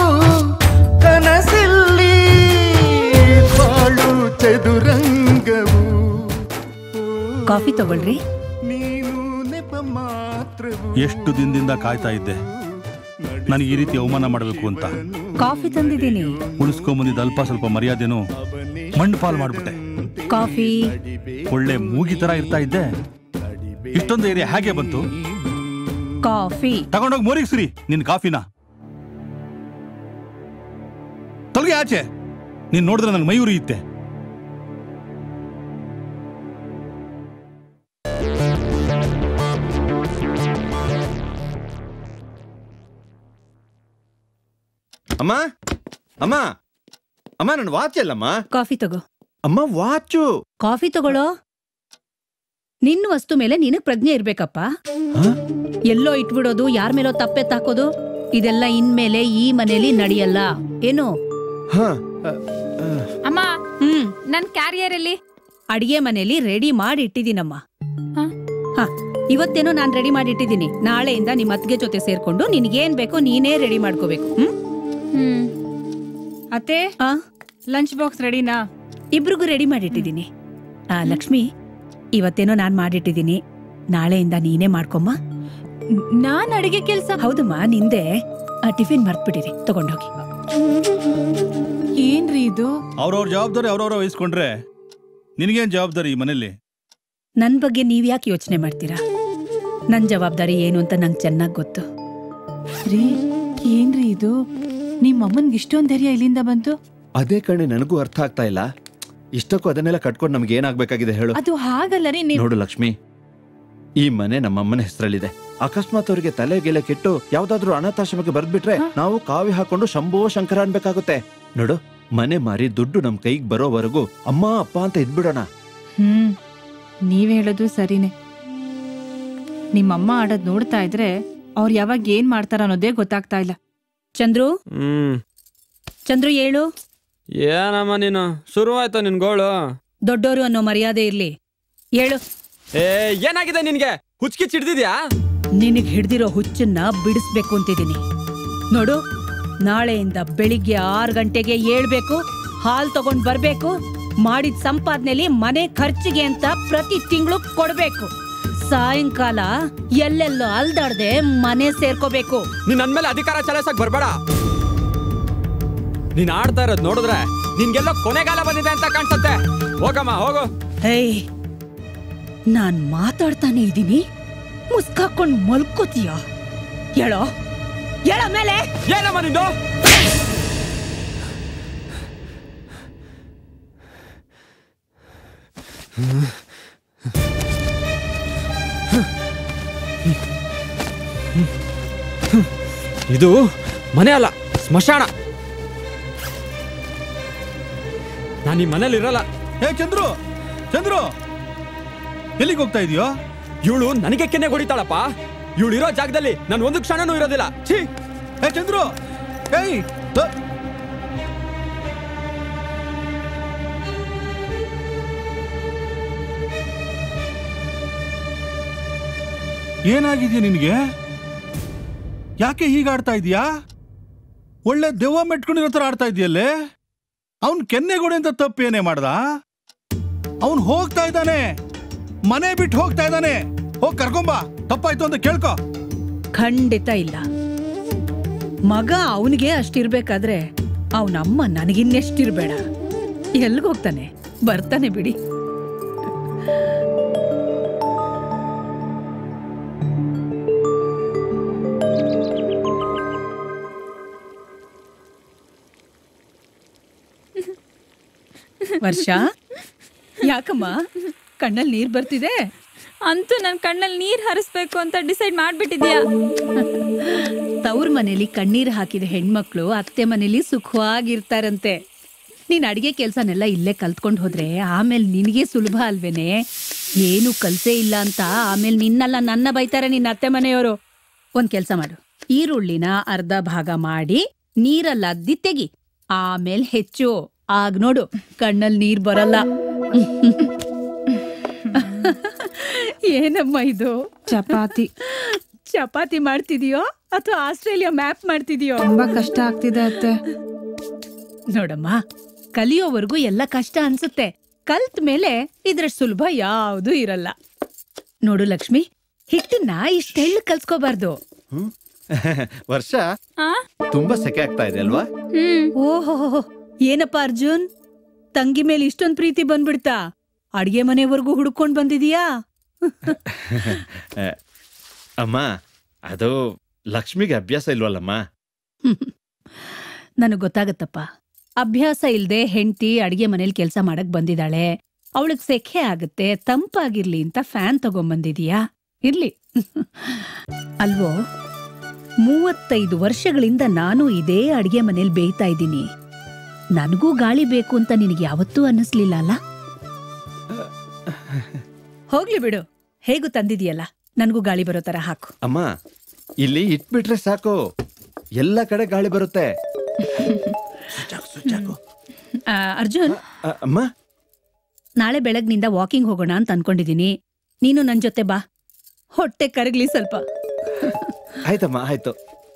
ಕನಸಿಲ್ಲಿ ಬಾಳು ಚದುರಂಗವು ಕಾಫಿ ತಗೊಳ್ರಿ ಎಷ್ಟು ದಿನದಿಂದ ಕಾಯ್ತಾ ಇದ್ದೆ ನನಗೆ ಈ ರೀತಿ ಅವಮಾನ ಮಾಡಬೇಕು ಅಂತ ಕಾಫಿ ತಂದಿದ್ದೀನಿ ಉಳಿಸ್ಕೊಂಬಂದಿದ್ದ ಅಲ್ಪ ಸ್ವಲ್ಪ ಮರ್ಯಾದೆನೂ ಮಣ್ಣು ಪಾಲು ಮಾಡ್ಬಿಟ್ಟೆ ಕಾಫಿ ಒಳ್ಳೆ ಮೂಗಿ ತರ ಇರ್ತಾ ಇದ್ದೆ ಇಷ್ಟೊಂದು ಏರಿಯಾ ಹೇಗೆ ಬಂತು ಕಾಫಿ ತಗೊಂಡೋಗಿ ಮೋರಿಗ್ಸ್ರಿ ನಿನ್ ಕಾಫಿನ ತೊಲಗಿ ಆಚೆ ನೀನ್ ನೋಡಿದ್ರೆ ನನ್ ಮೈ ಉರಿಯುತ್ತೆ ಅಮ್ಮ ಅಮ್ಮ ಅಮ್ಮ ನನ್ನ ವಾಚ್ ಎಲ್ಲಮ್ಮ ಕಾಫಿ ತಗೋ ಅಮ್ಮ ವಾಚು ಕಾಫಿ ತಗೊಳ್ಳೋ ನಿನ್ನ ವಸ್ತು ಮೇಲೆ ನಿನಗ್ ಪ್ರಜ್ಞೆ ಇರ್ಬೇಕಪ್ಪ ಎಲ್ಲೋ ಇಟ್ಬಿಡೋದು ಯಾರ ಮೇಲೋ ತಪ್ಪೆ ತಾಕೋದು ಇದೆಲ್ಲ ಇನ್ಮೇಲೆ ಈ ಮನೇಲಿ ನಡೆಯಲ್ಲ ಏನು ಅಮ್ಮ ಹ್ಮ್ ನನ್ ಕ್ಯಾರಿಯರ್ ಅಲ್ಲಿ ಅಡಿಗೆ ಮನೇಲಿ ರೆಡಿ ಮಾಡಿ ಇಟ್ಟಿದ್ದೀನಮ್ಮ ಹ ಇವತ್ತೇನೋ ನಾನ್ ರೆಡಿ ಮಾಡಿ ಇಟ್ಟಿದ್ದೀನಿ ನಾಳೆಯಿಂದ ನಿಮ್ ಅತ್ತಿಗೆ ಜೊತೆ ಸೇರ್ಕೊಂಡು ನಿನ್ಗೇನ್ ಬೇಕೋ ನೀನೇ ರೆಡಿ ಮಾಡ್ಕೋಬೇಕು ಹ್ಮ್ ಹ್ಮ್ ಅತ್ತೆ ಲಂಚ್ ಬಾಕ್ಸ್ ರೆಡಿನಾ ಇಬ್ರಿಗೂ ರೆಡಿ ಮಾಡಿಟ್ಟಿದ್ದೀನಿ ಆ ಲಕ್ಷ್ಮಿ ಇವತ್ತೇನೋ ನಾನ್ ಮಾಡಿಟ್ಟಿದ್ದೀನಿ ನಾಳೆಯಿಂದ ನೀನೇ ಮಾಡ್ಕೊಮ್ಮ ನಾನ್ ಅಡಿಗೆ ಕೆಲ್ಸ ಹೌದಮ್ಮ ನಿಂದೆ ಆ ಟಿಫಿನ್ ಮರ್ತ್ಬಿಟ್ಟಿರಿ ತಗೊಂಡೋಗಿ ಏನ್ರಿ ಇದು ಅವ್ರವ್ರ ಜವಾಬ್ದಾರಿ ಅವ್ರವ್ರ ವಹಿಸ್ಕೊಂಡ್ರೆ ನಿನಗೇನ್ ಜವಾಬ್ದಾರಿ ಈ ಮನೇಲಿ ನನ್ ಬಗ್ಗೆ ನೀವ್ ಯಾಕೆ ಯೋಚನೆ ಮಾಡ್ತೀರಾ ನನ್ ಜವಾಬ್ದಾರಿ ಏನು ಅಂತ ನಂಗೆ ಚೆನ್ನಾಗ್ ಗೊತ್ತು ರೀ ಏನ್ರಿ ಇದು ನಿಮ್ ಅಮ್ಮನ್ಗೆ ಇಷ್ಟೊಂದ್ ಧೈರ್ಯ ಇಲ್ಲಿಂದ ಬಂತು ಅದೇ ಕಣೆ ನನಗೂ ಅರ್ಥ ಆಗ್ತಾ ಇಲ್ಲ ಇಷ್ಟಕ್ಕೂ ಅದನ್ನೆಲ್ಲ ಕಟ್ಕೊಂಡು ನಮ್ಗೆ ಏನಾಗ್ಬೇಕಾಗಿದೆ ಹೇಳು ಅದು ಹಾಗಲ್ಲ ರೀ ನೀವ್ ನೋಡು ಲಕ್ಷ್ಮಿ ಈ ಮನೆ ನಮ್ಮಮ್ಮನ ಹೆಸರಲ್ಲಿದೆ ಅಕಸ್ಮಾತ್ ಅವರಿಗೆ ತಲೆ ಗೆಲೆ ಕೆಟ್ಟು ಯಾವ್ದಾದ್ರು ಅನಾಥಾಶ್ರಮಕ್ಕೆ ಬರ್ದ್ಬಿಟ್ರೆ ನಾವು ಕಾವಿ ಹಾಕೊಂಡು ಶಂಭೋ ಶಂಕರ ಅನ್ಬೇಕಾಗುತ್ತೆ ನೋಡು ಮನೆ ಮಾರಿ ದುಡ್ಡು ನಮ್ ಕೈಗೆ ಬರೋವರೆಗೂ ಅಮ್ಮ ಅಪ್ಪ ಅಂತ ಇದ್ಬಿಡೋಣ ಹ್ಮ್ ನೀವ್ ಹೇಳೋದು ಸರಿನೇ ನಿಮ್ಮಮ್ಮ ಆಡೋದ್ ನೋಡ್ತಾ ಇದ್ರೆ ಅವ್ರು ಯಾವಾಗ ಏನ್ ಮಾಡ್ತಾರ ಅನ್ನೋದೇ ಗೊತ್ತಾಗ್ತಾ ಇಲ್ಲ ಚಂದ್ರು ಹ್ಮ್ ಚಂದ್ರು ಹೇಳು ಏನಮ್ಮ ನೀನು ಶುರುವಾಯ್ತು ನಿನ್ ಗೋಳು ದೊಡ್ಡೋರು ಅನ್ನೋ ಮರ್ಯಾದೆ ಇರ್ಲಿ ಹೇಳು ಏ ಏನಾಗಿದೆ ನಿನ್ಗೆ ಹುಚ್ಕಿ ಚಿಡ್ದಿದ್ಯಾ ನಿನಗ್ ಹಿಡ್ದಿರೋ ಹುಚ್ಚನ್ನ ಬಿಡಿಸ್ಬೇಕು ಅಂತಿದ್ದೀನಿ ನೋಡು ನಾಳೆಯಿಂದ ಬೆಳಿಗ್ಗೆ ಆರು ಗಂಟೆಗೆ ಏಳ್ಬೇಕು ಹಾಲ್ ತಗೊಂಡ್ ಬರ್ಬೇಕು ಮಾಡಿದ ಸಂಪಾದನೆಲಿ ಮನೆ ಖರ್ಚಿಗೆ ಅಂತ ಪ್ರತಿ ತಿಂಗಳು ಕೊಡ್ಬೇಕು ಸಾಯಂಕಾಲ ಎಲ್ಲೆಲ್ಲೋ ಅಲ್ದಾಡ್ದೆ ಮನೆ ಸೇರ್ಕೋಬೇಕು ನೀನ್ ನನ್ ಮೇಲೆ ಅಧಿಕಾರ ಚಲಾಯಿಸಕ್ ಬರ್ಬೇಡ ನೀನ್ ಆಡ್ತಾ ಇರೋದ್ ನೋಡಿದ್ರೆ ನಿನ್ಗೆಲ್ಲ ಕೊನೆಗಾಲ ಬಂದಿದೆ ಅಂತ ಕಾಣ್ಸತ್ತೆ ಹೋಗಮ್ಮ ಹೋಗು ಏಯ್ ನಾನ್ ಮಾತಾಡ್ತಾನೆ ಇದ್ದೀನಿ ಮುಸ್ಕಾಕೊಂಡ್ ಮಲ್ಕೋತೀಯ ಹೇಳೋ ಹೇಳ ಮೇಲೆ ಏನಮ್ಮ ನಿಂದು ಇದು ಮನೆ ಅಲ್ಲ ಸ್ಮಶಾನ ನಾನು ಈ ಮನೇಲಿ ಇರಲ್ಲ ಏ ಚಂದ್ರು ಚಂದ್ರು ಎಲ್ಲಿಗೆ ಹೋಗ್ತಾ ಇದೆಯೋ ಇವಳು ನನಗೆ ಕೆನ್ನೆ ಹೊಡಿತಾಳಪ್ಪ ಇವಳು ಇರೋ ಜಾಗದಲ್ಲಿ ನಾನು ಒಂದು ಕ್ಷಣನೂ ಇರೋದಿಲ್ಲ ಛೀ ಏ ಚಂದ್ರು ಏಯ್ ದ- ಏನಾಗಿದ್ಯಾ ನಿನಗೆ ಯಾಕೆ ಹೀಗೆ ಆಡ್ತಾ ಇದೀಯಾ ಒಳ್ಳೆ ದೆವ್ವ ಮೆಟ್ಕೊಂಡಿರೋ ಥರ ಆಡ್ತಾ ಇದೆಯಲ್ಲೇ ಅವನ್ ಕೆನ್ನೆಗೋಡೆ ಅಂತ ತಪ್ಪೇನೇ ಮಾಡ್ದ ಅವನ್ ಹೋಗ್ತಾ ಇದ್ದಾನೆ ಮನೆ ಬಿಟ್ಟು ಹೋಗ್ತಾ ಇದ್ದಾನೆ ಹೋಗ್ ಕರ್ಕೊಂಬ ತಪ್ಪಾಯ್ತು ಅಂತ ಕೇಳ್ಕೊ ಖಂಡಿತ ಇಲ್ಲ ಮಗ ಅವನಿಗೆ ಅಷ್ಟಿರ್ಬೇಕಾದ್ರೆ ಅವನಮ್ಮ ನನಗಿನ್ನೆಷ್ಟಿರ್ಬೇಡ ಎಲ್ಗೋಗ್ತಾನೆ ಬರ್ತಾನೆ ಬಿಡಿ ವರ್ಷ ಯಾಕಮ್ಮ ಕಣ್ಣಲ್ಲಿ ನೀರ್ ಬರ್ತಿದೆ ಅಂತೂ ನನ್ನ ಕಣ್ಣಲ್ಲಿ ನೀರ್ ಹರಿಸ್ಬೇಕು ಅಂತ ಡಿಸೈಡ್ ಮಾಡ್ಬಿಟ್ಟಿದ್ಯಾ ತವ್ರ ಮನೇಲಿ ಕಣ್ಣೀರ್ ಹಾಕಿದ ಹೆಣ್ಮಕ್ಳು ಅತ್ತೆ ಮನೇಲಿ ಸುಖವಾಗಿರ್ತಾರಂತೆ ನೀನ್ ಅಡಿಗೆ ಕೆಲ್ಸನೆಲ್ಲ ಇಲ್ಲೇ ಕಲ್ತ್ಕೊಂಡ್ ಹೋದ್ರೆ ಆಮೇಲೆ ನಿನಗೆ ಸುಲಭ ಅಲ್ವೇನೆ ಏನು ಕಲ್ಸೇ ಇಲ್ಲ ಅಂತ ಆಮೇಲೆ ನಿನ್ನಲ್ಲ ನನ್ನ ಬೈತಾರೆ ನಿನ್ನ ಅತ್ತೆ ಮನೆಯವರು ಒಂದ್ ಕೆಲ್ಸ ಮಾಡು ಈರುಳ್ಳಿನ ಅರ್ಧ ಭಾಗ ಮಾಡಿ ನೀರಲ್ಲಿ ಅದ್ದಿ ತೆಗಿ ಆಮೇಲೆ ಹೆಚ್ಚು ಆಗ ನೋಡು ಕಣ್ಣಲ್ಲಿ ನೀರ್ ಬರಲ್ಲ ಏನಮ್ಮ ಇದು ಚಪಾತಿ ಚಪಾತಿ ಮಾಡ್ತಿದೀಯೋ ಅಥವಾ ಆಸ್ಟ್ರೇಲಿಯಾ ಮ್ಯಾಪ್ ಮಾಡ್ತಿದೀಯೋ ತುಂಬಾ ಕಷ್ಟ ಆಗ್ತಿದೆ ಅತ್ತೆ ನೋಡಮ್ಮ ಕಲಿಯೋವರೆಗೂ ಎಲ್ಲ ಕಷ್ಟ ಅನ್ಸುತ್ತೆ ಕಲ್ತ್ ಮೇಲೆ ಇದ್ರಷ್ಟು ಸುಲಭ ಯಾವುದು ಇರಲ್ಲ ನೋಡು ಲಕ್ಷ್ಮಿ ಹಿಟ್ಟನ್ನ ಇಷ್ಟ ಎಳ್ಳು ಕಲ್ಸ್ಕೋಬಾರ್ದು ವರ್ಷ ತುಂಬಾ ಸೆಕೆ ಆಗ್ತಾ ಇದೆ ಅಲ್ವಾ ಓಹೋ ಏನಪ್ಪ ಅರ್ಜುನ್ ತಂಗಿ ಮೇಲೆ ಇಷ್ಟೊಂದ್ ಪ್ರೀತಿ ಬಂದ್ಬಿಡ್ತಾ ಅಡ್ಗೆ ಮನೆವರೆಗೂ ಹುಡ್ಕೊಂಡ್ ಬಂದಿದೀಯಾ ಅಮ್ಮ ಅದು ಲಕ್ಷ್ಮಿಗೆ ಅಭ್ಯಾಸ ಇಲ್ವಲ್ಲಮ್ಮ ನನಗ್ ಗೊತ್ತಾಗತ್ತಪ್ಪ ಅಭ್ಯಾಸ ಇಲ್ದೆ ಹೆಂಡತಿ ಅಡ್ಗೆ ಮನೇಲಿ ಕೆಲಸ ಮಾಡಕ್ ಬಂದಿದ್ದಾಳೆ ಅವಳಿಗೆ ಸೆಖೆ ಆಗುತ್ತೆ ತಂಪಾಗಿರ್ಲಿ ಅಂತ ಫ್ಯಾನ್ ತಗೊಂಬಂದಿದೀಯಾ ಇರ್ಲಿ ಅಲ್ವೋ ಮೂವತ್ತೈದು ವರ್ಷಗಳಿಂದ ನಾನು ಇದೇ ಅಡ್ಗೆ ಮನೇಲಿ ಬೇಯ್ತಾ ಇದ್ದೀನಿ ನನಗೂ ಗಾಳಿ ಬೇಕು ಅಂತ ನಿನಗೆ ಯಾವತ್ತೂ ಅನ್ನಿಸ್ಲಿಲ್ಲ ಅಲ್ಲ ಹೋಗ್ಲಿ ಬಿಡು ಹೇಗೂ ತಂದಿದೀಯಲ್ಲ ನನಗೂ ಗಾಳಿ ಬರೋ ತರ ಹಾಕು ಅಮ್ಮ ಇಲ್ಲಿ ಇಟ್ಬಿಟ್ರೆ ಸಾಕು ಎಲ್ಲ ಕಡೆ ಗಾಳಿ ಬರುತ್ತೆ ಆ, ಅರ್ಜುನ್ ಅ, ಅಮ್ಮ ನಾಳೆ ಬೆಳಗ್ನಿಂದ ವಾಕಿಂಗ್ ಹೋಗೋಣ ಅಂತ ಅನ್ಕೊಂಡಿದೀನಿ ನೀನು ನನ್ ಜೊತೆ ಬಾ ಹೊಟ್ಟೆ ಕರಗ್ಲಿ ಸ್ವಲ್ಪ ಆಯ್ತಮ್ಮ ಆಯ್ತು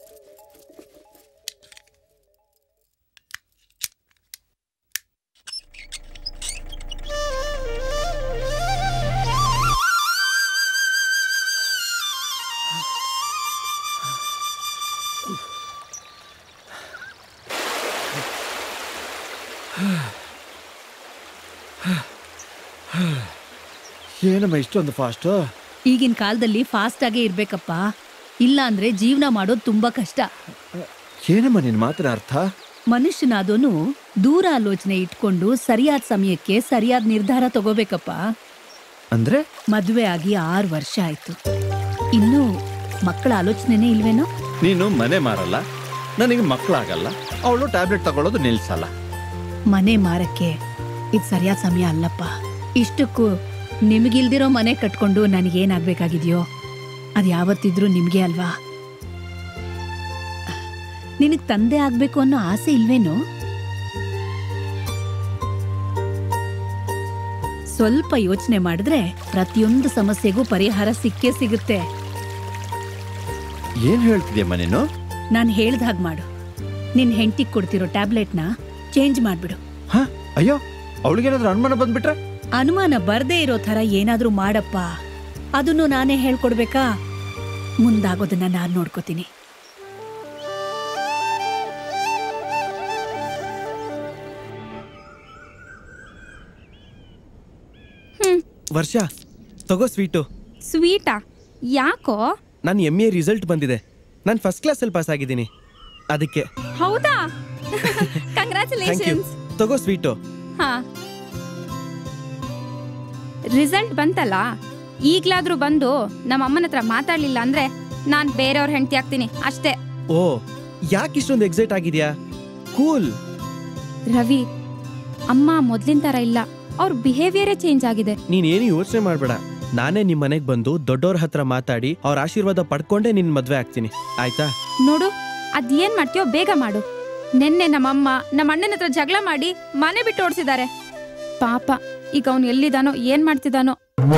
ಏನಮ್ಮ ಇಷ್ಟೊಂದು ಫಾಸ್ಟ್ ಈಗಿನ ಕಾಲದಲ್ಲಿ ಫಾಸ್ಟ್ ಆಗೇ ಇರ್ಬೇಕಪ್ಪ ಇಲ್ಲ ಅಂದ್ರೆ ಜೀವನ ಮಾಡೋದು ತುಂಬಾ ಕಷ್ಟ ಏನಮ್ಮ ನಿನ್ ಮಾತಿನ ಅರ್ಥ ಮನುಷ್ಯನಾದೋನು ದೂರ ಆಲೋಚನೆ ಇಟ್ಕೊಂಡು ಸರಿಯಾದ ಸಮಯಕ್ಕೆ ಸರಿಯಾದ ನಿರ್ಧಾರ ತಗೋಬೇಕಪ್ಪ ಅಂದ್ರೆ ಮದುವೆ ಆಗಿ ಆರು ವರ್ಷ ಆಯ್ತು ಇನ್ನು ಮಕ್ಕಳ ಆಲೋಚನೆನೇ ಇಲ್ವೇನೋ ನೀನು ಮನೆ ಮಾರಲ್ಲ ನನಗೆ ಮಕ್ಕಳಾಗಲ್ಲ ಅವಳು ಟ್ಯಾಬ್ಲೆಟ್ ತಗೊಳ್ಳೋದು ನಿಲ್ಸಲ್ಲ ಮನೆ ಮಾರಕ್ಕೆ ಇದು ಸರಿಯಾದ ಸಮಯ ಅಲ್ಲಪ್ಪ ಇಷ್ಟಕ್ಕೂ ನಿಮಗಿಲ್ದಿರೋ ಮನೆ ಕಟ್ಕೊಂಡು ನನಗೇನಾಗ್ಬೇಕಾಗಿದೆಯೋ ಅದು ಯಾವತ್ತಿದ್ರೂ ನಿಮ್ಗೆ ಅಲ್ವಾ ನಿನಗ್ ತಂದೆ ಆಗ್ಬೇಕು ಅನ್ನೋ ಆಸೆ ಇಲ್ವೇನೋ ಸ್ವಲ್ಪ ಯೋಚನೆ ಮಾಡಿದ್ರೆ ಪ್ರತಿಯೊಂದು ಸಮಸ್ಯೆಗೂ ಪರಿಹಾರ ಸಿಕ್ಕೇ ಸಿಗುತ್ತೆ ಏನ್ ಹೇಳ್ತಿದ್ಯಮ್ಮ ನೀನು ನಾನ್ ಹೇಳ್ದ ಹಾಗೆ ಮಾಡು ನಿನ್ ಹೆಂಡತಿಗ್ ಕೊಡ್ತಿರೋ ಟ್ಯಾಬ್ಲೆಟ್ನ ಚೇಂಜ್ ಮಾಡ್ಬಿಡು ಅಯ್ಯೋ ಅವಳಿಗೇನಾದ್ರೂ ಅನುಮಾನ ಬಂದ್ಬಿಟ್ರೆ ಅನುಮಾನ ಬರ್ದೇ ಇರೋ ಥರ ಏನಾದ್ರೂ ಮಾಡಪ್ಪ ಅದನ್ನು ನಾನೇ ಹೇಳ್ಕೊಡ್ಬೇಕಾ ಮುಂದಾಗೋದನ್ನ ನಾನ್ ನೋಡ್ಕೋತೀನಿ ವರ್ಷ ತಗೋ ಸ್ವೀಟು ಸ್ವೀಟಾ ಯಾಕೋ ನಾನು ಎಮ್ ಎ ರಿಸಲ್ಟ್ ಬಂದಿದೆ ನಾನು ಫಸ್ಟ್ ಕ್ಲಾಸಲ್ಲಿ ಪಾಸ್ ಆಗಿದ್ದೀನಿ ಅದಕ್ಕೆ ಹೌದಾ ಥ್ಯಾಂಕ್ ಯು ಕಂಗ್ರ್ಯಾಚುಲೇಷನ್ಸ್ ತಗೋ ಸ್ವೀಟು ಹಾ ರಿಸಲ್ಟ್ ಬಂತಲ್ಲ ಈಗ್ಲಾದ್ರೂ ಬಂದು ನಮ್ಮ ಅಮ್ಮನ ಹತ್ರ ಮಾತಾಡ್ಲಿಲ್ಲ ಅಂದ್ರೆ ನಾನ್ ಬೇರೆಯವ್ರ ಹೆಂಡತಿ ಆಗ್ತೀನಿ ಅಷ್ಟೇ ಓ ಯಾಕೆ ಇಷ್ಟೊಂದು ಎಕ್ಸೈಟ್ ಆಗಿದ್ಯಾ ಕೂಲ್ ರವಿ ಅಮ್ಮ ಮೊದ್ಲಿನ ತರ ಇಲ್ಲ ಅವ್ರ ಬಿಹೇವಿಯರೇ ಚೇಂಜ್ ಆಗಿದೆ ನೀನೇನು ಯೋಚನೆ ಮಾಡಬೇಡ ನಾನೇ ನಿಮ್ಮ ಮನೆಗೆ ಬಂದು ದೊಡ್ಡವ್ರ ಹತ್ರ ಮಾತಾಡಿ ಅವ್ರ ಆಶೀರ್ವಾದ ಪಡ್ಕೊಂಡೇ ನಿನ್ ಮದ್ವೆ ಆಗ್ತೀನಿ ಆಯ್ತಾ ನೋಡು ಅದೇನ್ ಮಾಡ್ತೀಯೋ ಬೇಗ ಮಾಡು ನಿನ್ನೆ ನಮ್ಮಮ್ಮ ನಮ್ಮ ಅಣ್ಣನ ಹತ್ರ ಜಗಳ ಮಾಡಿ ಮನೆ ಬಿಟ್ಟು ಓಡಿಸಿದ್ದಾರೆ ಪಾಪ ಈಗ ಅವನು ಎಲ್ಲಿದಾನೋ ಏನ್ ಮಾಡ್ತಿದ್ದಾನೋ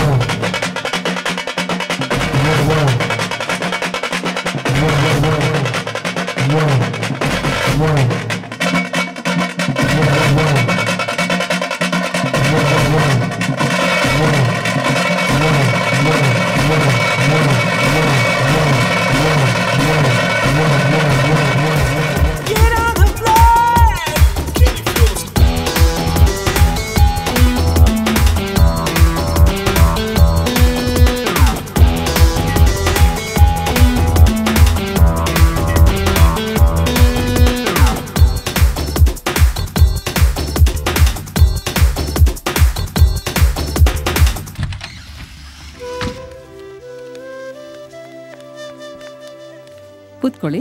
ಕೂತ್ಕೊಳ್ಳಿ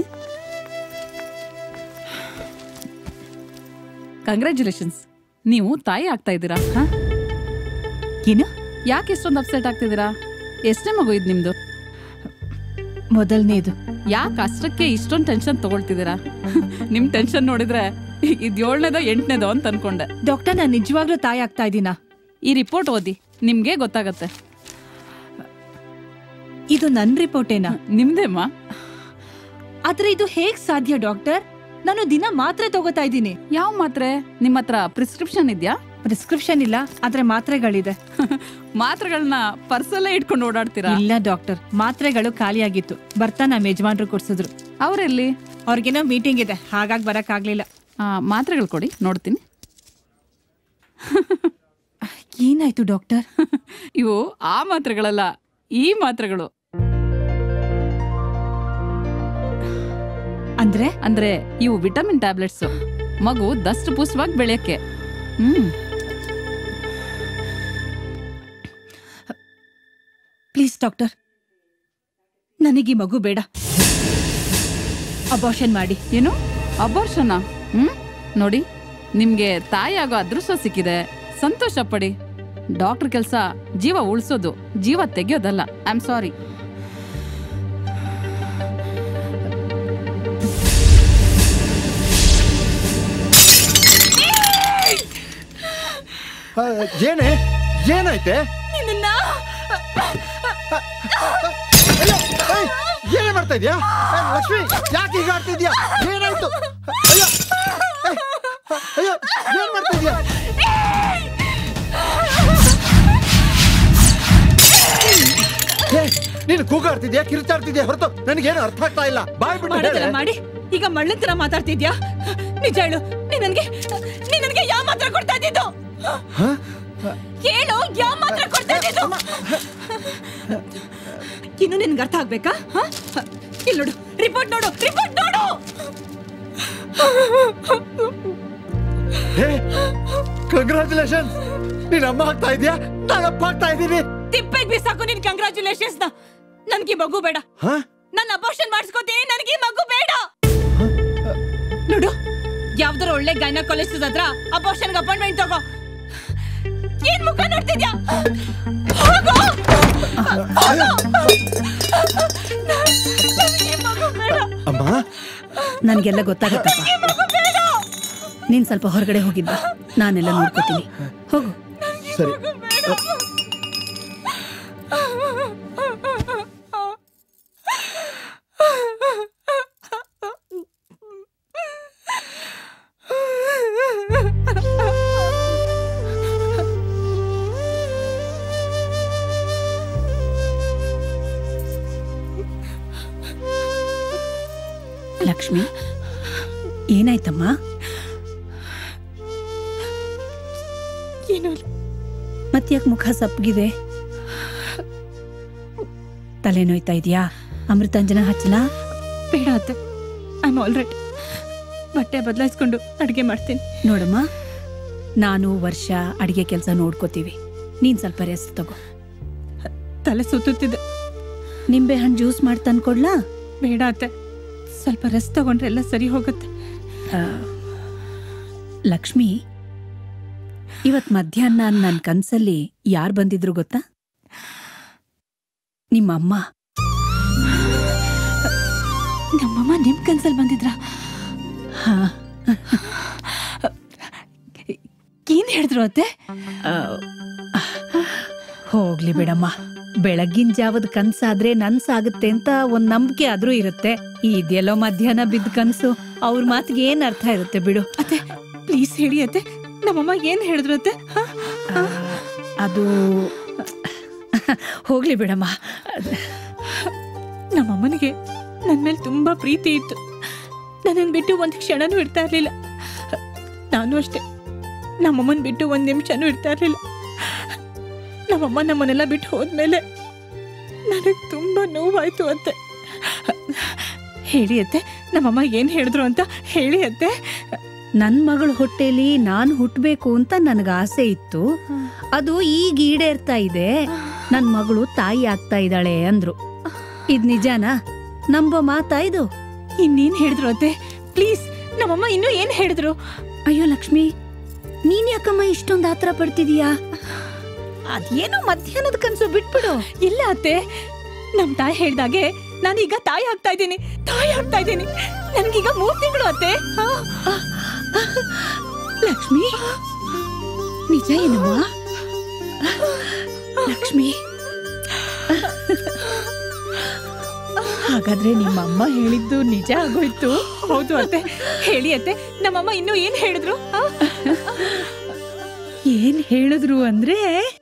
ಕಂಗ್ರ್ಯಾಚುಲೇಷನ್ಸ್ ನೀವು ತಾಯಿ ಆಗ್ತಾ ಇದ್ದೀರಾ ಹಾ ಏನು ಯಾಕೆ ಇಷ್ಟೊಂದು ಅಪ್ಸೆಟ್ ಆಗ್ತಿದ್ದೀರಾ ಎಷ್ಟನೇ ಮಗು ಇದು ನಿಮ್ದು ಮೊದಲನೇದು ಯಾಕೆ ಅಷ್ಟಕ್ಕೆ ಇಷ್ಟೊಂದು ಟೆನ್ಷನ್ ತಗೊಳ್ತಿದ್ದೀರಾ ನಿಮ್ ಟೆನ್ಷನ್ ನೋಡಿದ್ರೆ ಇದು ಏಳನೇದೋ ಎಂಟನೇದೋ ಅಂತ ಅನ್ಕೊಂಡೆ ಡಾಕ್ಟರ್ ನಾನು ನಿಜವಾಗ್ಲೂ ತಾಯಿ ಆಗ್ತಾ ಇದ್ದೀನಾ ಈ ರಿಪೋರ್ಟ್ ಓದಿ ನಿಮ್ಗೆ ಗೊತ್ತಾಗತ್ತೆ ಇದು ನನ್ ರಿಪೋರ್ಟೇನಾ ನಿಮ್ದೇಮ್ಮ ಆದ್ರೆ ಇದು ಹೇಗ್ ಸಾಧ್ಯ ಡಾಕ್ಟರ್ ನಾನು ದಿನ ಮಾತ್ರೆ ತಗೋತಾ ಇದ್ದೀನಿ ಯಾವ ಮಾತ್ರೆ ನಿಮ್ಮ ಹತ್ರ ಪ್ರಿಸ್ಕ್ರಿಪ್ಷನ್ ಇದೆಯಾ ಪ್ರಿಸ್ಕ್ರಿಪ್ಷನ್ ಇಲ್ಲ ಆದ್ರೆ ಮಾತ್ರೆಗಳಿದೆ ಮಾತ್ರೆಗಳನ್ನ ಪರ್ಸಲ್ಲೇ ಇಟ್ಕೊಂಡು ಓಡಾಡ್ತೀರಾ ಇಲ್ಲ ಡಾಕ್ಟರ್ ಮಾತ್ರೆಗಳು ಖಾಲಿಯಾಗಿತ್ತು ಬರ್ತಾ ನಮ್ಮ ಯಜಮಾನ್ರು ಕೊಡ್ಸಿದ್ರು ಅವರೆಲ್ಲಿ ಅವ್ರಿಗೇನೋ ಮೀಟಿಂಗ್ ಇದೆ ಹಾಗಾಗಿ ಬರಕ್ ಆಗ್ಲಿಲ್ಲ ಮಾತ್ರೆಗಳು ಕೊಡಿ ನೋಡ್ತೀನಿ ಏನಾಯ್ತು ಡಾಕ್ಟರ್ ಇವು ಆ ಮಾತ್ರೆಗಳಲ್ಲ ಈ ಮಾತ್ರೆಗಳು ಅಂದ್ರೆ ಅಂದ್ರೆ ಇವು ವಿಟಮಿನ್ ಟ್ಯಾಬ್ಲೆಟ್ಸ್ ಮಗು ದಷ್ಟು ಪುಷ್ಟವಾಗಿ ಬೆಳೆಯಕ್ಕೆ ಹ್ಮ್ ಪ್ಲೀಸ್ ಡಾಕ್ಟರ್ ನನಗೆ ಮಗು ಬೇಡ ಅಬಾರ್ಷನ್ ಮಾಡಿ ಏನು ಅಬಾರ್ಷನ ಹ್ಮ್ ನೋಡಿ ನಿಮ್ಗೆ ತಾಯಿ ಆಗೋ ಅದೃಷ್ಟ ಸಿಕ್ಕಿದೆ ಸಂತೋಷ ಪಡಿ ಡಾಕ್ಟರ್ ಕೆಲಸ ಜೀವ ಉಳಿಸೋದು ಜೀವ ತೆಗೆಯೋದಲ್ಲ ಐ ಆಮ್ ಸಾರಿ ಏನೇ ಏನಾಯ್ತೆ ಅಯ್ಯೋ, ಏಯ್, ಏನೇ ಮಾಡ್ತಾ ಇದ್ಯಾ ಏಯ್, ಲಕ್ಷ್ಮಿ ಯಾಕೆ ಈಗ ಆಡ್ತಾ ಇದ್ಯಾ ಏನಾಯ್ತು ಅಯ್ಯೋ ಏಯ್, ಅಯ್ಯೋ ಏನ್ ಮಾಡ್ತಾ ಇದ್ಯಾ ಏ, ನೀನು ಕೂಗಾಡ್ತಿದ್ಯಾ ಕಿರುಚಾಡ್ತಿದ್ಯಾ ಹೊರತು ನನಗೇನು ಅರ್ಥ ಆಗ್ತಾ ಇಲ್ಲ ಬಾಯ್ ಬಿಟ್ಟು ಮಾಡಿದಲ್ಲ ಹೇಳೆ. ಮಾಡಿ ಈಗ ಮಳ್ಳನ್ ತರ ಮಾತಾಡ್ತಿದ್ಯಾ ನಿಜ ಹೇಳು ನೀ ನನ್ಗೆ ನೀ ನನ್ಗೆ ಯಾವ ಮಾತ್ರ ಕೊಡ್ತಾ ಇದ್ದಿದ್ದು ಹೇಳು ಯಾವ ಮಾತ್ರ ಕೊಡ್ತಾ ಇದ್ದಿದ್ದು ಇನ್ನು ನಿನ್ಗೆ ಅರ್ಥ ಆಗ್ಬೇಕಾ ಹ? ಇಲ್ಲಿ ನೋಡು ರಿಪೋರ್ಟ್ ನೋಡು ರಿಪೋರ್ಟ್ ನೋಡು ಕಂಗ್ರಾಚುಲೇಷನ್ ನೀನ್ ಅಮ್ಮ ಆಗ್ತಾ ಇದ್ಯಾ ನಾನು ಅಪ್ಪ ಆಗ್ತಾ ಇದ್ದೀನಿ ತಿಪ್ಪೆಗ್ ಬಿಸಾಕು ನಿನ್ ಕಂಗ್ರಾಚುಲೇಷನ್ಸ್ ನ ನನ್ಗೆ ಮಗು ಬೇಡ ಹಾ ನಾನು ಅಬೋರ್ಷನ್ ಮಾಡಿಸ್ಕೋತೀನಿ ನನಗೆ ಮಗು ಬೇಡ ನೋಡು ಯಾವ್ದಾರ ಒಳ್ಳೆ ಗೈನಕಾಲಜಿಸ್ಟ್ ಹತ್ರ ಅಬೋರ್ಷನ್ಗೆ ಅಪಾಯಿಂಟ್ಮೆಂಟ್ ತಗೋ ಏನ್ ಮುಖ ನೋಡ್ತಿದ್ಯಾ ಹೋಗು ಹೋಗು. ನನ್ಗೆ ಮಗು ಬೇಡ ಅಮ್ಮ ನನಗೆಲ್ಲ ಗೊತ್ತಾಗತ್ತಪ್ಪ ಮಗು ಬೇಡ ನೀನ್ ಸ್ವಲ್ಪ ಹೊರಗಡೆ ಹೋಗಿದ್ದ ನಾನೆಲ್ಲ ನೋಡ್ಕೋತೀನಿ ಹೋಗು ಸರಿ ಲಕ್ಷ್ಮಿ ಏನಾಯ್ತಮ್ಮ ಏನೂ ಇಲ್ಲ ಮತ್ತ್ಯಾಕೆ ಮುಖ ಸಪ್ಪಗಿದೆ ತಲೆ ನೋಯ್ತಾ ಇದೆಯಾ ಅಮೃತಾಂಜನ ಹಚ್ಚಲಾ ಬೇಡ ಅತ್ತೆ ಐ ಆಮ್ ಆಲ್ ರೈಟ್ ಬಟ್ಟೆ ಬದಲಾಯಿಸ್ಕೊಂಡು ಅಡುಗೆ ಮಾಡ್ತೀನಿ ನೋಡಮ್ಮ ನಾನು ವರ್ಷ ಅಡಿಗೆ ಕೆಲಸ ನೋಡ್ಕೋತೀವಿ ನೀನ್ ಸ್ವಲ್ಪ ರೆಸ್ಟ್ ತಗೋ ತಲೆ ಸುತ್ತುತ್ತಿದೆ ನಿಂಬೆ ಹಣ್ಣು ಜ್ಯೂಸ್ ಮಾಡಿ ತಂದ್ಕೊಡ್ಲಾ ಬೇಡ ಅತ್ತೆ ಸ್ವಲ್ಪ ರೆಸ್ಟ್ ತಗೊಂಡ್ರೆ ಎಲ್ಲ ಸರಿ ಹೋಗುತ್ತೆ ಆ, ಲಕ್ಷ್ಮಿ ಇವತ್ ಮಧ್ಯಾಹ್ನ ನನ್ನ ಕನ್ಸಲ್ಲಿ ಯಾರು ಬಂದಿದ್ರು ಗೊತ್ತಾ ನಿಮ್ಮಮ್ಮ ನಮ್ಮಮ್ಮ ನಿಮ್ ಕನ್ಸಲ್ಲಿ ಬಂದಿದ್ರ ಹಾ ಏನ್ ಹೇಳಿದ್ರು ಅತ್ತೆ ಆ, ಹೋಗ್ಲಿ ಬಿಡಮ್ಮ ಬೆಳಗ್ಗಿನ ಜಾವದ ಕನ್ಸಾದ್ರೆ ನನ್ಸಾಗುತ್ತೆ ಅಂತ ಒಂದ್ ನಂಬಿಕೆ ಆದ್ರೂ ಇರುತ್ತೆ ಇದೆಲ್ಲೋ ಮಧ್ಯಾಹ್ನ ಬಿದ್ದ ಕನ್ಸು ಅವ್ರ ಮಾತಿಗೆ ಏನ್ ಅರ್ಥ ಇರುತ್ತೆ ಬಿಡು ಅತ್ತೆ ಪ್ಲೀಸ್ ಹೇಳಿ ಅತ್ತೆ ನಮ್ಮಮ್ಮ ಏನ್ ಹೇಳಿದ್ರು ಅತ್ತೆ ಹ? ಅದು ಹೋಗ್ಲಿ ಬಿಡಮ್ಮ ನಮ್ಮಮ್ಮನಿಗೆ ನನ್ನ ಮೇಲೆ ತುಂಬಾ ಪ್ರೀತಿ ಇತ್ತು ನನ್ನನ್ನು ಬಿಟ್ಟು ಒಂದು ಕ್ಷಣನೂ ಇರ್ತಾ ಇರ್ಲಿಲ್ಲ ನಾನು ಅಷ್ಟೇ ನಮ್ಮಮ್ಮನ ಬಿಟ್ಟು ಒಂದು ನಿಮಿಷನೂ ಇರ್ತಾ ಇರ್ಲಿಲ್ಲ ನಮ್ಮಮ್ಮ ನಮ್ಮನ್ನೆಲ್ಲ ಬಿಟ್ಟು ಹೋದ್ಮೇಲೆ ನನಗೆ ತುಂಬಾ ನೋವಾಯ್ತು ಅತ್ತೆ ಹೇಳಿ ಅತ್ತೆ ನಮ್ಮಮ್ಮ ಏನ್ ಹೇಳಿದ್ರು ಅಂತ ಹೇಳಿ ಅತ್ತೆ ನನ್ ಮಗಳ ಹೊಟ್ಟೆಲಿ ನಾನ್ ಹುಟ್ಬೇಕು ಅಂತ ನನಗ ಆಸೆ ಇತ್ತು ಅದು ಈಗ ಈಡೇರ್ತಾ ಇದೆ ನನ್ ಮಗಳು ತಾಯಿ ಆಗ್ತಾ ಇದ್ದಾಳೆ ಅಂದ್ರು ಇದ್ ನಿಜಾನಾ ನಂಬೋ ಮಾತಾ ಇದು ಇನ್ನೇನ್ ಹೇಳಿದ್ರು ಅತ್ತೆ ಪ್ಲೀಸ್ ನಮ್ಮಮ್ಮ ಇನ್ನೂ ಏನ್ ಹೇಳಿದ್ರು ಅಯ್ಯೋ ಲಕ್ಷ್ಮಿ ನೀನ್ ಯಾಕಮ್ಮ ಇಷ್ಟೊಂದು ಆತರ ಪಡ್ತಿದೀಯಾ ಅದೇನೋ ಮಧ್ಯಾಹ್ನದ ಕನ್ಸು ಬಿಟ್ಬಿಡು ಇಲ್ಲ ಅತ್ತೆ ನಮ್ ತಾಯಿ ಹೇಳ್ದಾಗೆ ನಾನೀಗ ತಾಯಿ ಆಗ್ತಾ ಇದ್ದೀನಿ ತಾಯಿ ಆಗ್ತಾ ಇದ್ದೀನಿ ನನ್ಗೀಗ ಮೂರ್ ತಿಂಗಳು ಅತ್ತೆ ಹಾ. ಲಕ್ಷ್ಮಿ ನಿಜ ಏನಮ್ಮ ಲಕ್ಷ್ಮಿ ಹಾಗಾದ್ರೆ ನಿಮ್ಮಮ್ಮ ಹೇಳಿದ್ದು ನಿಜ ಆಗೋಯ್ತು ಹೌದು ಅತ್ತೆ ಹೇಳಿ ಅತ್ತೆ ನಮ್ಮಮ್ಮ ಇನ್ನೂ ಏನ್ ಹೇಳಿದ್ರು ಆ? ಏನ್ ಹೇಳಿದ್ರು ಅಂದ್ರೆ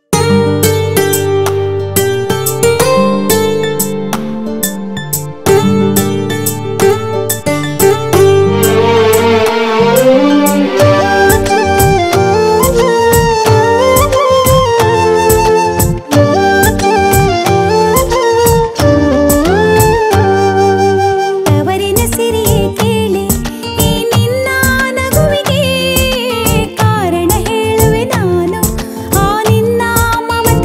ತವರಿನ ಸಿರಿಯೇ ಕೇಳಿ ಈ ನಿನ್ನ ನಗುವಿಗೆ ಕಾರಣ ಹೇಳುವೆ ನಾನು ಆ ನಿನ್ನ ಮಮತೆ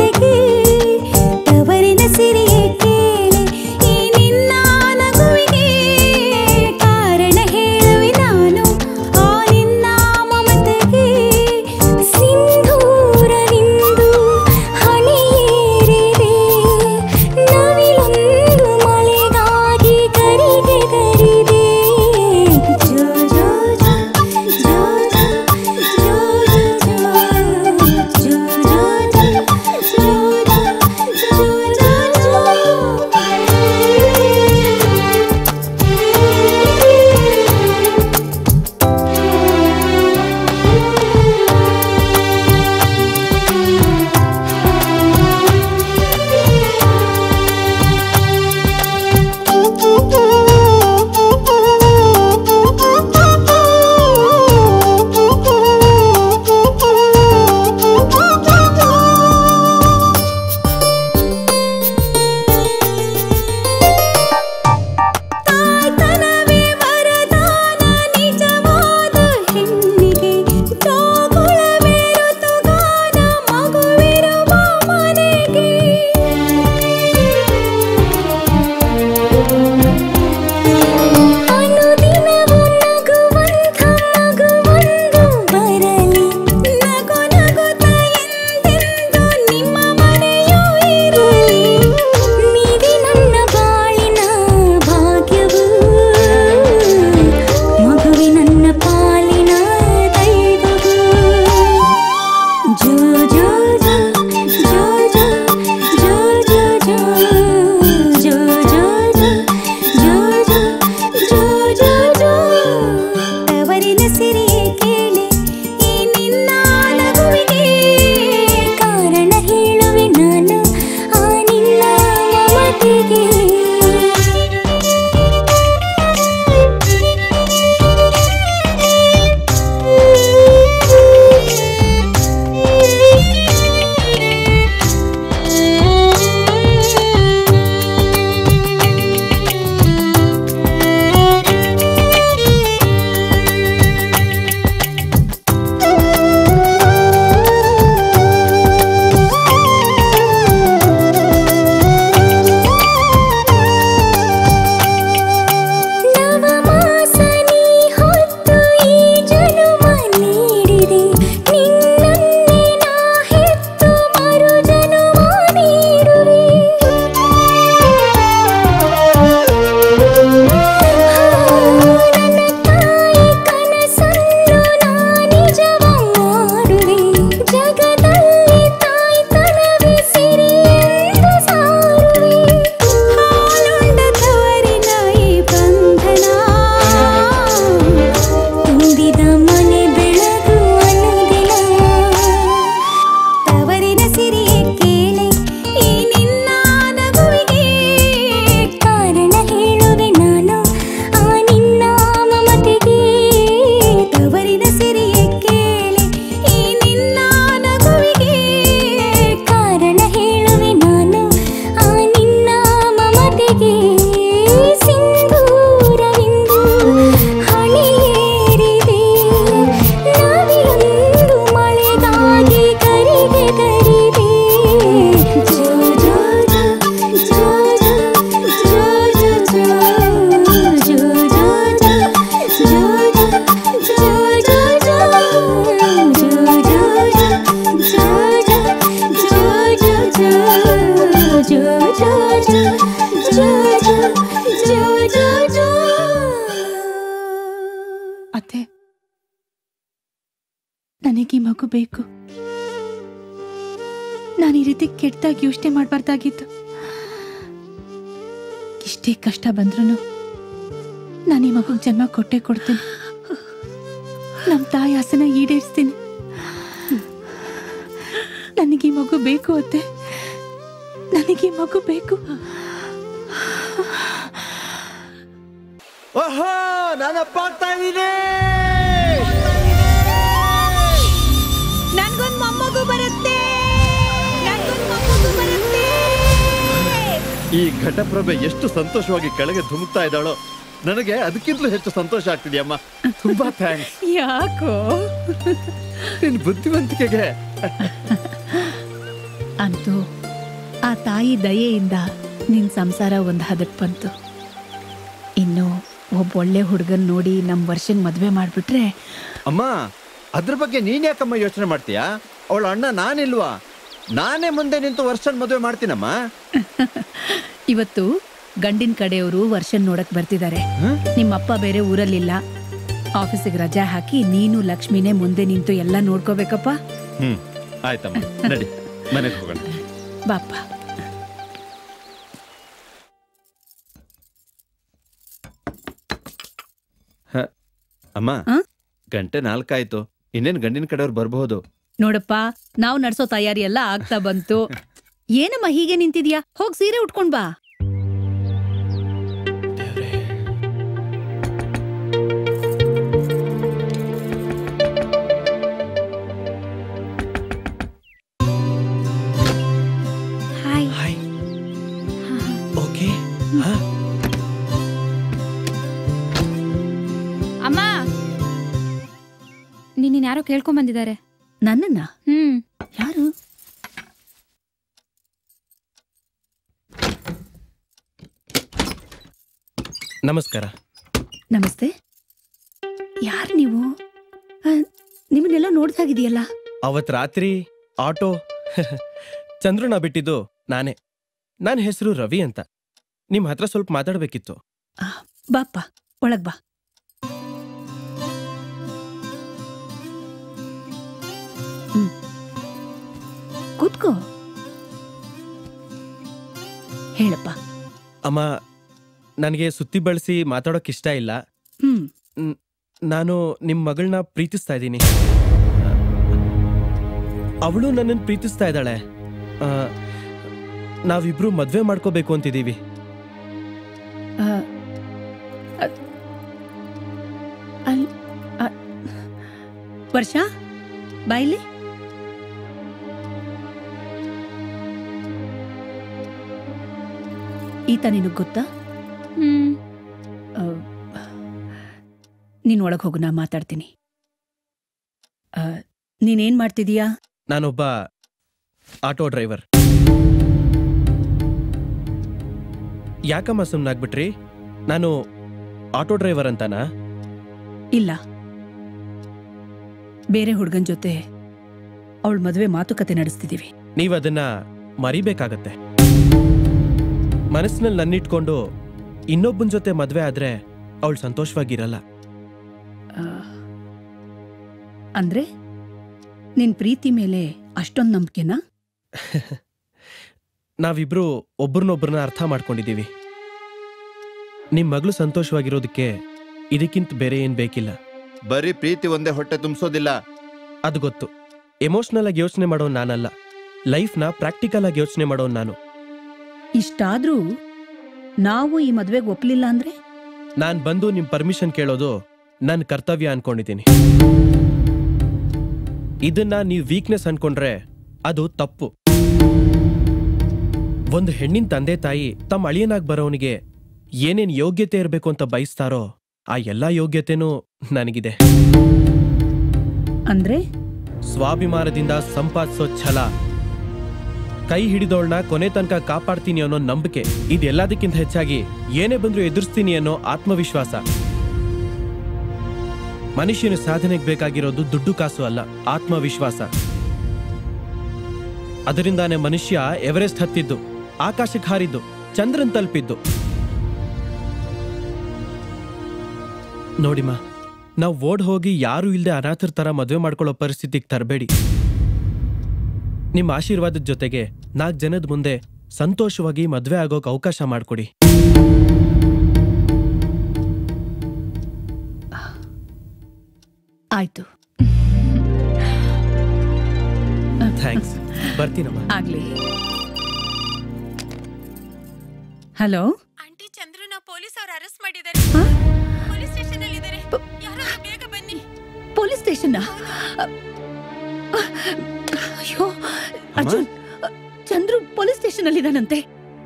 ಅತ್ತೆ ನನಗೆ ಈ ಮಗು ಬೇಕು ನಾನು ಈ ರೀತಿ ಕೆಟ್ಟದಾಗಿ ಯೋಚನೆ ಮಾಡಬಾರ್ದಾಗಿತ್ತು ಇಷ್ಟೇ ಕಷ್ಟ ಬಂದ್ರೂ ನಾನು ಈ ಮಗುಗೆ ಜನ್ಮ ಕೊಟ್ಟೆ ಕೊಡ್ತೀನಿ ನಮ್ಮ ತಾಯಿ ಆಸನ ಈಡೇರಿಸ್ತೀನಿ ನನಗೆ ಈ ಮಗು ಬೇಕು ಅತ್ತೆ ನನಗೆ ಈ ಮಗು ಬೇಕು ಓಹೋ ನಾನಪ್ಪ ಆಗ್ತಾ ಇದ್ದೀನಿ ನನ್ಗೊಂದ್ ಮೊಮ್ಮಗು ಬರುತ್ತೆ ನನ್ಗೊಂದ್ ಮೊಮ್ಮಗು ಬರುತ್ತೆ ಈ ಘಟಪ್ರಭೆ ಎಷ್ಟು ಸಂತೋಷವಾಗಿ ಕೆಳಗೆ ಧುಮುಕ್ತಾ ಇದ್ದಾಳೋ ನನಗೆ ಅದಕ್ಕಿಂತಲೂ ಹೆಚ್ಚು ಸಂತೋಷ ಆಗ್ತಿದೆಯಮ್ಮ ತುಂಬಾ ಥ್ಯಾಂಕ್ಸ್ ಯಾಕೋ ನಿನ್ ಬುದ್ಧಿವಂತಿಕೆಗೆ ಅಂತೂ ಆ ತಾಯಿ ದಯೆಯಿಂದ ನಿನ್ ಸಂಸಾರ ಒಂದು ಹದಕ್ ಬಂತು ಇನ್ನು ಒಬ್ಬ ಒಳ್ಳೆ ಹುಡುಗನ್ ನೋಡಿ ನಮ್ ವರ್ಷನ್ ಮದ್ವೆ ಮಾಡ್ಬಿಟ್ರೆ ಅಮ್ಮ ಅದ್ರ ಬಗ್ಗೆ ನೀನ್ ಯಾಕಮ್ಮ ಯೋಚನೆ ಮಾಡ್ತೀಯಾ ಅವಳ ಅಣ್ಣ ನಾನಿಲ್ವಾ ನಾನೇ ಮುಂದೆ ನಿಂತು ವರ್ಷನ್ ಮದುವೆ ಮಾಡ್ತೀನಮ್ಮ ಇವತ್ತು ಗಂಡಿನ ಕಡೆಯವರು ವರ್ಷನ್ ನೋಡಕ್ ಬರ್ತಿದ್ದಾರೆ ನಿಮ್ಮಪ್ಪ ಬೇರೆ ಊರಲ್ಲಿಲ್ಲ ಆಫೀಸಿಗೆ ರಜಾ ಹಾಕಿ ನೀನು ಲಕ್ಷ್ಮಿನೇ ಮುಂದೆ ನಿಂತು ಎಲ್ಲ ನೋಡ್ಕೋಬೇಕಪ್ಪ ಹ್ಮ್ ಆಯ್ತಮ್ಮ ನಡಿ ಮನೆಗೆ ಹೋಗೋಣ ಬಾಪ್ಪ ಹ, ಅಮ್ಮ ಗಂಟೆ ನಾಲ್ಕಾಯ್ತು ಇನ್ನೇನ್ ಗಂಡಿನ ಕಡೆಯವ್ರು ಬರ್ಬಹುದು ನೋಡಪ್ಪ ನಾವು ನಡ್ಸೋ ತಯಾರಿ ಎಲ್ಲ ಆಗ್ತಾ ಬಂತು ಏನಮ್ಮ ಹೀಗೆ ನಿಂತಿದ್ಯಾ ಹೋಗ್ ಸೀರೆ ಉಟ್ಕೊಂಡ್ ಬಾ ಹಾಯ್ ಓಕೆ ಅಮ್ಮ ನೀನ್ ಯಾರೋ ಕೇಳ್ಕೊಂಡ್ ಬಂದಿದ್ದಾರೆ ನನ್ನನ್ನ ಹ್ಮ್ ಯಾರು ನಮಸ್ಕಾರ ನಮಸ್ತೆ ಯಾರು ನೀವು ಆ, ನಿಮ್ಮನ್ನೆಲ್ಲ ನೋಡ್ದಾಗಿದೆಯಲ್ಲ ಅವತ್ ರಾತ್ರಿ ಆಟೋ ಚಂದ್ರನ ಬಿಟ್ಟಿದ್ದು ನಾನೇ ನನ್ನ ಹೆಸರು ರವಿ ಅಂತ ನಿಮ್ ಹತ್ರ ಸ್ವಲ್ಪ ಮಾತಾಡ್ಬೇಕಿತ್ತು ಬಾಪ್ಪ ಒಳಗ್ ಬಾ ಹ್ಮ್. ಕೂತ್ಕೋ ಹೇಳಪ್ಪ ಅಮ್ಮ ನನಗೆ ಸುತ್ತಿ ಬಳಸಿ ಮಾತಾಡೋಕ್ ಇಷ್ಟ ಇಲ್ಲ ಹ್ಮ್ ನ್- ನಾನು ನಿಮ್ ಮಗಳನ್ನ ಪ್ರೀತಿಸ್ತಾ ಇದ್ದೀನಿ ಅವಳು ನನ್ನನ್ನು ಪ್ರೀತಿಸ್ತಾ ಇದ್ದಾಳೆ ಆ, ನಾವಿಬ್ರು ಮದ್ವೆ ಮಾಡ್ಕೋಬೇಕು ಅಂತಿದೀವಿ ಆ, ಅ- ಅಲ್- ಅ- ವರ್ಷ ಬಾಯ್ಲಿ ಈತ ನಿನಗ್ ಗೊತ್ತಾ ಹ್ಮ್ ಆ, ನೀನ್ ಒಳಗ್ ಹೋಗು ನಾ ಮಾತಾಡ್ತೀನಿ ಆ, ನೀನೇನ್ ಮಾಡ್ತಿದೀಯಾ ನಾನೊಬ್ಬ ಆಟೋ ಡ್ರೈವರ್ ಯಾಕಮ್ಮ ಸುಮ್ಮನಾಗ್ಬಿಟ್ರಿ ನಾನು ಆಟೋ ಡ್ರೈವರ್ ಅಂತಾನಾ ಇಲ್ಲ ಬೇರೆ ಹುಡ್ಗನ್ ಜೊತೆ ಅವಳ ಮದುವೆ ಮಾತುಕತೆ ನಡೆಸ್ತಿದೀವಿ ನೀವು ಅದನ್ನ ಮರಿಬೇಕಾಗತ್ತೆ ಮನಸ್ಸಿನಲ್ಲಿ ನನ್ನಿಟ್ಕೊಂಡು ಇನ್ನೊಬ್ಬನ ಜೊತೆ ಮದ್ವೆ ಆದ್ರೆ ಅವಳು ಸಂತೋಷವಾಗಿರಲ್ಲ ಆ, ಅಂದ್ರೆ ನಿನ್ ಪ್ರೀತಿ ಮೇಲೆ ಅಷ್ಟೊಂದ್ ನಂಬಿಕೆನಾ ನಾವಿಬ್ರು ಒಬ್ರನ್ನೊಬ್ರನ್ನ ಅರ್ಥ ಮಾಡ್ಕೊಂಡಿದೀವಿ ನಿಮ್ ಮಗಳು ಸಂತೋಷವಾಗಿರೋದಕ್ಕೆ ಇದಕ್ಕಿಂತ ಬೇರೆ ಏನ್ ಬೇಕಿಲ್ಲ ಬರೀ ಪ್ರೀತಿ ಒಂದೇ ಹೊಟ್ಟೆ ತುಂಬಿಸೋದಿಲ್ಲ ಅದು ಗೊತ್ತು ಎಮೋಷನಲ್ ಆಗಿ ಯೋಚನೆ ಮಾಡೋನ್ ನಾನಲ್ಲ ಲೈಫ್ನ ಪ್ರಾಕ್ಟಿಕಲ್ ಆಗಿ ಯೋಚನೆ ಮಾಡೋನ್ ನಾನು ಇಷ್ಟಾದ್ರೂ ನಾವು ಈ ಮದ್ವೆಗೆ ಒಪ್ಲಿಲ್ಲ ಅಂದ್ರೆ ನಾನ್ ಬಂದು ನಿಮ್ ಪರ್ಮಿಷನ್ ಕೇಳೋದು ನನ್ನ ಕರ್ತವ್ಯ ಅನ್ಕೊಂಡಿದ್ದೀನಿ ಇದನ್ನ ನೀವು ವೀಕ್ನೆಸ್ ಅನ್ಕೊಂಡ್ರೆ ಅದು ತಪ್ಪು ಒಂದು ಹೆಣ್ಣಿನ ತಂದೆ ತಾಯಿ ತಮ್ಮ ಅಳಿಯನಾಗ್ ಬರೋನಿಗೆ ಏನೇನ್ ಯೋಗ್ಯತೆ ಇರಬೇಕು ಅಂತ ಬಯಸ್ತಾರೋ ಆ ಎಲ್ಲಾ ಯೋಗ್ಯತೆನೂ ನನಗಿದೆ ಅಂದ್ರೆ ಸ್ವಾಭಿಮಾನದಿಂದ ಸಂಪಾದಿಸೋ ಛಲ ಕೈ ಹಿಡಿದವಳನ್ನ ಕೊನೆ ತನಕ ಕಾಪಾಡ್ತೀನಿ ಅನ್ನೋ ನಂಬಿಕೆ ಇದೆಲ್ಲದಕ್ಕಿಂತ ಹೆಚ್ಚಾಗಿ ಏನೇ ಬಂದ್ರೂ ಎದುರಿಸ್ತೀನಿ ಅನ್ನೋ ಆತ್ಮವಿಶ್ವಾಸ ಮನುಷ್ಯನ ಸಾಧನೆಗೆ ಬೇಕಾಗಿರೋದು ದುಡ್ಡು ಕಾಸು ಅಲ್ಲ ಆತ್ಮವಿಶ್ವಾಸ ಅದರಿಂದಾನೇ ಮನುಷ್ಯ ಎವರೆಸ್ಟ್ ಹತ್ತಿದ್ದು ಆಕಾಶಕ್ಕೆ ಹಾರಿದ್ದು ಚಂದ್ರನ್ ತಲುಪಿದ್ದು ನೋಡಿಮ್ಮ ನಾವು ಓಡ್ ಹೋಗಿ ಯಾರು ಇಲ್ಲದೆ ಅನಾಥರ ತರ ಮದುವೆ ಮಾಡ್ಕೊಳ್ಳೋ ಪರಿಸ್ಥಿತಿಗೆ ತರಬೇಡಿ ನಿಮ್ಮ ಆಶೀರ್ವಾದದ ಜೊತೆಗೆ ನಾಲ್ಕು ಜನದ ಮುಂದೆ ಸಂತೋಷವಾಗಿ ಮದುವೆ ಆಗೋಕ್ ಅವಕಾಶ ಮಾಡಿಕೊಡಿ ಆಯ್ತು ಥ್ಯಾಂಕ್ಸ್ ಬರ್ತೀನಮ್ಮ ಆಗ್ಲಿ ಹಲೋ ಆಂಟಿ ಚಂದ್ರುನ ಪೊಲೀಸ್ ಅವ್ರು ಅರೆಸ್ಟ್ ಮಾಡಿದ್ದಾರೆ ಪೊಲೀಸ್ ಸ್ಟೇಷನ್ ಅಲ್ಲಿ ಇದ್ದಾರೆ ಯಾರಾದ್ರೂ ಬೇಗ ಬನ್ನಿ ಪೊಲೀಸ್ ಸ್ಟೇಷನ್ ಅಯ್ಯೋ ಅರ್ಜುನ್ ಚಂದ್ರು ಪೊಲೀಸ್ ಸ್ಟೇಷನ್ ಅಲ್ಲಿ ಇದಾನಂತೆ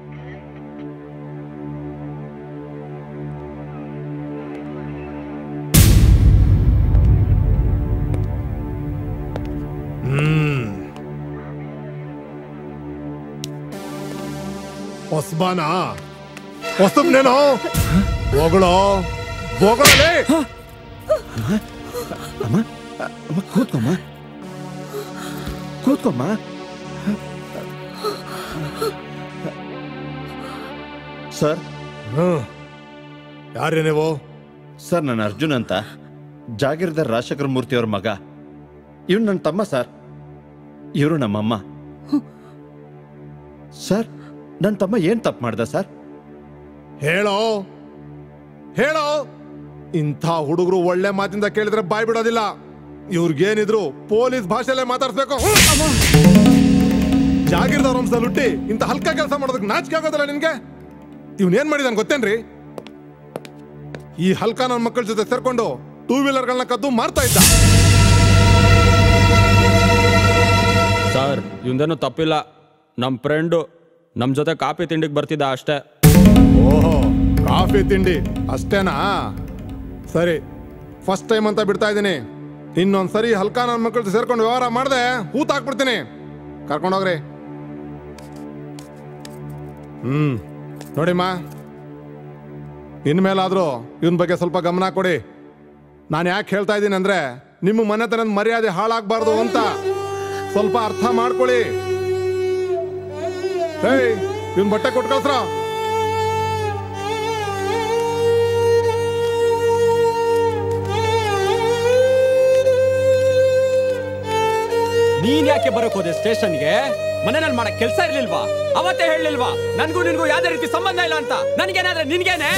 ಹ್ಮ್ ಹೊಸ್ಬಾನ ಹೊಸಬ್ನೇನೋ ಹೋಗಳೋ ಹೋಗಳೇ ಅಮ್ಮ ಅಮ್ಮ ಕೂತ್ಕೊಮ್ಮ ಕೂತ್ಕೊಮ್ಮ ಸರ್ ಯಾರೇ ನೀವು ಸರ್ ನಾನು ಅರ್ಜುನ್ ಅಂತ ಜಾಗೀರ್ದಾರ್ ರಾಜಶೇಖರ ಮೂರ್ತಿ ಅವ್ರ ಮಗ ಇವ್ನು ನನ್ನ ತಮ್ಮ ಸರ್ ಇವರು ನಮ್ಮಮ್ಮ ಸರ್ ನನ್ನ ತಮ್ಮ ಏನ್ ತಪ್ಪು ಮಾಡ್ದ ಸರ್ ಹೇಳೋ ಹೇಳೋ ಇಂಥ ಹುಡುಗರು ಒಳ್ಳೆ ಮಾತಿಂದ ಕೇಳಿದ್ರೆ ಬಾಯ್ ಬಿಡೋದಿಲ್ಲ ಇವ್ರಿಗೇನಿದ್ರು ಪೊಲೀಸ್ ಭಾಷೆಲ್ಲೇ ಮಾತಾಡ್ಸ್ಬೇಕು ಜಾಗೀರ್ದಾರ್ ವಂಶದಲ್ಲಿ ಹುಟ್ಟಿ ಇಂಥ ಹಲ್ಕ ಕೆಲಸ ಮಾಡೋದಕ್ಕೆ ನಾಚಿಕೆ ಆಗೋದಿಲ್ಲ ನಿನ್ಗೆ ಇವ್ನ್ ಏನ್ ಮಾಡಿದಾನ್ ಗೊತ್ತೇನ್ರಿ ಈ ಹಲ್ಕ ನನ್ನ ಮಕ್ಕಳ ಜೊತೆ ಸೇರ್ಕೊಂಡು ಟೂ ವೀಲರ್ಗಳನ್ನ ಕದ್ದು ಮಾರ್ತಾ ಇದ್ದ ಸರ್ ಇವಂದೇನು ತಪ್ಪಿಲ್ಲ ನಮ್ಮ ಫ್ರೆಂಡು ನಮ್ಮ ಜೊತೆ ಕಾಫಿ ತಿಂಡಿಗೆ ಬರ್ತಿದ್ದ ಅಷ್ಟೇ ಓಹೋ ಕಾಫಿ ತಿಂಡಿ ಅಷ್ಟೇನಾ ಸರಿ ಫಸ್ಟ್ ಟೈಮ್ ಅಂತ ಬಿಡ್ತಾ ಇದ್ದೀನಿ ಇನ್ನೊಂದ್ ಸರಿ ಹಲ್ಕಾ ನನ್ನ ಮಕ್ಕಳ ಜೊತೆ ಸೇರ್ಕೊಂಡು ವ್ಯವಹಾರ ಮಾಡ್ದೆ ಹೂತ್ ಹಾಕ್ಬಿಡ್ತೀನಿ ಕರ್ಕೊಂಡೋಗ್ರಿ ಹ್ಮ್ ನೋಡಿಮ್ಮ ಇನ್ಮೇಲಾದ್ರೂ ಇವನ್ ಬಗ್ಗೆ ಸ್ವಲ್ಪ ಗಮನ ಕೊಡಿ ನಾನು ಯಾಕೆ ಹೇಳ್ತಾ ಇದ್ದೀನಿ ಅಂದ್ರೆ ನಿಮ್ಮ ಮನೆತನದ ಮರ್ಯಾದೆ ಹಾಳಾಗಬಾರ್ದು ಅಂತ ಸ್ವಲ್ಪ ಅರ್ಥ ಮಾಡ್ಕೊಳ್ಳಿ ಹೇಯ್ ಇವನ್ ಬಟ್ಟೆ ಕೊಟ್ಟು ಕಳ್ಸ್ರ ನೀನ್ ಯಾಕೆ ಬರಕ್ ಹೋದೆ ಸ್ಟೇಷನ್ಗೆ ಮನೆಯಲ್ಲಿ ಮಾಡಕ್ ಕೆಲ್ಸ ಇರ್ಲಿಲ್ವಾ ಅವತ್ತೇ ಹೇಳಲಿಲ್ವಾ ನನ್ಗೂ ನಿನ್ಗೂ ಯಾವ್ದೇ ರೀತಿ ಸಂಬಂಧ ಇಲ್ಲ ಅಂತ ನನ್ಗೇನಾದ್ರೆ ನಿನ್ಗೇನೆ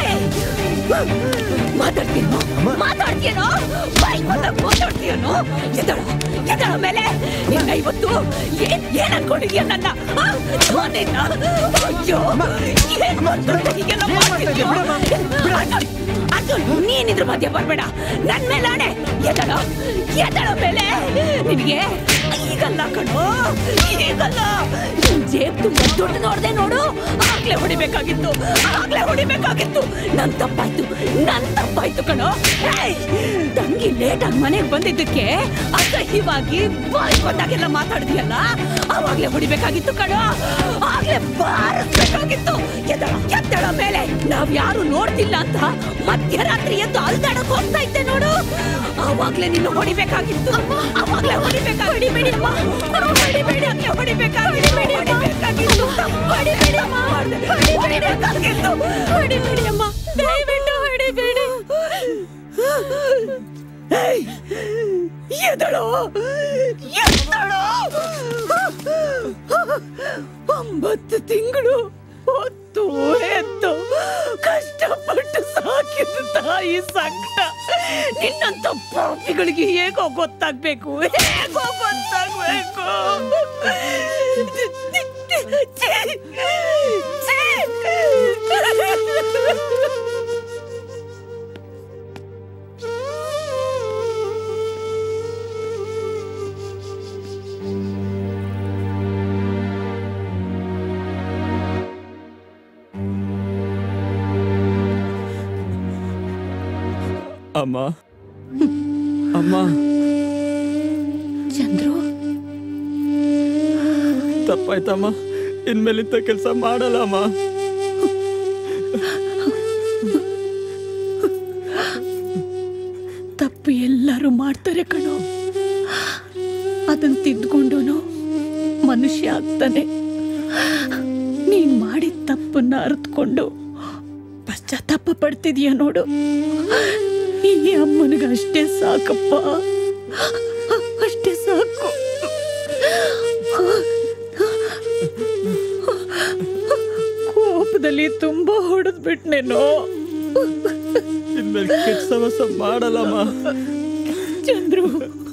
ಮಾತಾಡ್ತೀನೋ ಮಾತಾಡ್ತೀನೋ ಬಾಯ್ ಬಂದಾಗ ಮಾತಾಡ್ತೀಯನೋ ಎದಳು ಎದಳ ಮೇಲೆ ನಿನ್ನ ಇವತ್ತು ಏನ್ ಏನ್ ಅನ್ಕೊಂಡಿದ್ಯಾ ನನ್ನ ಆ? ಥು, ನಿನ್ನ ಅಯ್ಯೋ ಏನ್ ಮಾತಾಡ್ತಾ ಹೀಗೆಲ್ಲ ಮಾಡ್ತಿದ್ಯೋ? ಅರ್ಜುನ್, ಅರ್ಜುನ್ ನೀನಿದ್ರ ಮಧ್ಯ ಬರ್ಬೇಡ ನನ್ ಮೇಲೆ ಆಣೆ ಎದಳ ಎದಳ ಮೇಲೆ ನಿನಗೆ ಈಗಲ್ಲ ಕಣೋ ಈಗಲ್ಲ ನಿನ್ ಜೇಬ್ ತುಂಬ ದುಡ್ಡು ನೋಡ್ದೆ ನೋಡು ಆಗ್ಲೇ ಹೊಡಿಬೇಕಾಗಿತ್ತು ಆಗ್ಲೇ ಹೊಡಿಬೇಕಾಗಿತ್ತು ನನ್ ತಪ್ಪಾಯ್ತು ನನ್ ತಪ್ಪಾಯ್ತು ಕಣೋ ಏಯ್! ತಂಗಿ ಲೇಟಾಗಿ ಮನೆಗೆ ಬಂದಿದ್ದಕ್ಕೆ ಅಸಹ್ಯವಾಗಿ ಬಾಯ್ ಬಂದಾಗೆಲ್ಲ ಮಾತಾಡಿದ್ಯಲ್ಲ ಅವಾಗ್ಲೇ ಹೊಡಿಬೇಕಾಗಿತ್ತು ಕಣೋ ಆಗ್ಲೇ ಬಾರಿಸ್ಬೇಕಾಗಿತ್ತು ಎದ್ದಳ ಎದ್ದಳ ಮೇಲೆ ನಾವ್ ಯಾರು ನೋಡ್ತಿಲ್ಲ ಅಂತ ಮಧ್ಯರಾತ್ರಿ ಎದ್ದು ಅಲ್ದಾಡಕ್ ಹೋಗ್ತಾ ಇದ್ದೆ ನೋಡು ಅವಾಗ್ಲೇ ನಿನ್ನ ಹೊಡಿಬೇಕಾಗಿತ್ತು ಅವಾಗ್ಲೇ ಹೊಡಿಬೇಕಾ ಹೊಡಿಬೇಡಿ ಅಮ್ಮ ಹೊಡಿಬೇಡಿ ಅಂತ ಹೊಡಿಬೇಕಾಗಿತ್ತು ಹೊಡಿಬೇಕಾಗಿತ್ತು ಹೊಡಿಬೇಡಿ ಅಮ್ಮ ಹೊಡಿಬೇಕಾಗಿತ್ತು ಹೊಡಿಬೇಡಿ ಅಮ್ಮ ದಯವಿಟ್ಟು ಹೊಡಿಬೇಡಿ ಏಯ್! ಎದಳು ಎದಳು ಒಂಬತ್ತು ತಿಂಗಳು ಹೊತ್ತು ಎತ್ತು ಕಷ್ಟಪಟ್ಟು ಸಾಕಿದ ತಾಯಿ ಸಂಕಟ ನಿನ್ನಂತ ಪಾಪಿಗಳಿಗೆ ಹೇಗೋ ಗೊತ್ತಾಗ್ಬೇಕು ಹೇಗೋ ಗೊತ್ತಾಗ್ಬೇಕು ಅಮ್ಮ ಅಮ್ಮ ಚಂದ್ರು ತಪ್ಪಾಯ್ತಮ್ಮ ಇನ್ಮೇಲಿಂತ ಕೆಲಸ ಮಾಡಲ್ಲ ಅಮ್ಮ ತಪ್ಪು ಎಲ್ಲರೂ ಮಾಡ್ತಾರೆ ಕಣೋ ಅದನ್ನ ತಿದ್ದುಕೊಂಡು ಮನುಷ್ಯ ಆಗ್ತಾನೆ ನೀನ್ ಮಾಡಿದ ತಪ್ಪನ್ನ ಅರಿತ್ಕೊಂಡು ಪಶ್ಚಾತ್ತಾಪ ಪಡ್ತಿದೀಯ ನೋಡು ಈ ಅಮ್ಮನಿಗೆ ಅಷ್ಟೇ ಸಾಕಪ್ಪ ಅಷ್ಟೇ ಸಾಕು ಕೋಪದಲ್ಲಿ ತುಂಬಾ ಹೊಡೆದ್ಬಿಟ್ನೇನೋ ಇನ್ಮೇಲೆ ಕೆಟ್ಟ ಸಮಸ್ಯೆ ಮಾಡಲ್ಲಮ್ಮ ಚಂದ್ರು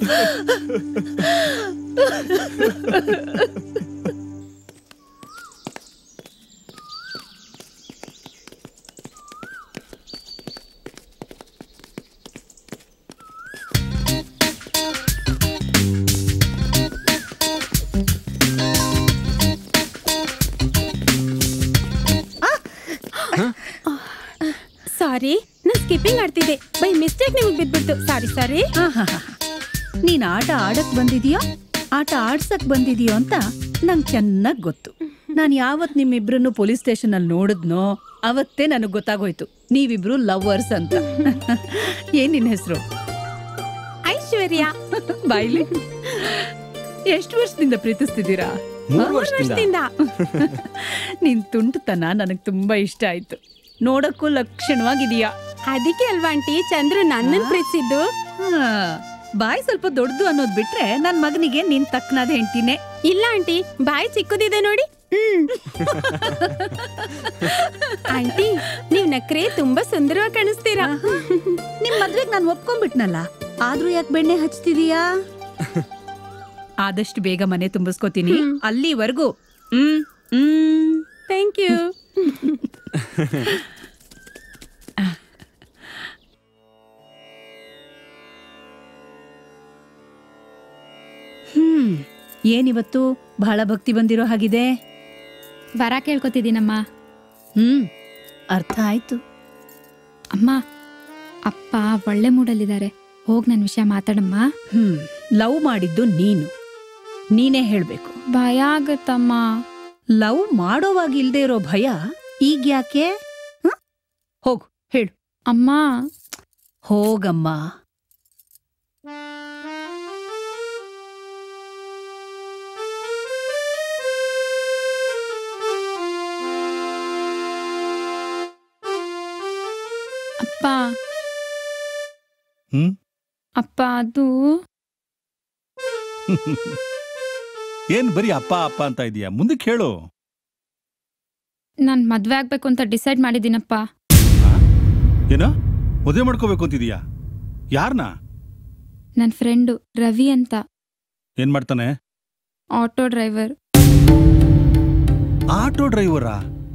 ಸಾರಿ ನಾನು ಸ್ಕಿಪ್ಪಿಂಗ್ ಆಡ್ತಿದ್ದೆ ಬೈ ಮಿಸ್ಟೇಕ್ ನಿಮಗೆ ಬಿದ್ಬಿಟ್ಟು ಸಾರಿ ಸಾರಿ ನೀನ್ ಆಟ ಆಡಕ್ ಬಂದಿದೀಯೋ ಆಟ ಆಡ್ಸಕ್ ಬಂದಿದೀಯೋ ಅಂತ ನಂಗೆ ಚೆನ್ನಾಗ್ ಗೊತ್ತು ನಾನು ಯಾವತ್ ನಿಮ್ಮಿಬ್ರನ್ನು ಪೊಲೀಸ್ ಸ್ಟೇಷನ್ ಅಲ್ಲಿ ನೋಡಿದ್ನೋ ಅವತ್ತೇ ನನಗ್ ಗೊತ್ತಾಗೋಯ್ತು ನೀವಿಬ್ರು ಲವರ್ಸ್ ಅಂತ ಏನ್ ನಿನ್ ಹೆಸರು ಐಶ್ವರ್ಯ ಬಾಯ್ಲಿ ಎಷ್ಟು ವರ್ಷದಿಂದ ಪ್ರೀತಿಸ್ತಿದ್ದೀರಾ ಮೂರು ವರ್ಷದಿಂದ. ನಿನ್ ತುಂಟತನ ನನಗ್ ತುಂಬಾ ಇಷ್ಟ ಆಯ್ತು ನೋಡಕ್ಕೂ ಲಕ್ಷಣವಾಗಿದೀಯಾ ಅದಕ್ಕೆ ಅಲ್ವಾ ಆಂಟಿ ಚಂದ್ರು ನನ್ನನ್ನು ಪ್ರೀತಿಸಿದ್ದು ಹಾ, ಬಾಯಿ ಸ್ವಲ್ಪ ದೊಡ್ಡದು ಅನ್ನೋದ್ ಬಿಟ್ರೆ ನನ್ ಮಗನಿಗೆ ನಿನ್ ತಕ್ಕನಾದ ಹೆಂಡ್ತಿನೇ ಇಲ್ಲ ಆಂಟಿ ಬಾಯಿ ಚಿಕ್ಕದಿದೆ ನೋಡಿ ಹ್ಮ್ ಆಂಟಿ ನೀವ್ ನಕ್ರೆ ತುಂಬಾ ಸುಂದರವಾಗಿ ಕಾಣಿಸ್ತೀರಾ ನಿಮ್ ಮದ್ವೆಗ್ ನಾನು ಒಪ್ಕೊಂಡ್ಬಿಟ್ನಲ್ಲ ಆದ್ರೂ ಯಾಕೆ ಬೆಣ್ಣೆ ಹಚ್ತಿದೀಯಾ ಆದಷ್ಟು ಬೇಗ ಮನೆ ತುಂಬಿಸ್ಕೋತೀನಿ ಅಲ್ಲಿವರೆಗೂ ಹ್ಮ್ ಹ್ಮ್ ಥ್ಯಾಂಕ್ ಯು ಹ್ಮ್ ಏನಿವತ್ತು ಬಹಳ ಭಕ್ತಿ ಬಂದಿರೋ ಹಾಗಿದೆ ವರ ಕೇಳ್ಕೊತಿದ್ದೀನಮ್ಮ ಹ್ಮ್ ಅರ್ಥ ಆಯ್ತು ಅಮ್ಮ ಅಪ್ಪ ಒಳ್ಳೆ ಮೂಡಲ್ಲಿದ್ದಾರೆ ಹೋಗ್ ನನ್ನ ವಿಷಯ ಮಾತಾಡಮ್ಮ ಹ್ಮ್ ಲವ್ ಮಾಡಿದ್ದು ನೀನು ನೀನೇ ಹೇಳ್ಬೇಕು ಭಯ ಆಗತ್ತಮ್ಮ ಲವ್ ಮಾಡೋವಾಗ ಇಲ್ದೇ ಇರೋ ಭಯ ಈಗ ಯಾಕೆ ಹ? ಹೋಗು ಹೇಳು ಅಮ್ಮ ಹೋಗಮ್ಮ ಅಪ್ಪ ಹ್ಮ್ ಅಪ್ಪ ಅದು ಏನ್ ಬರೀ ಅಪ್ಪ ಅಪ್ಪ ಅಂತ ಇದೀಯಾ ಮುಂದಕ್ಕೆ ಹೇಳು ನಾನ್ ಮದ್ವೆ ಆಗ್ಬೇಕು ಅಂತ ಡಿಸೈಡ್ ಮಾಡಿದ್ದೀನಪ್ಪ ಏನ ಮದುವೆ ಮಾಡ್ಕೋಬೇಕು ಅಂತಿದೀಯಾ ಯಾರನ್ನ ನನ್ನ ಫ್ರೆಂಡು ರವಿ ಅಂತ ಏನ್ ಮಾಡ್ತಾನೆ ಆಟೋ ಡ್ರೈವರ್ ಆಟೋ ಡ್ರೈವರಾ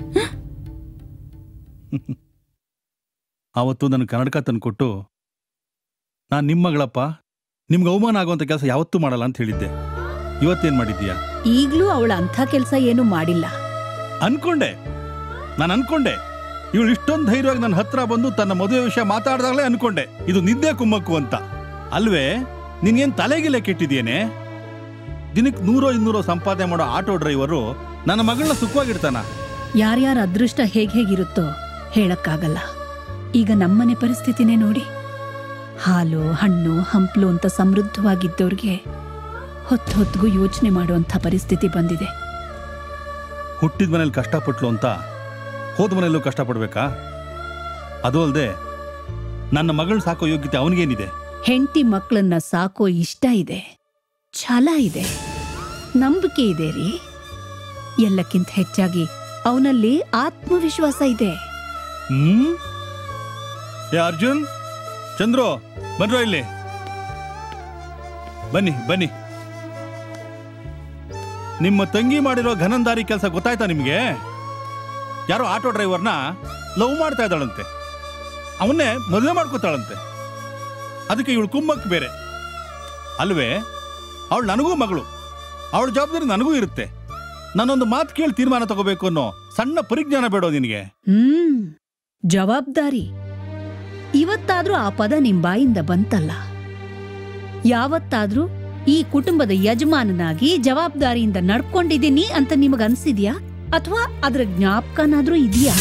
ಆವತ್ತು ನನ್ನ ಕನ್ನಡಕ ತಂದ್ಕೊಟ್ಟು ನಾನು ನಿಮ್ಮ ಮಗಳಪ್ಪ ನಿಮ್ಗೆ ಅವಮಾನ ಆಗುವಂಥ ಕೆಲಸ ಯಾವತ್ತೂ ಮಾಡಲ್ಲ ಅಂತ ಹೇಳಿದ್ದೆ ಇವತ್ತೇನ್ ಮಾಡಿದ್ದೀಯಾ ಈಗ್ಲೂ ಅವಳ ಅಂಥ ಕೆಲ್ಸ ಏನು ಮಾಡಿಲ್ಲ ಅನ್ಕೊಂಡೆ ನಾನು ಅನ್ಕೊಂಡೆ ಇವಳು ಇಷ್ಟೊಂದು ಧೈರ್ಯವಾಗಿ ನನ್ನ ಹತ್ರ ಬಂದು ತನ್ನ ಮದುವೆ ವಿಷಯ ಮಾತಾಡ್ದಾಗಲೇ ಅನ್ಕೊಂಡೆ ಇದು ನಿದ್ದೆ ಕುಮ್ಮಕ್ಕು ಅಂತ ಅಲ್ವೇ ನಿನ್ಗೇನ್ ತಲೆಗಿಲೆ ಕೆಟ್ಟಿದ್ಯೇನೆ ದಿನಕ್ಕೆ ನೂರೋ ಇನ್ನೂರೋ ಸಂಪಾದನೆ ಮಾಡೋ ಆಟೋ ಡ್ರೈವರು ನನ್ನ ಮಗಳನ್ನ ಸುಖವಾಗಿಡ್ತಾನ ಯಾರ್ಯಾರ ಅದೃಷ್ಟ ಹೇಗ್ ಹೇಗಿರುತ್ತೋ ಹೇಳಕ್ಕಾಗಲ್ಲ ಈಗ ನಮ್ಮನೆ ಪರಿಸ್ಥಿತಿನೇ ನೋಡಿ ಹಾಲು ಹಣ್ಣು ಹಂಪ್ಲು ಅಂತ ಸಮೃದ್ಧವಾಗಿದ್ದವ್ರಿಗೆ ಹೊತ್ತು ಹೊತ್ತಿಗೂ ಯೋಚನೆ ಮಾಡುವಂಥ ಪರಿಸ್ಥಿತಿ ಬಂದಿದೆ ಹುಟ್ಟಿದ ಮನೇಲಿ ಕಷ್ಟಪಟ್ಲು ಅಂತ ಹೋದ ಮನೆಯಲ್ಲೂ ಕಷ್ಟಪಡ್ಬೇಕಾ ಅದು ಅಲ್ಲದೆ ನನ್ನ ಮಗಳು ಸಾಕೋ ಯೋಗ್ಯತೆ ಅವನಿಗೇನಿದೆ ಹೆಂಡತಿ ಮಕ್ಕಳನ್ನ ಸಾಕೋ ಇಷ್ಟ ಇದೆ ಛಲ ಇದೆ ನಂಬಿಕೆ ಇದೆ ರೀ ಎಲ್ಲಕ್ಕಿಂತ ಹೆಚ್ಚಾಗಿ ಅವನಲ್ಲಿ ಆತ್ಮವಿಶ್ವಾಸ ಇದೆ ಹ್ಮ್ ಏ ಅರ್ಜುನ್ ಚಂದ್ರು ಬನ್ರೋ ಇಲ್ಲಿ ಬನ್ನಿ ಬನ್ನಿ ನಿಮ್ಮ ತಂಗಿ ಮಾಡಿರೋ ಘನಂದಾರಿ ಕೆಲಸ ಗೊತ್ತಾಯ್ತಾ ನಿಮಗೆ ಯಾರೋ ಆಟೋ ಡ್ರೈವರ್ನ ಲವ್ ಮಾಡ್ತಾ ಇದ್ದಾಳಂತೆ ಅವನ್ನೇ ಮದುವೆ ಮಾಡ್ಕೋತಾಳಂತೆ ಅದಕ್ಕೆ ಇವಳು ಕುಮ್ಮಕ್ ಬೇರೆ ಅಲ್ವೇ ಅವಳು ನನಗೂ ಮಗಳು ಅವಳ ಜವಾಬ್ದಾರಿ ನನಗೂ ಇರುತ್ತೆ ನಾನೊಂದು ಮಾತು ಕೇಳಿ ತೀರ್ಮಾನ ತಗೋಬೇಕು ಅನ್ನೋ ಸಣ್ಣ ಪರಿಜ್ಞಾನ ಬೇಡೋ ನಿನಗೆ ಹ್ಮ್ ಜವಾಬ್ದಾರಿ ಇವತ್ತಾದ್ರೂ ಆ ಪದ ನಿಮ್ ಬಾಯಿಂದ ಬಂತಲ್ಲ ಯಾವತ್ತಾದ್ರೂ ಈ ಕುಟುಂಬದ ಯಜಮಾನನಾಗಿ ಜವಾಬ್ದಾರಿಯಿಂದ ನಡ್ಕೊಂಡಿದ್ದೀನಿ ಅಂತ ನಿಮಗ್ ಅನ್ಸಿದ್ಯಾ ಅಥವಾ ಅದ್ರ ಜ್ಞಾಪಕನಾದ್ರೂ ಇದೆಯಾ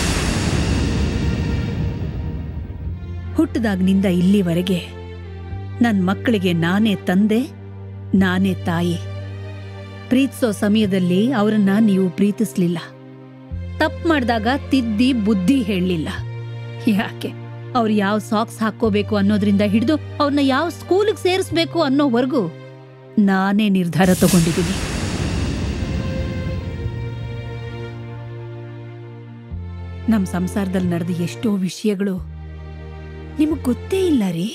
ಹುಟ್ಟದಾಗ್ನಿಂದ ಇಲ್ಲಿವರೆಗೆ ನನ್ ಮಕ್ಕಳಿಗೆ ನಾನೇ ತಂದೆ ನಾನೇ ತಾಯಿ ಪ್ರೀತಿಸೋ ಸಮಯದಲ್ಲಿ ಅವರನ್ನ ನೀವು ಪ್ರೀತಿಸ್ಲಿಲ್ಲ ತಪ್ಪು ಮಾಡಿದಾಗ ತಿದ್ದಿ ಬುದ್ಧಿ ಹೇಳಲಿಲ್ಲ ಯಾಕೆ ಅವ್ರು ಯಾವ ಸಾಕ್ಸ್ ಹಾಕೋಬೇಕು ಅನ್ನೋದ್ರಿಂದ ಹಿಡಿದು ಅವ್ರನ್ನ ಯಾವ ಸ್ಕೂಲಿಗೆ ಸೇರಿಸ್ಬೇಕು ಅನ್ನೋವರೆಗೂ ನಾನೇ ನಿರ್ಧಾರ ತಗೊಂಡಿದ್ದೀನಿ ನಮ್ಮ ಸಂಸಾರದಲ್ಲಿ ನಡೆದ ಎಷ್ಟೋ ವಿಷಯಗಳು ನಿಮಗೆ ಗೊತ್ತೇ ಇಲ್ಲ ರೀ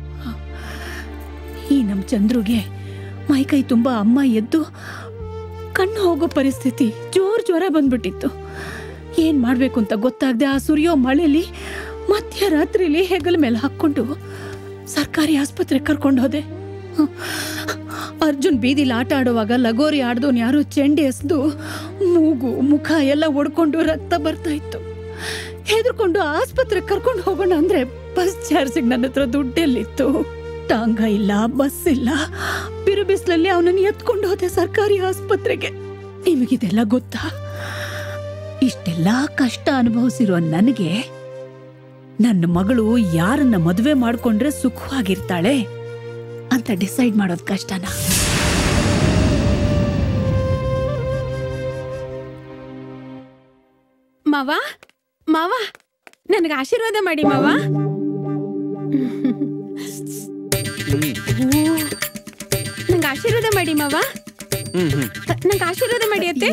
ಈ ನಮ್ಮ ಚಂದ್ರುಗೆ ಮೈಕೈ ತುಂಬ ಅಮ್ಮ ಎದ್ದು ಕಣ್ಣು ಹೋಗೋ ಪರಿಸ್ಥಿತಿ ಜೋರ್ ಜ್ವರ ಬಂದ್ಬಿಟ್ಟಿತ್ತು ಏನ್ ಮಾಡ್ಬೇಕು ಅಂತ ಗೊತ್ತಾಗದೆ ಆ ಸುರಿಯೋ ಮಳೆಲಿ ಮಧ್ಯರಾತ್ರಿಲಿ ಹೆಗಲ ಮೇಲೆ ಹಾಕ್ಕೊಂಡು ಸರ್ಕಾರಿ ಆಸ್ಪತ್ರೆ ಕರ್ಕೊಂಡು ಹೋದೆ ಅರ್ಜುನ್ ಬೀದಿಲಿ ಆಟ ಆಡುವಾಗ ಲಗೋರಿ ಆಡ್ದೋನ್ ಯಾರೋ ಚೆಂಡೆ ಎಸ್ದು ಮೂಗು ಮುಖ ಎಲ್ಲ ಒಡ್ಕೊಂಡು ರಕ್ತ ಬರ್ತಾ ಇತ್ತು ಹೆದರ್ಕೊಂಡು ಆಸ್ಪತ್ರೆ ಕರ್ಕೊಂಡು ಹೋಗೋಣ ಅಂದ್ರೆ ಬಸ್ ಚಾರ್ಜಿಗೆ ನನ್ನ ಹತ್ರ ದುಡ್ಡೆಲ್ಲಿತ್ತು ಟಾಂಗ ಇಲ್ಲ ಬಸ್ ಇಲ್ಲ ಬಿರು ಬಿಸಿಲಲ್ಲಿ ಅವನನ್ನು ಎತ್ಕೊಂಡು ಹೋದೆ ಸರ್ಕಾರಿ ಆಸ್ಪತ್ರೆಗೆ ನಿಮಗಿದೆಲ್ಲ ಗೊತ್ತಾ ಇಷ್ಟೆಲ್ಲ ಕಷ್ಟ ಅನುಭವಿಸಿರೋ ನನಗೆ ನನ್ನ ಮಗಳು ಯಾರನ್ನ ಮದುವೆ ಮಾಡ್ಕೊಂಡ್ರೆ ಸುಖವಾಗಿರ್ತಾಳೆ ಅಂತ ಡಿಸೈಡ್ ಮಾಡೋದು ಕಷ್ಟನಾ ಮಾವ ಮಾವ ನನಗೆ ಆಶೀರ್ವಾದ ಮಾಡಿ ಮಾವ ನಂಗೆ ಆಶೀರ್ವಾದ ಮಾಡಿ ಮಾವ ಹ್ಮ್ ಹ್ಮ್ ನಂಗೆ ಆಶೀರ್ವಾದ ಮಾಡಿ ಅತ್ತೆ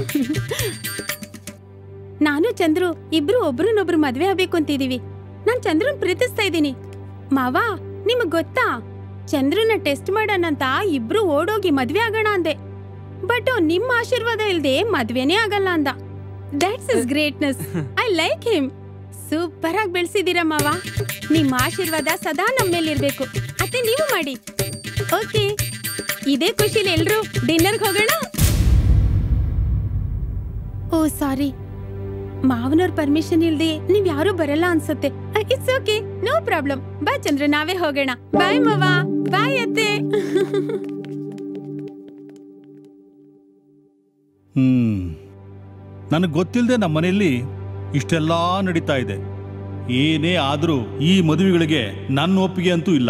ನಾನು ಚಂದ್ರು ಇಬ್ರು ಒಬ್ರನ್ನೊಬ್ರು ಮದ್ವೆ ಆಗ್ಬೇಕು ಅಂತಿದೀವಿ ನಾನ್ ಚಂದ್ರನ್ ಪ್ರೀತಿಸ್ತಾ ಇದ್ದೀನಿ ಮಾವ ನಿಮಗ್ ಗೊತ್ತಾ ಚಂದ್ರನ ಟೆಸ್ಟ್ ಮಾಡೋಣಂತ ಇಬ್ರು ಓಡೋಗಿ ಮದ್ವೆ ಆಗೋಣ ಅಂದೆ ಬಟ್ ನಿಮ್ಮ ಆಶೀರ್ವಾದ ಇಲ್ದೆ ಮದ್ವೆನೇ ಆಗಲ್ಲ ಅಂದ that's is greatness I like him super ಆಗಿ ಬೆಳೆಸಿದೀರ ಮಾವ ನಿಮ್ಮ ಆಶೀರ್ವಾದ ಸದಾ ನಮ್ಮ ಮೇಲೆ ಇರ್ಬೇಕು ಅತ್ತೆ ನೀವು ಮಾಡಿ ಓಕೆ ಇದೇ ಖುಷಿಲಿ ಎಲ್ರು ಡಿನ್ನರ್ಗೆ ಹೋಗೋಣ ಓ ಸಾರಿ ಮಾವನವ್ರ ಪರ್ಮಿಷನ್ ಇಲ್ದೆ ನೀವ್ ಯಾರು ಬರಲ್ಲ ಅನ್ಸತ್ತೆ ಇಟ್ಸ್ ಓಕೆ ನೋ ಪ್ರಾಬ್ಲಮ್ ಬಾ ಚಂದ್ರ ನಾವೇ ಹೋಗೋಣ ಬಾಯ್ ಮಾವ ಬಾಯ್ ಅತ್ತೆ ಹ್ಮ್ ನನಗೆ ಗೊತ್ತಿಲ್ಲದೆ ನಮ್ಮ ಮನೆಯಲ್ಲಿ ಇಷ್ಟೆಲ್ಲ ನಡೀತಾ ಇದೆ ಏನೇ ಆದರೂ ಈ ಮದುವೆಗಳಿಗೆ ನನ್ನ ಒಪ್ಪಿಗೆ ಅಂತೂ ಇಲ್ಲ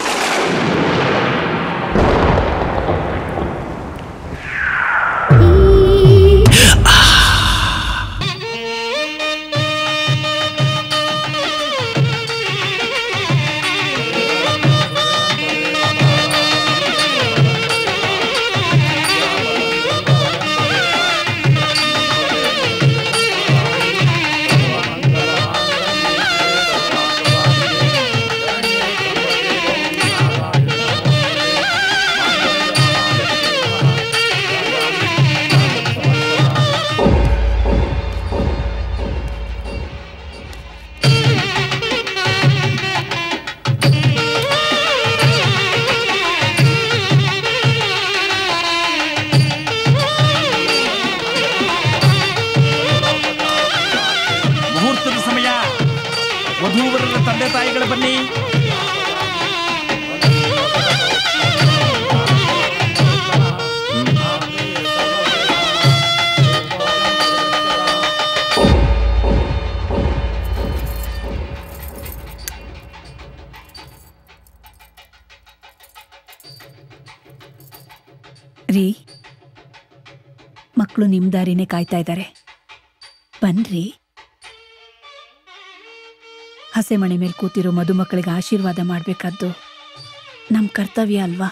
ಮುಹೂರ್ತದ ಸಮಯ ವಧೂವರರ ತಂದೆ ತಾಯಿಗಳು ಬನ್ನಿ ರೀ ಮಕ್ಕಳು ನಿಮ್ ದಾರಿನೇ ಕಾಯ್ತಾ ಇದ್ದಾರೆ ಬನ್ರಿ ಹಸೆ ಮಣೆ ಮೇಲೆ ಕೂತಿರೋ ಮದುಮಕ್ಕಳಿಗೆ ಆಶೀರ್ವಾದ ಮಾಡಬೇಕಾದ್ದು ನಮ್ಮ ಕರ್ತವ್ಯ ಅಲ್ವಾ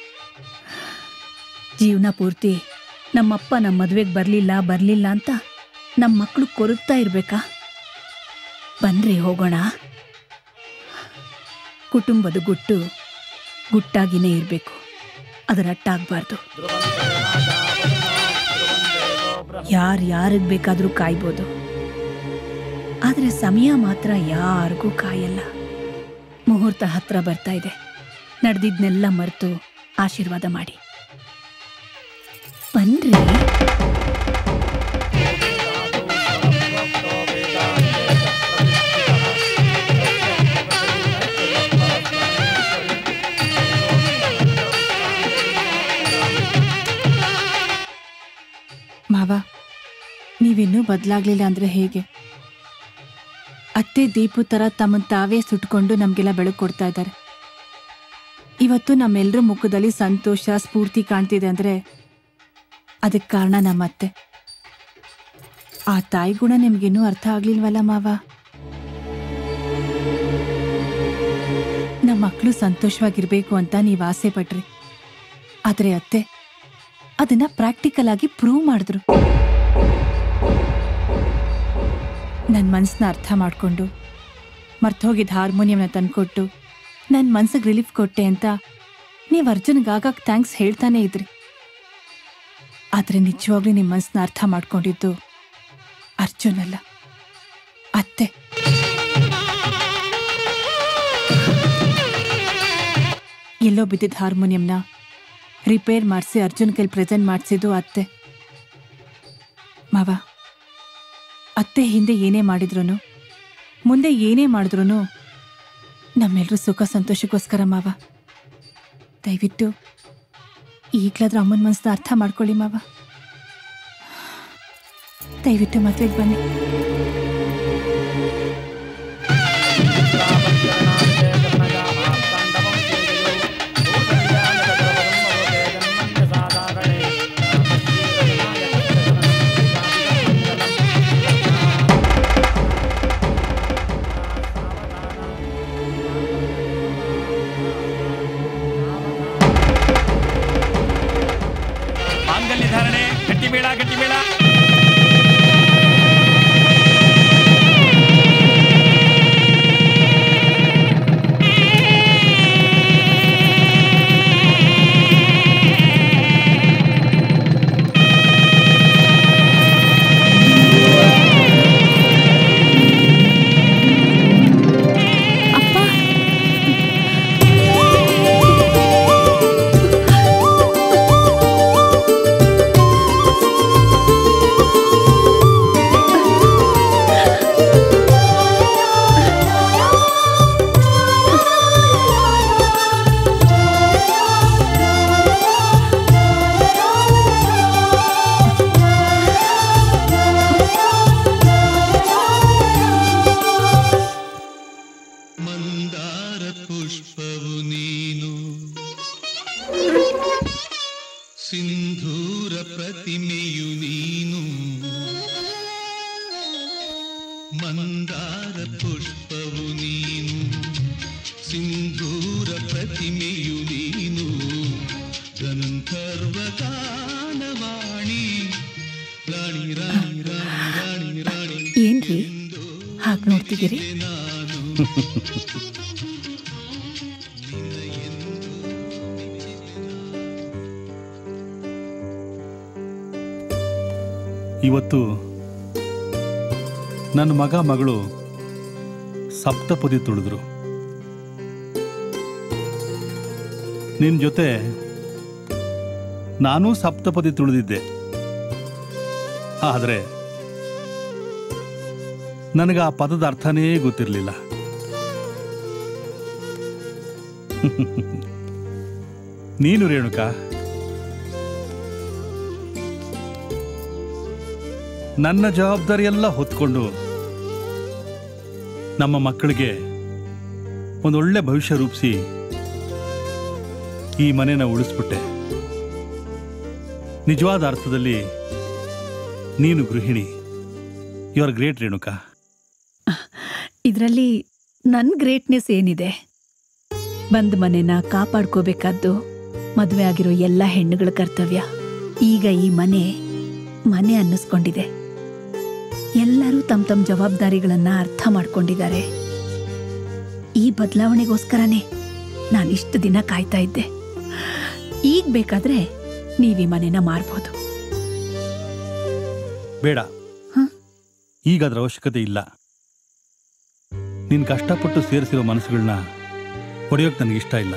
ಜೀವನ ಪೂರ್ತಿ ನಮ್ಮಪ್ಪ ನಮ್ಮ ಮದುವೆಗೆ ಬರಲಿಲ್ಲ ಬರಲಿಲ್ಲ ಅಂತ ನಮ್ಮ ಮಕ್ಕಳು ಕೊರಗ್ತಾ ಇರ್ಬೇಕಾ ಬನ್ರಿ ಹೋಗೋಣ ಕುಟುಂಬದ ಗುಟ್ಟು ಗುಟ್ಟಾಗಿನೇ ಇರಬೇಕು ಅದರ ಅಟ್ಟಾಗಬಾರ್ದು ಯಾರು ಯಾರಿಗೆ ಬೇಕಾದರೂ ಕಾಯ್ಬೋದು ಆದರೆ ಸಮಯ ಮಾತ್ರ ಯಾರಿಗೂ ಕಾಯಲ್ಲ ಮುಹೂರ್ತ ಹತ್ರ ಬರ್ತಾ ಇದೆ ನಡೆದಿದ್ನೆಲ್ಲ ಮರೆತು ಆಶೀರ್ವಾದ ಮಾಡಿ ಬನ್ರಿ ಮಾವ ನೀವಿನ್ನೂ ಬದಲಾಗ್ಲಿಲ್ಲ ಅಂದ್ರೆ ಹೇಗೆ ಅತ್ತೆ ದೀಪು ತರ ತಮ್ಮನ್ ತಾವೇ ಸುಟ್ಕೊಂಡು ನಮ್ಗೆಲ್ಲ ಬೆಳಕು ಕೊಡ್ತಾ ಇದ್ದಾರೆ ಇವತ್ತು ನಮ್ಮೆಲ್ಲರ ಮುಖದಲ್ಲಿ ಸಂತೋಷ ಸ್ಫೂರ್ತಿ ಕಾಣ್ತಿದೆ ಅಂದ್ರೆ ಅದಕ್ಕೆ ಕಾರಣ ನಮ್ಮ ಅತ್ತೆ ಆ ತಾಯಿ ಗುಣ ನಿಮ್ಗಿನ್ನೂ ಅರ್ಥ ಆಗ್ಲಿಲ್ವಲ್ಲ ಮಾವ ಮಕ್ಕಳು ಸಂತೋಷವಾಗಿರ್ಬೇಕು ಅಂತ ನೀವು ಆಸೆ ಪಟ್ರಿ ಆದ್ರೆ ಅತ್ತೆ ಅದನ್ನ ಪ್ರಾಕ್ಟಿಕಲ್ ಆಗಿ ಪ್ರೂವ್ ಮಾಡಿದ್ರು ನನ್ನ ಮನಸ್ಸನ್ನ ಅರ್ಥ ಮಾಡಿಕೊಂಡು ಮರ್ತೋಗಿದ್ದ ಹಾರ್ಮೋನಿಯಂನ ತಂದ್ಕೊಟ್ಟು ನನ್ನ ಮನ್ಸಿಗೆ ರಿಲೀಫ್ ಕೊಟ್ಟೆ ಅಂತ ನೀವು ಅರ್ಜುನ್ಗಾಗ ಥ್ಯಾಂಕ್ಸ್ ಹೇಳ್ತಾನೆ ಇದ್ರಿ ಆದ್ರೆ ನಿಜವಾಗ್ಲೂ ನಿಮ್ಮ ಮನಸ್ಸನ್ನ ಅರ್ಥ ಮಾಡ್ಕೊಂಡಿದ್ದು ಅರ್ಜುನ್ ಅಲ್ಲ ಅತ್ತೆ ಎಲ್ಲೋ ಬಿದ್ದಿದ್ದ ಹಾರ್ಮೋನಿಯಂನ ರಿಪೇರ್ ಮಾಡಿಸಿ ಅರ್ಜುನ್ ಕೈಲಿ ಪ್ರೆಸೆಂಟ್ ಮಾಡಿಸಿದ್ದು ಅತ್ತೆ ಮಾವ ಅತ್ತೆ ಹಿಂದೆ ಏನೇ ಮಾಡಿದ್ರು ಮುಂದೆ ಏನೇ ಮಾಡಿದ್ರು ನಮ್ಮೆಲ್ಲರೂ ಸುಖ ಸಂತೋಷಕ್ಕೋಸ್ಕರ ಮಾವ ದಯವಿಟ್ಟು ಈಗ್ಲಾದ್ರೂ ಅಮ್ಮನ ಮನಸ್ಸನ್ನ ಅರ್ಥ ಮಾಡ್ಕೊಳ್ಳಿ ಮಾವ ದಯವಿಟ್ಟು ಮದ್ವೆಗೆ ಬನ್ನಿ ಮಾಂಗಲ್ಯ ಧಾರಣೆ ಗಟ್ಟಿ ಮೇಳ ಗಟ್ಟಿ ಮೇಳ ಪುಷ್ಪವು ನೀನು ಸಿಂಧೂರ ಪ್ರತಿಮೆಯು ನೀನು ಮಂದಾರ ಪುಷ್ಪವು ನೀನು ಸಿಂಧೂರ ಪ್ರತಿಮೆಯು ನೀನು ಗಂಧರ್ವ ಗಾನವಾಣಿ ರಾಣಿ ರಾಣಿ ರಾಣಿ ರಾಣಿ ರಾಣಿ ಏನ್ರಿ ಹಾಗೆ ನೋಡ್ತಿದ್ದೀರಿ ಇವತ್ತು ನನ್ನ ಮಗ ಮಗಳು ಸಪ್ತಪದಿ ತುಳಿದ್ರು ನಿನ್ ಜೊತೆ ನಾನು ಸಪ್ತಪದಿ ತುಳಿದಿದ್ದೆ ಆದರೆ ನನಗೆ ಆ ಪದದ ಅರ್ಥನೇ ಗೊತ್ತಿರಲಿಲ್ಲ ನೀನು ರೇಣುಕಾ ನನ್ನ ಜವಾಬ್ದಾರಿಯೆಲ್ಲ ಹೊತ್ಕೊಂಡು ನಮ್ಮ ಮಕ್ಕಳಿಗೆ ಒಂದೊಳ್ಳೆ ಭವಿಷ್ಯ ರೂಪಿಸಿ ಈ ಮನೆನ ಉಳಿಸ್ಬಿಟ್ಟೆ ನಿಜವಾದ ಅರ್ಥದಲ್ಲಿ ನೀನು ಗೃಹಿಣಿ ಯು ಆರ್ ಗ್ರೇಟ್ ರೇಣುಕಾ ಇದರಲ್ಲಿ ನನ್ನ ಗ್ರೇಟ್ನೆಸ್ ಏನಿದೆ ಬಂದ ಮನೆನ ಕಾಪಾಡ್ಕೋಬೇಕಾದ್ದು ಮದುವೆ ಆಗಿರೋ ಎಲ್ಲ ಹೆಣ್ಣುಗಳ ಕರ್ತವ್ಯ ಈಗ ಈ ಮನೆ ಮನೆ ಅನ್ನಿಸ್ಕೊಂಡಿದೆ ಎಲ್ಲರೂ ತಮ್ಮ ತಮ್ಮ ಜವಾಬ್ದಾರಿಗಳನ್ನ ಅರ್ಥ ಮಾಡ್ಕೊಂಡಿದ್ದಾರೆ ಈ ಬದಲಾವಣೆಗೋಸ್ಕರನೇ ನಾನು ಇಷ್ಟು ದಿನ ಕಾಯ್ತಾ ಇದ್ದೆ ಈಗ ಬೇಕಾದ್ರೆ ನೀವ್ ಈ ಮನೆನ ಮಾರ್ಬೋದು ಬೇಡ ಈಗ ಅದರ ಅವಶ್ಯಕತೆ ಇಲ್ಲ ನೀನು ಕಷ್ಟಪಟ್ಟು ಸೇರಿಸಿರೋ ಮನಸ್ಸುಗಳನ್ನ ಹೊಡೆಯೋಕೆ ನನಗಿಷ್ಟ ಇಲ್ಲ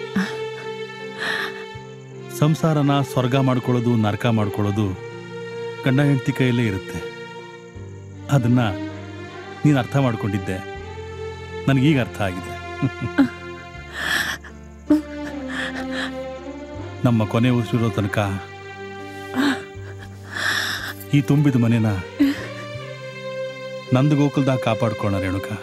ಸಂಸಾರನ ಸ್ವರ್ಗ ಮಾಡ್ಕೊಳ್ಳೋದು ನರಕ ಮಾಡ್ಕೊಳ್ಳೋದು ಗಂಡ ಹೆಂಡತಿ ಕೈಯಲ್ಲೇ ಇರುತ್ತೆ ಅದನ್ನ ನೀನು ಅರ್ಥ ಮಾಡ್ಕೊಂಡಿದ್ದೆ ನನಗೀಗ ಅರ್ಥ ಆಗಿದೆ ನಮ್ಮ ಕೊನೆ ಉಸಿರೋ ತನಕ ಈ ತುಂಬಿದ ಮನೆನ ನಂದು ಗೋಕುಲ್ದಾಗ ಕಾಪಾಡ್ಕೋಣ ರೇಣುಕಾ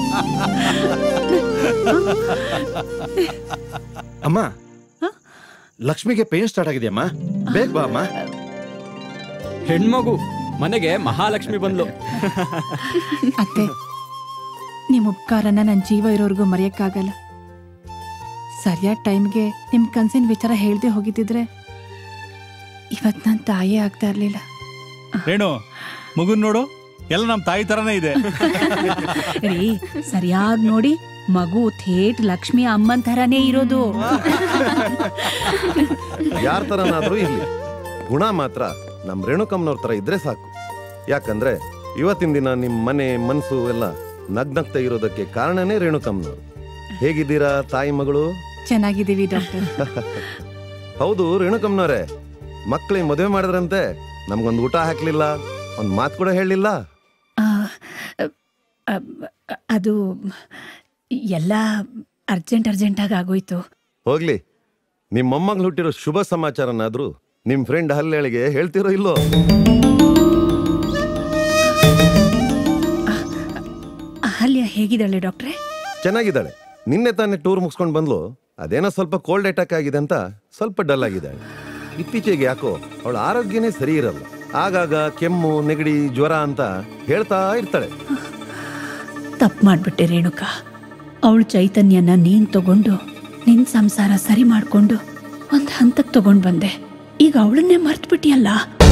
ಅಮ್ಮ ಲಕ್ಷ್ಮಿಗೆ ಪೇನ್ ಸ್ಟಾರ್ಟ್ ಆಗಿದೆಯಮ್ಮ ಬೇಗ ಬಾ ಅಮ್ಮ ಹೆಣ್ಮಗು ಮನೆಗೆ ಮಹಾಲಕ್ಷ್ಮಿ ಬಂದ್ಲು ಅತ್ತೆ ನಿಮ್ಮ ಉಪಕಾರನ ನನ್ನ ಜೀವ ಇರೋರ್ಗೂ ಮರೆಯಕ್ಕಾಗಲ್ಲ ಸರಿಯಾದ ಟೈಮ್ಗೆ ನಿಮ್ಮ ಕನ್ಸಿನ ವಿಚಾರ ಹೇಳ್ದೆ ಹೋಗಿದ್ದಿದ್ರೆ ಇವತ್ತು ನನ್ನ ತಾಯೇ ಆಗ್ತಾ ಇರ್ಲಿಲ್ಲ ರೇಣು ಮಗುನ್ ನೋಡು ಎಲ್ಲ ನಮ್ಮ ತಾಯಿ ತರನೇ ಇದೆ ರೀ ಸರಿಯಾಗಿ ನೋಡಿ ಮಗು ಥೇಟ್ ಲಕ್ಷ್ಮಿ ಅಮ್ಮನ್ ಥರನೇ ಇರೋದು ಯಾರ ತರನಾದ್ರೂ ಇರ್ಲಿ ಗುಣ ಮಾತ್ರ ನಮ್ ರೇಣುಕಮ್ಮನವ್ರ ತರ ಇದ್ರೆ ಸಾಕು ಯಾಕಂದ್ರೆ ಇವತ್ತಿನ ದಿನ ನಿಮ್ ಮನೆ ಮನ್ಸು ಎಲ್ಲ ನಗ್ನಗ್ತಾ ಇರೋದಕ್ಕೆ ಕಾರಣನೇ ರೇಣುಕಮ್ಮನವ್ರು ಹೇಗಿದ್ದೀರಾ ತಾಯಿ ಮಗಳು ಚೆನ್ನಾಗಿದ್ದೀವಿ ಡಾಕ್ಟರ್ ಹೌದು ರೇಣುಕಮ್ಮನವ್ರೆ ಮಕ್ಳಿಗೆ ಮದುವೆ ಮಾಡಿದ್ರಂತೆ ನಮ್ಗೊಂದು ಊಟ ಹಾಕ್ಲಿಲ್ಲ ಒಂದ್ ಮಾತು ಕೂಡ ಹೇಳಲಿಲ್ಲ ಆ, ಅ, ಅ, ಅದು ಎಲ್ಲ ಅರ್ಜೆಂಟ್ ಅರ್ಜೆಂಟಾಗಿ ಆಗೋಯ್ತು ಹೋಗ್ಲಿ ನಿಮ್ ಮೊಮ್ಮಗಳು ಹುಟ್ಟಿರೋ ಶುಭ ಸಮಾಚಾರನಾದ್ರೂ ನಿಮ್ ಫ್ರೆಂಡ್ ಹಲ್ಲೆಳಿಗೆ ಹೇಳ್ತಿರೋ ಇಲ್ಲೋ ಅಹಲ್ಯ ಹೇಗಿದ್ದಾಳೆ ಡಾಕ್ಟ್ರೆ ಚೆನ್ನಾಗಿದ್ದಾಳೆ ನಿನ್ನೆ ತಾನೇ ಟೂರ್ ಮುಗಿಸ್ಕೊಂಡು ಬಂದ್ಲು ಅದೇನೋ ಸ್ವಲ್ಪ ಕೋಲ್ಡ್ ಅಟ್ಯಾಕ್ ಆಗಿದೆ ಅಂತ ಸ್ವಲ್ಪ ಡಲ್ ಆಗಿದ್ದಾಳೆ ಇತ್ತೀಚೆಗೆ ಯಾಕೋ ಅವಳ ಆರೋಗ್ಯನೇ ಸರಿ ಇರಲ್ಲ ಆಗಾಗ ಕೆಮ್ಮು ನೆಗಡಿ ಜ್ವರ ಅಂತ ಹೇಳ್ತಾ ಇರ್ತಾಳೆ ತಪ್ಪು ಮಾಡ್ಬಿಟ್ಟೆ ರೇಣುಕಾ ಅವಳು ಚೈತನ್ಯನ ನೀನ್ ತಗೊಂಡು ನಿನ್ ಸಂಸಾರ ಸರಿ ಮಾಡ್ಕೊಂಡು ಒಂದ್ ಹಂತಕ್ಕೆ ತಗೊಂಡ್ ಬಂದೆ ಈಗ ಅವಳನ್ನೇ ಮರ್ತು ಬಿಟ್ಟಿಯಲ್ಲ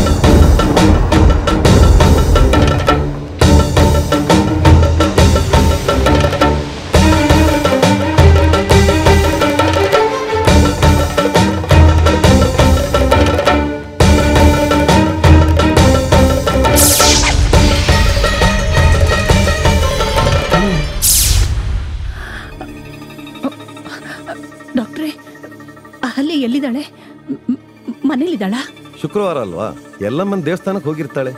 ಡಾಕ್ಟ್ರೇ ಅಹಲ್ಯ ಎಲ್ಲಿದ್ದಾಳೆ ಮ್- ಮ್- ಮನೇಲಿದ್ದಾಳಾ ಶುಕ್ರವಾರ ಅಲ್ವಾ ಎಲ್ಲಮ್ಮನ ದೇವಸ್ಥಾನಕ್ಕೆ ಹೋಗಿರ್ತಾಳೆ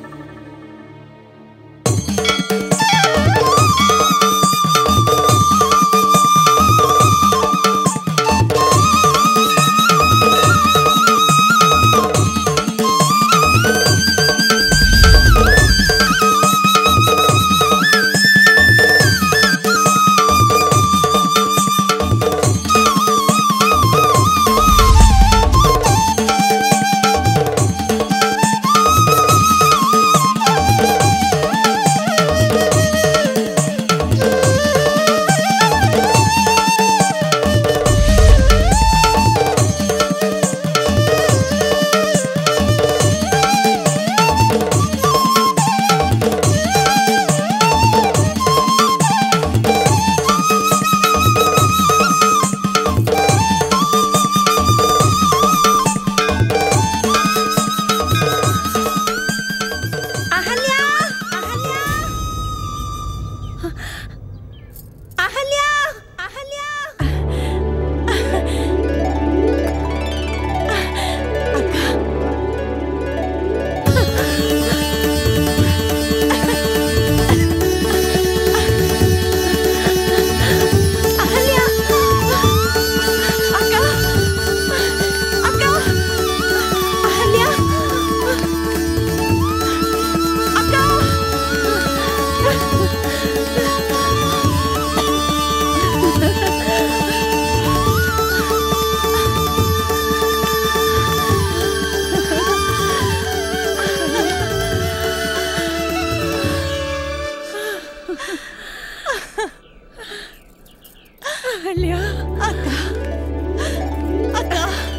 ಅಹಲ್ಯ ಅಹಲ್ಯ ಅಹಲ್ಯ ಅಹಲ್ಯ ಅಕ್ಕ ಅಕ್ಕ ಅಹಲ್ಯ ಅಕ್ಕ ಅಹಲ್ಯ ಅಕ್ಕ ಅಕ್ಕ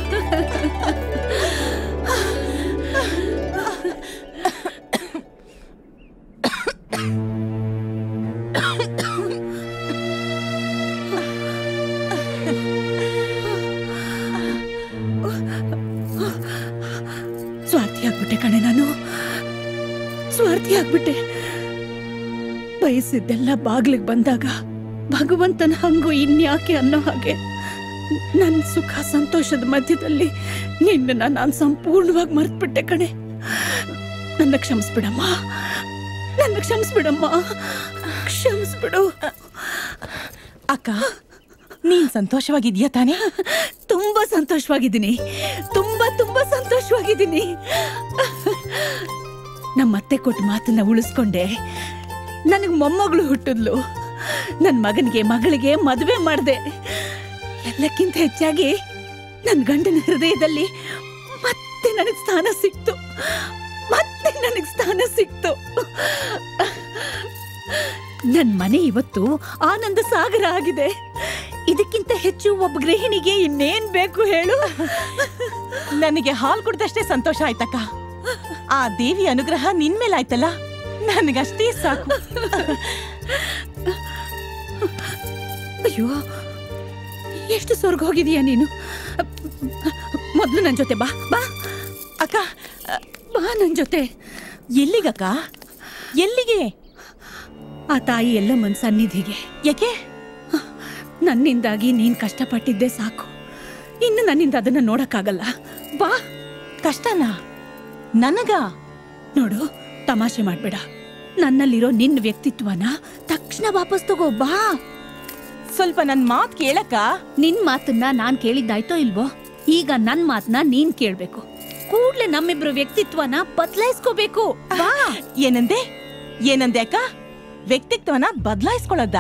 ಸ್ವಾರ್ಥಿ ಆಗ್ಬಿಟ್ಟೆ ಕಣೆ ನಾನು ಸ್ವಾರ್ಥಿ ಆಗ್ಬಿಟ್ಟೆ ಬಯಸಿದ್ದೆಲ್ಲ ಬಾಗ್ಲಿಗೆ ಬಂದಾಗ ಭಗವಂತನ ಹಂಗು ಇನ್ಯಾಕೆ ಅನ್ನೋ ಹಾಗೆ ನನ್ನ ಸುಖ ಸಂತೋಷದ ಮಧ್ಯದಲ್ಲಿ ನಿನ್ನ ನಾನು ಸಂಪೂರ್ಣವಾಗಿ ಮರ್ತ್ಬಿಟ್ಟೆ ಕಣೆ ನನ್ನ ಕ್ಷಮಿಸ್ಬಿಡಮ್ಮ ನನ್ನ ಕ್ಷಮಿಸ್ಬಿಡಮ್ಮ ಕ್ಷಮಿಸ್ಬಿಡು ಅಕ್ಕ ನೀನ್ ಸಂತೋಷವಾಗಿದ್ಯಾ ತಾನೇ ತುಂಬಾ ಸಂತೋಷವಾಗಿದ್ದೀನಿ ತುಂಬಾ ತುಂಬಾ ಸಂತೋಷವಾಗಿದ್ದೀನಿ ನಮ್ಮ ಅತ್ತೆ ಕೊಟ್ಟ ಮಾತನ್ನ ಉಳಿಸ್ಕೊಂಡೆ ನನಗೆ ಮೊಮ್ಮಗಳು ಹುಟ್ಟಿದ್ಲು ನನ್ನ ಮಗನಿಗೆ ಮಗಳಿಗೆ ಮದುವೆ ಮಾಡಿದೆ ಎಲ್ಲಕ್ಕಿಂತ ಹೆಚ್ಚಾಗಿ ನನ್ನ ಗಂಡನ ಹೃದಯದಲ್ಲಿ ಮತ್ತೆ ನನಗೆ ಸ್ಥಾನ ಸಿಕ್ತು ಮತ್ತೆ ನನಗೆ ಸ್ಥಾನ ಸಿಕ್ತು ನನ್ನ ಮನೆ ಇವತ್ತು ಆನಂದ ಸಾಗರ ಆಗಿದೆ ಇದಕ್ಕಿಂತ ಹೆಚ್ಚು ಒಬ್ಬ ಗೃಹಿಣಿಗೆ ಇನ್ನೇನ್ ಬೇಕು ಹೇಳು ನನಗೆ ಹಾಲು ಕುಡ್ದಷ್ಟೇ ಸಂತೋಷ ಆಯ್ತಕ್ಕ ಆ ದೇವಿ ಅನುಗ್ರಹ ನಿನ್ ಮೇಲಾಯ್ತಲ್ಲ ನನಗಷ್ಟೇ ಸಾಕು ಅಯ್ಯೋ ಎಷ್ಟು ಸ್ವರ್ಗ ಹೋಗಿದೀಯ ನೀನು ಮೊದ್ಲು ನನ್ ಜೊತೆ ಬಾ ಬಾ ಅಕ್ಕ ಬಾ ನನ್ ಜೊತೆ ಎಲ್ಲಿಗಕ್ಕ ಎಲ್ಲಿಗೆ ಆ ತಾಯಿ ಎಲ್ಲ ಮನ್ ಸನ್ನಿಧಿಗೆ ಯಾಕೆ ನನ್ನಿಂದಾಗಿ ನೀನ್ ಕಷ್ಟಪಟ್ಟಿದ್ದೆ ಸಾಕು ಇನ್ನು ನನ್ನಿಂದ ಅದನ್ನ ನೋಡಕ್ಕಾಗಲ್ಲ ಬಾ ಕಷ್ಟನಾ ನನಗ ನೋಡು ತಮಾಷೆ ಮಾಡ್ಬೇಡ ನನ್ನಲ್ಲಿರೋ ನಿನ್ನ ವ್ಯಕ್ತಿತ್ವನ ತಕ್ಷಣ ವಾಪಸ್ ತಗೋ ಬಾ ಸ್ವಲ್ಪ ನನ್ ಮಾತ್ ಕೇಳಕ್ಕ ನಿನ್ ಮಾತನ್ನ ನಾನ್ ಕೇಳಿದ್ದಾಯ್ತೋ ಇಲ್ವೋ ಈಗ ನನ್ ಮಾತನ್ನ ನೀನ್ ಕೇಳ್ಬೇಕು ಕೂಡ್ಲೆ ನಮ್ಮಿಬ್ರು ವ್ಯಕ್ತಿತ್ವನ ಬದಲಾಯಿಸ್ಕೋಬೇಕು ಬಾ ಏನಂದೆ ಏನಂದೆ ಅಕ್ಕ ವ್ಯಕ್ತಿತ್ವನ ಬದಲಾಯಿಸ್ಕೊಳ್ಳೋದ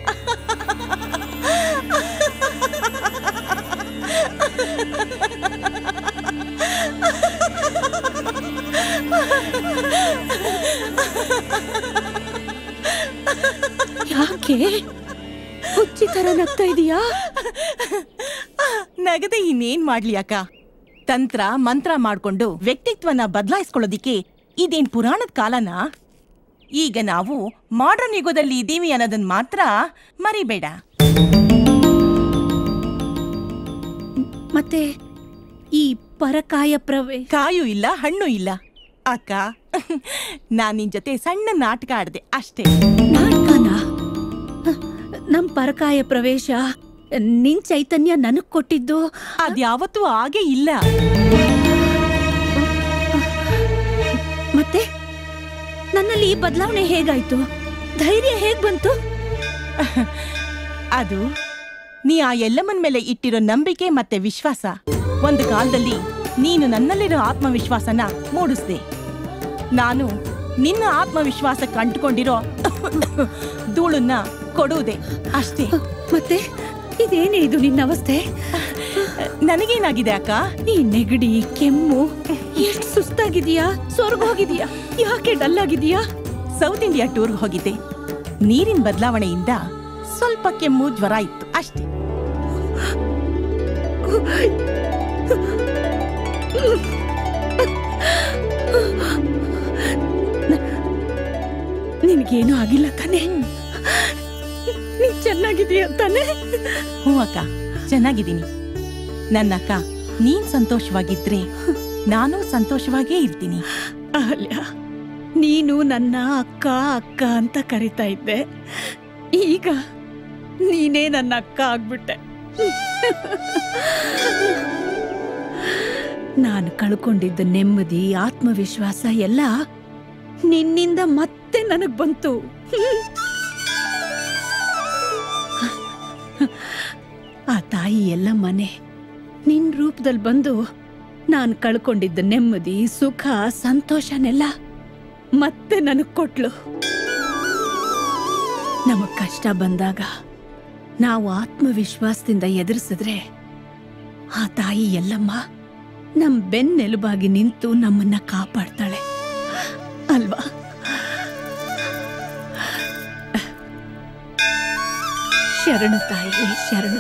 ಯಾಕೆ ಹುಚ್ಚಿ ತರ ನಗ್ತಾ ಇದೀಯಾ ನಗದೆ ಇನ್ನೇನ್ ಮಾಡ್ಲಿ ಅಕ್ಕ ತಂತ್ರ ಮಂತ್ರ ಮಾಡ್ಕೊಂಡು ವ್ಯಕ್ತಿತ್ವನ ಬದಲಾಯಿಸ್ಕೊಳ್ಳೋದಿಕ್ಕೆ ಇದೇನ್ ಪುರಾಣದ ಕಾಲನಾ ಈಗ ನಾವು ಮಾಡ್ರನ್ ಯುಗದಲ್ಲಿ ಇದ್ದೀವಿ ಅನ್ನೋದನ್ನ ಮಾತ್ರ ಮರಿಬೇಡ ಮತ್ತೆ ಈ ಪರಕಾಯ ಪ್ರವೇ ಕಾಯು ಇಲ್ಲ ಹಣ್ಣು ಇಲ್ಲ ಅಕ್ಕ ನಾನ್ ನಿನ್ ಜೊತೆ ಸಣ್ಣ ನಾಟಕ ಆಡ್ದೆ ಅಷ್ಟೇ ನಾಟಕನ ನಮ್ ಪರಕಾಯ ಪ್ರವೇಶ ನಿನ್ ಚೈತನ್ಯ ನನಗ್ ಕೊಟ್ಟಿದ್ದು ಅದ್ಯಾವತ್ತೂ ಹಾಗೆ ಇಲ್ಲ ಮತ್ತೆ ನನ್ನಲ್ಲಿ ಈ ಬದಲಾವಣೆ ಹೇಗಾಯ್ತು ಧೈರ್ಯ ಹೇಗ್ ಬಂತು ಅದು ನೀ ಆ ಎಲ್ಲಮ್ಮನ್ ಮೇಲೆ ಇಟ್ಟಿರೋ ನಂಬಿಕೆ ಮತ್ತೆ ವಿಶ್ವಾಸ ಒಂದು ಕಾಲದಲ್ಲಿ ನೀನು ನನ್ನಲ್ಲಿರೋ ಆತ್ಮವಿಶ್ವಾಸನ ಮೂಡಿಸ್ದೆ ನಾನು ನಿನ್ನ ಆತ್ಮವಿಶ್ವಾಸ ಕಂಡುಕೊಂಡಿರೋ ಧೂಳನ್ನ ಕೊಡುವುದೇ ಅಷ್ಟೇ ಮತ್ತೆ ಇದೇನೇ ಇದು ನಿನ್ನ ಅವಸ್ಥೆ ನನಗೇನಾಗಿದೆ ಅಕ್ಕ ಈ ನೆಗಡಿ ಕೆಮ್ಮು ಎಷ್ಟು ಸುಸ್ತಾಗಿದೀಯಾ ಸ್ವರ್ಗ ಹೋಗಿದೀಯಾ ಯಾಕೆ ಡಲ್ ಆಗಿದೀಯಾ ಸೌತ್ ಇಂಡಿಯಾ ಟೂರ್ಗೆ ಹೋಗಿದ್ದೆ ನೀರಿನ ಬದಲಾವಣೆಯಿಂದ ಸ್ವಲ್ಪ ಕೆಮ್ಮು ಜ್ವರ ಇತ್ತು ಅಷ್ಟೇ ನಿನಗೇನು ಆಗಿಲ್ಲ ತಾನೆ ನೀನ್ ಚೆನ್ನಾಗಿದೀಯ ತಾನೆ ಹ್ಞೂ ಅಕ್ಕ ಚೆನ್ನಾಗಿದ್ದೀನಿ ನನ್ನ ಅಕ್ಕ ನೀನ್ ಸಂತೋಷವಾಗಿದ್ರೆ ನಾನು ಸಂತೋಷವಾಗೇ ಇರ್ತೀನಿ ಅಹಲ್ಯ ನೀನು ನನ್ನ ಅಕ್ಕ ಅಕ್ಕ ಅಂತ ಕರಿತಾ ಇದ್ದೆ ಈಗ ನೀನೇ ನನ್ನ ಅಕ್ಕ ಆಗ್ಬಿಟ್ಟೆ ನಾನು ಕಳ್ಕೊಂಡಿದ್ದ ನೆಮ್ಮದಿ ಆತ್ಮವಿಶ್ವಾಸ ಎಲ್ಲ ನಿನ್ನಿಂದ ಮತ್ತೆ ನನಗ್ ಬಂತು ಆ ತಾಯಿ ಎಲ್ಲ ಮನೆ ನಿನ್ ರೂಪದಲ್ಲಿ ಬಂದು ನಾನು ಕಳ್ಕೊಂಡಿದ್ದ ನೆಮ್ಮದಿ ಸುಖ ಸಂತೋಷನೆಲ್ಲ ಮತ್ತೆ ನನಗ್ ಕೊಟ್ಲು ನಮಗ್ ಕಷ್ಟ ಬಂದಾಗ ನಾವು ಆತ್ಮವಿಶ್ವಾಸದಿಂದ ಎದುರಿಸಿದ್ರೆ ಆ ತಾಯಿ ಎಲ್ಲಮ್ಮ ನಮ್ ಬೆನ್ನೆಲುಬಾಗಿ ನಿಂತು ನಮ್ಮನ್ನ ಕಾಪಾಡ್ತಾಳೆ ಅಲ್ವಾ ಶರಣು ತಾಯಿ ಶರಣು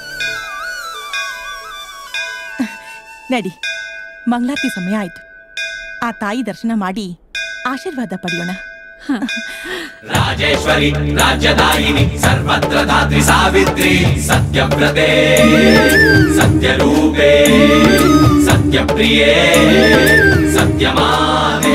ನಡಿ ಮಂಗಳಾರತಿ ಸಮಯ ಆಯ್ತು ಆ ತಾಯಿ ದರ್ಶನ ಮಾಡಿ ಆಶೀರ್ವಾದ ಪಡೆಯೋಣ ರಾಜೇಶ್ವರಿ ರಾಜ್ಯದಾಯಿನಿ ಸರ್ವತ್ರ ಧಾತ್ರಿ ಸಾವಿತ್ರಿ ಸತ್ಯವ್ರತೆ ಸತ್ಯರೂಪೇ ಸತ್ಯಪ್ರಿಯೇ ಸತ್ಯಮಾತೆ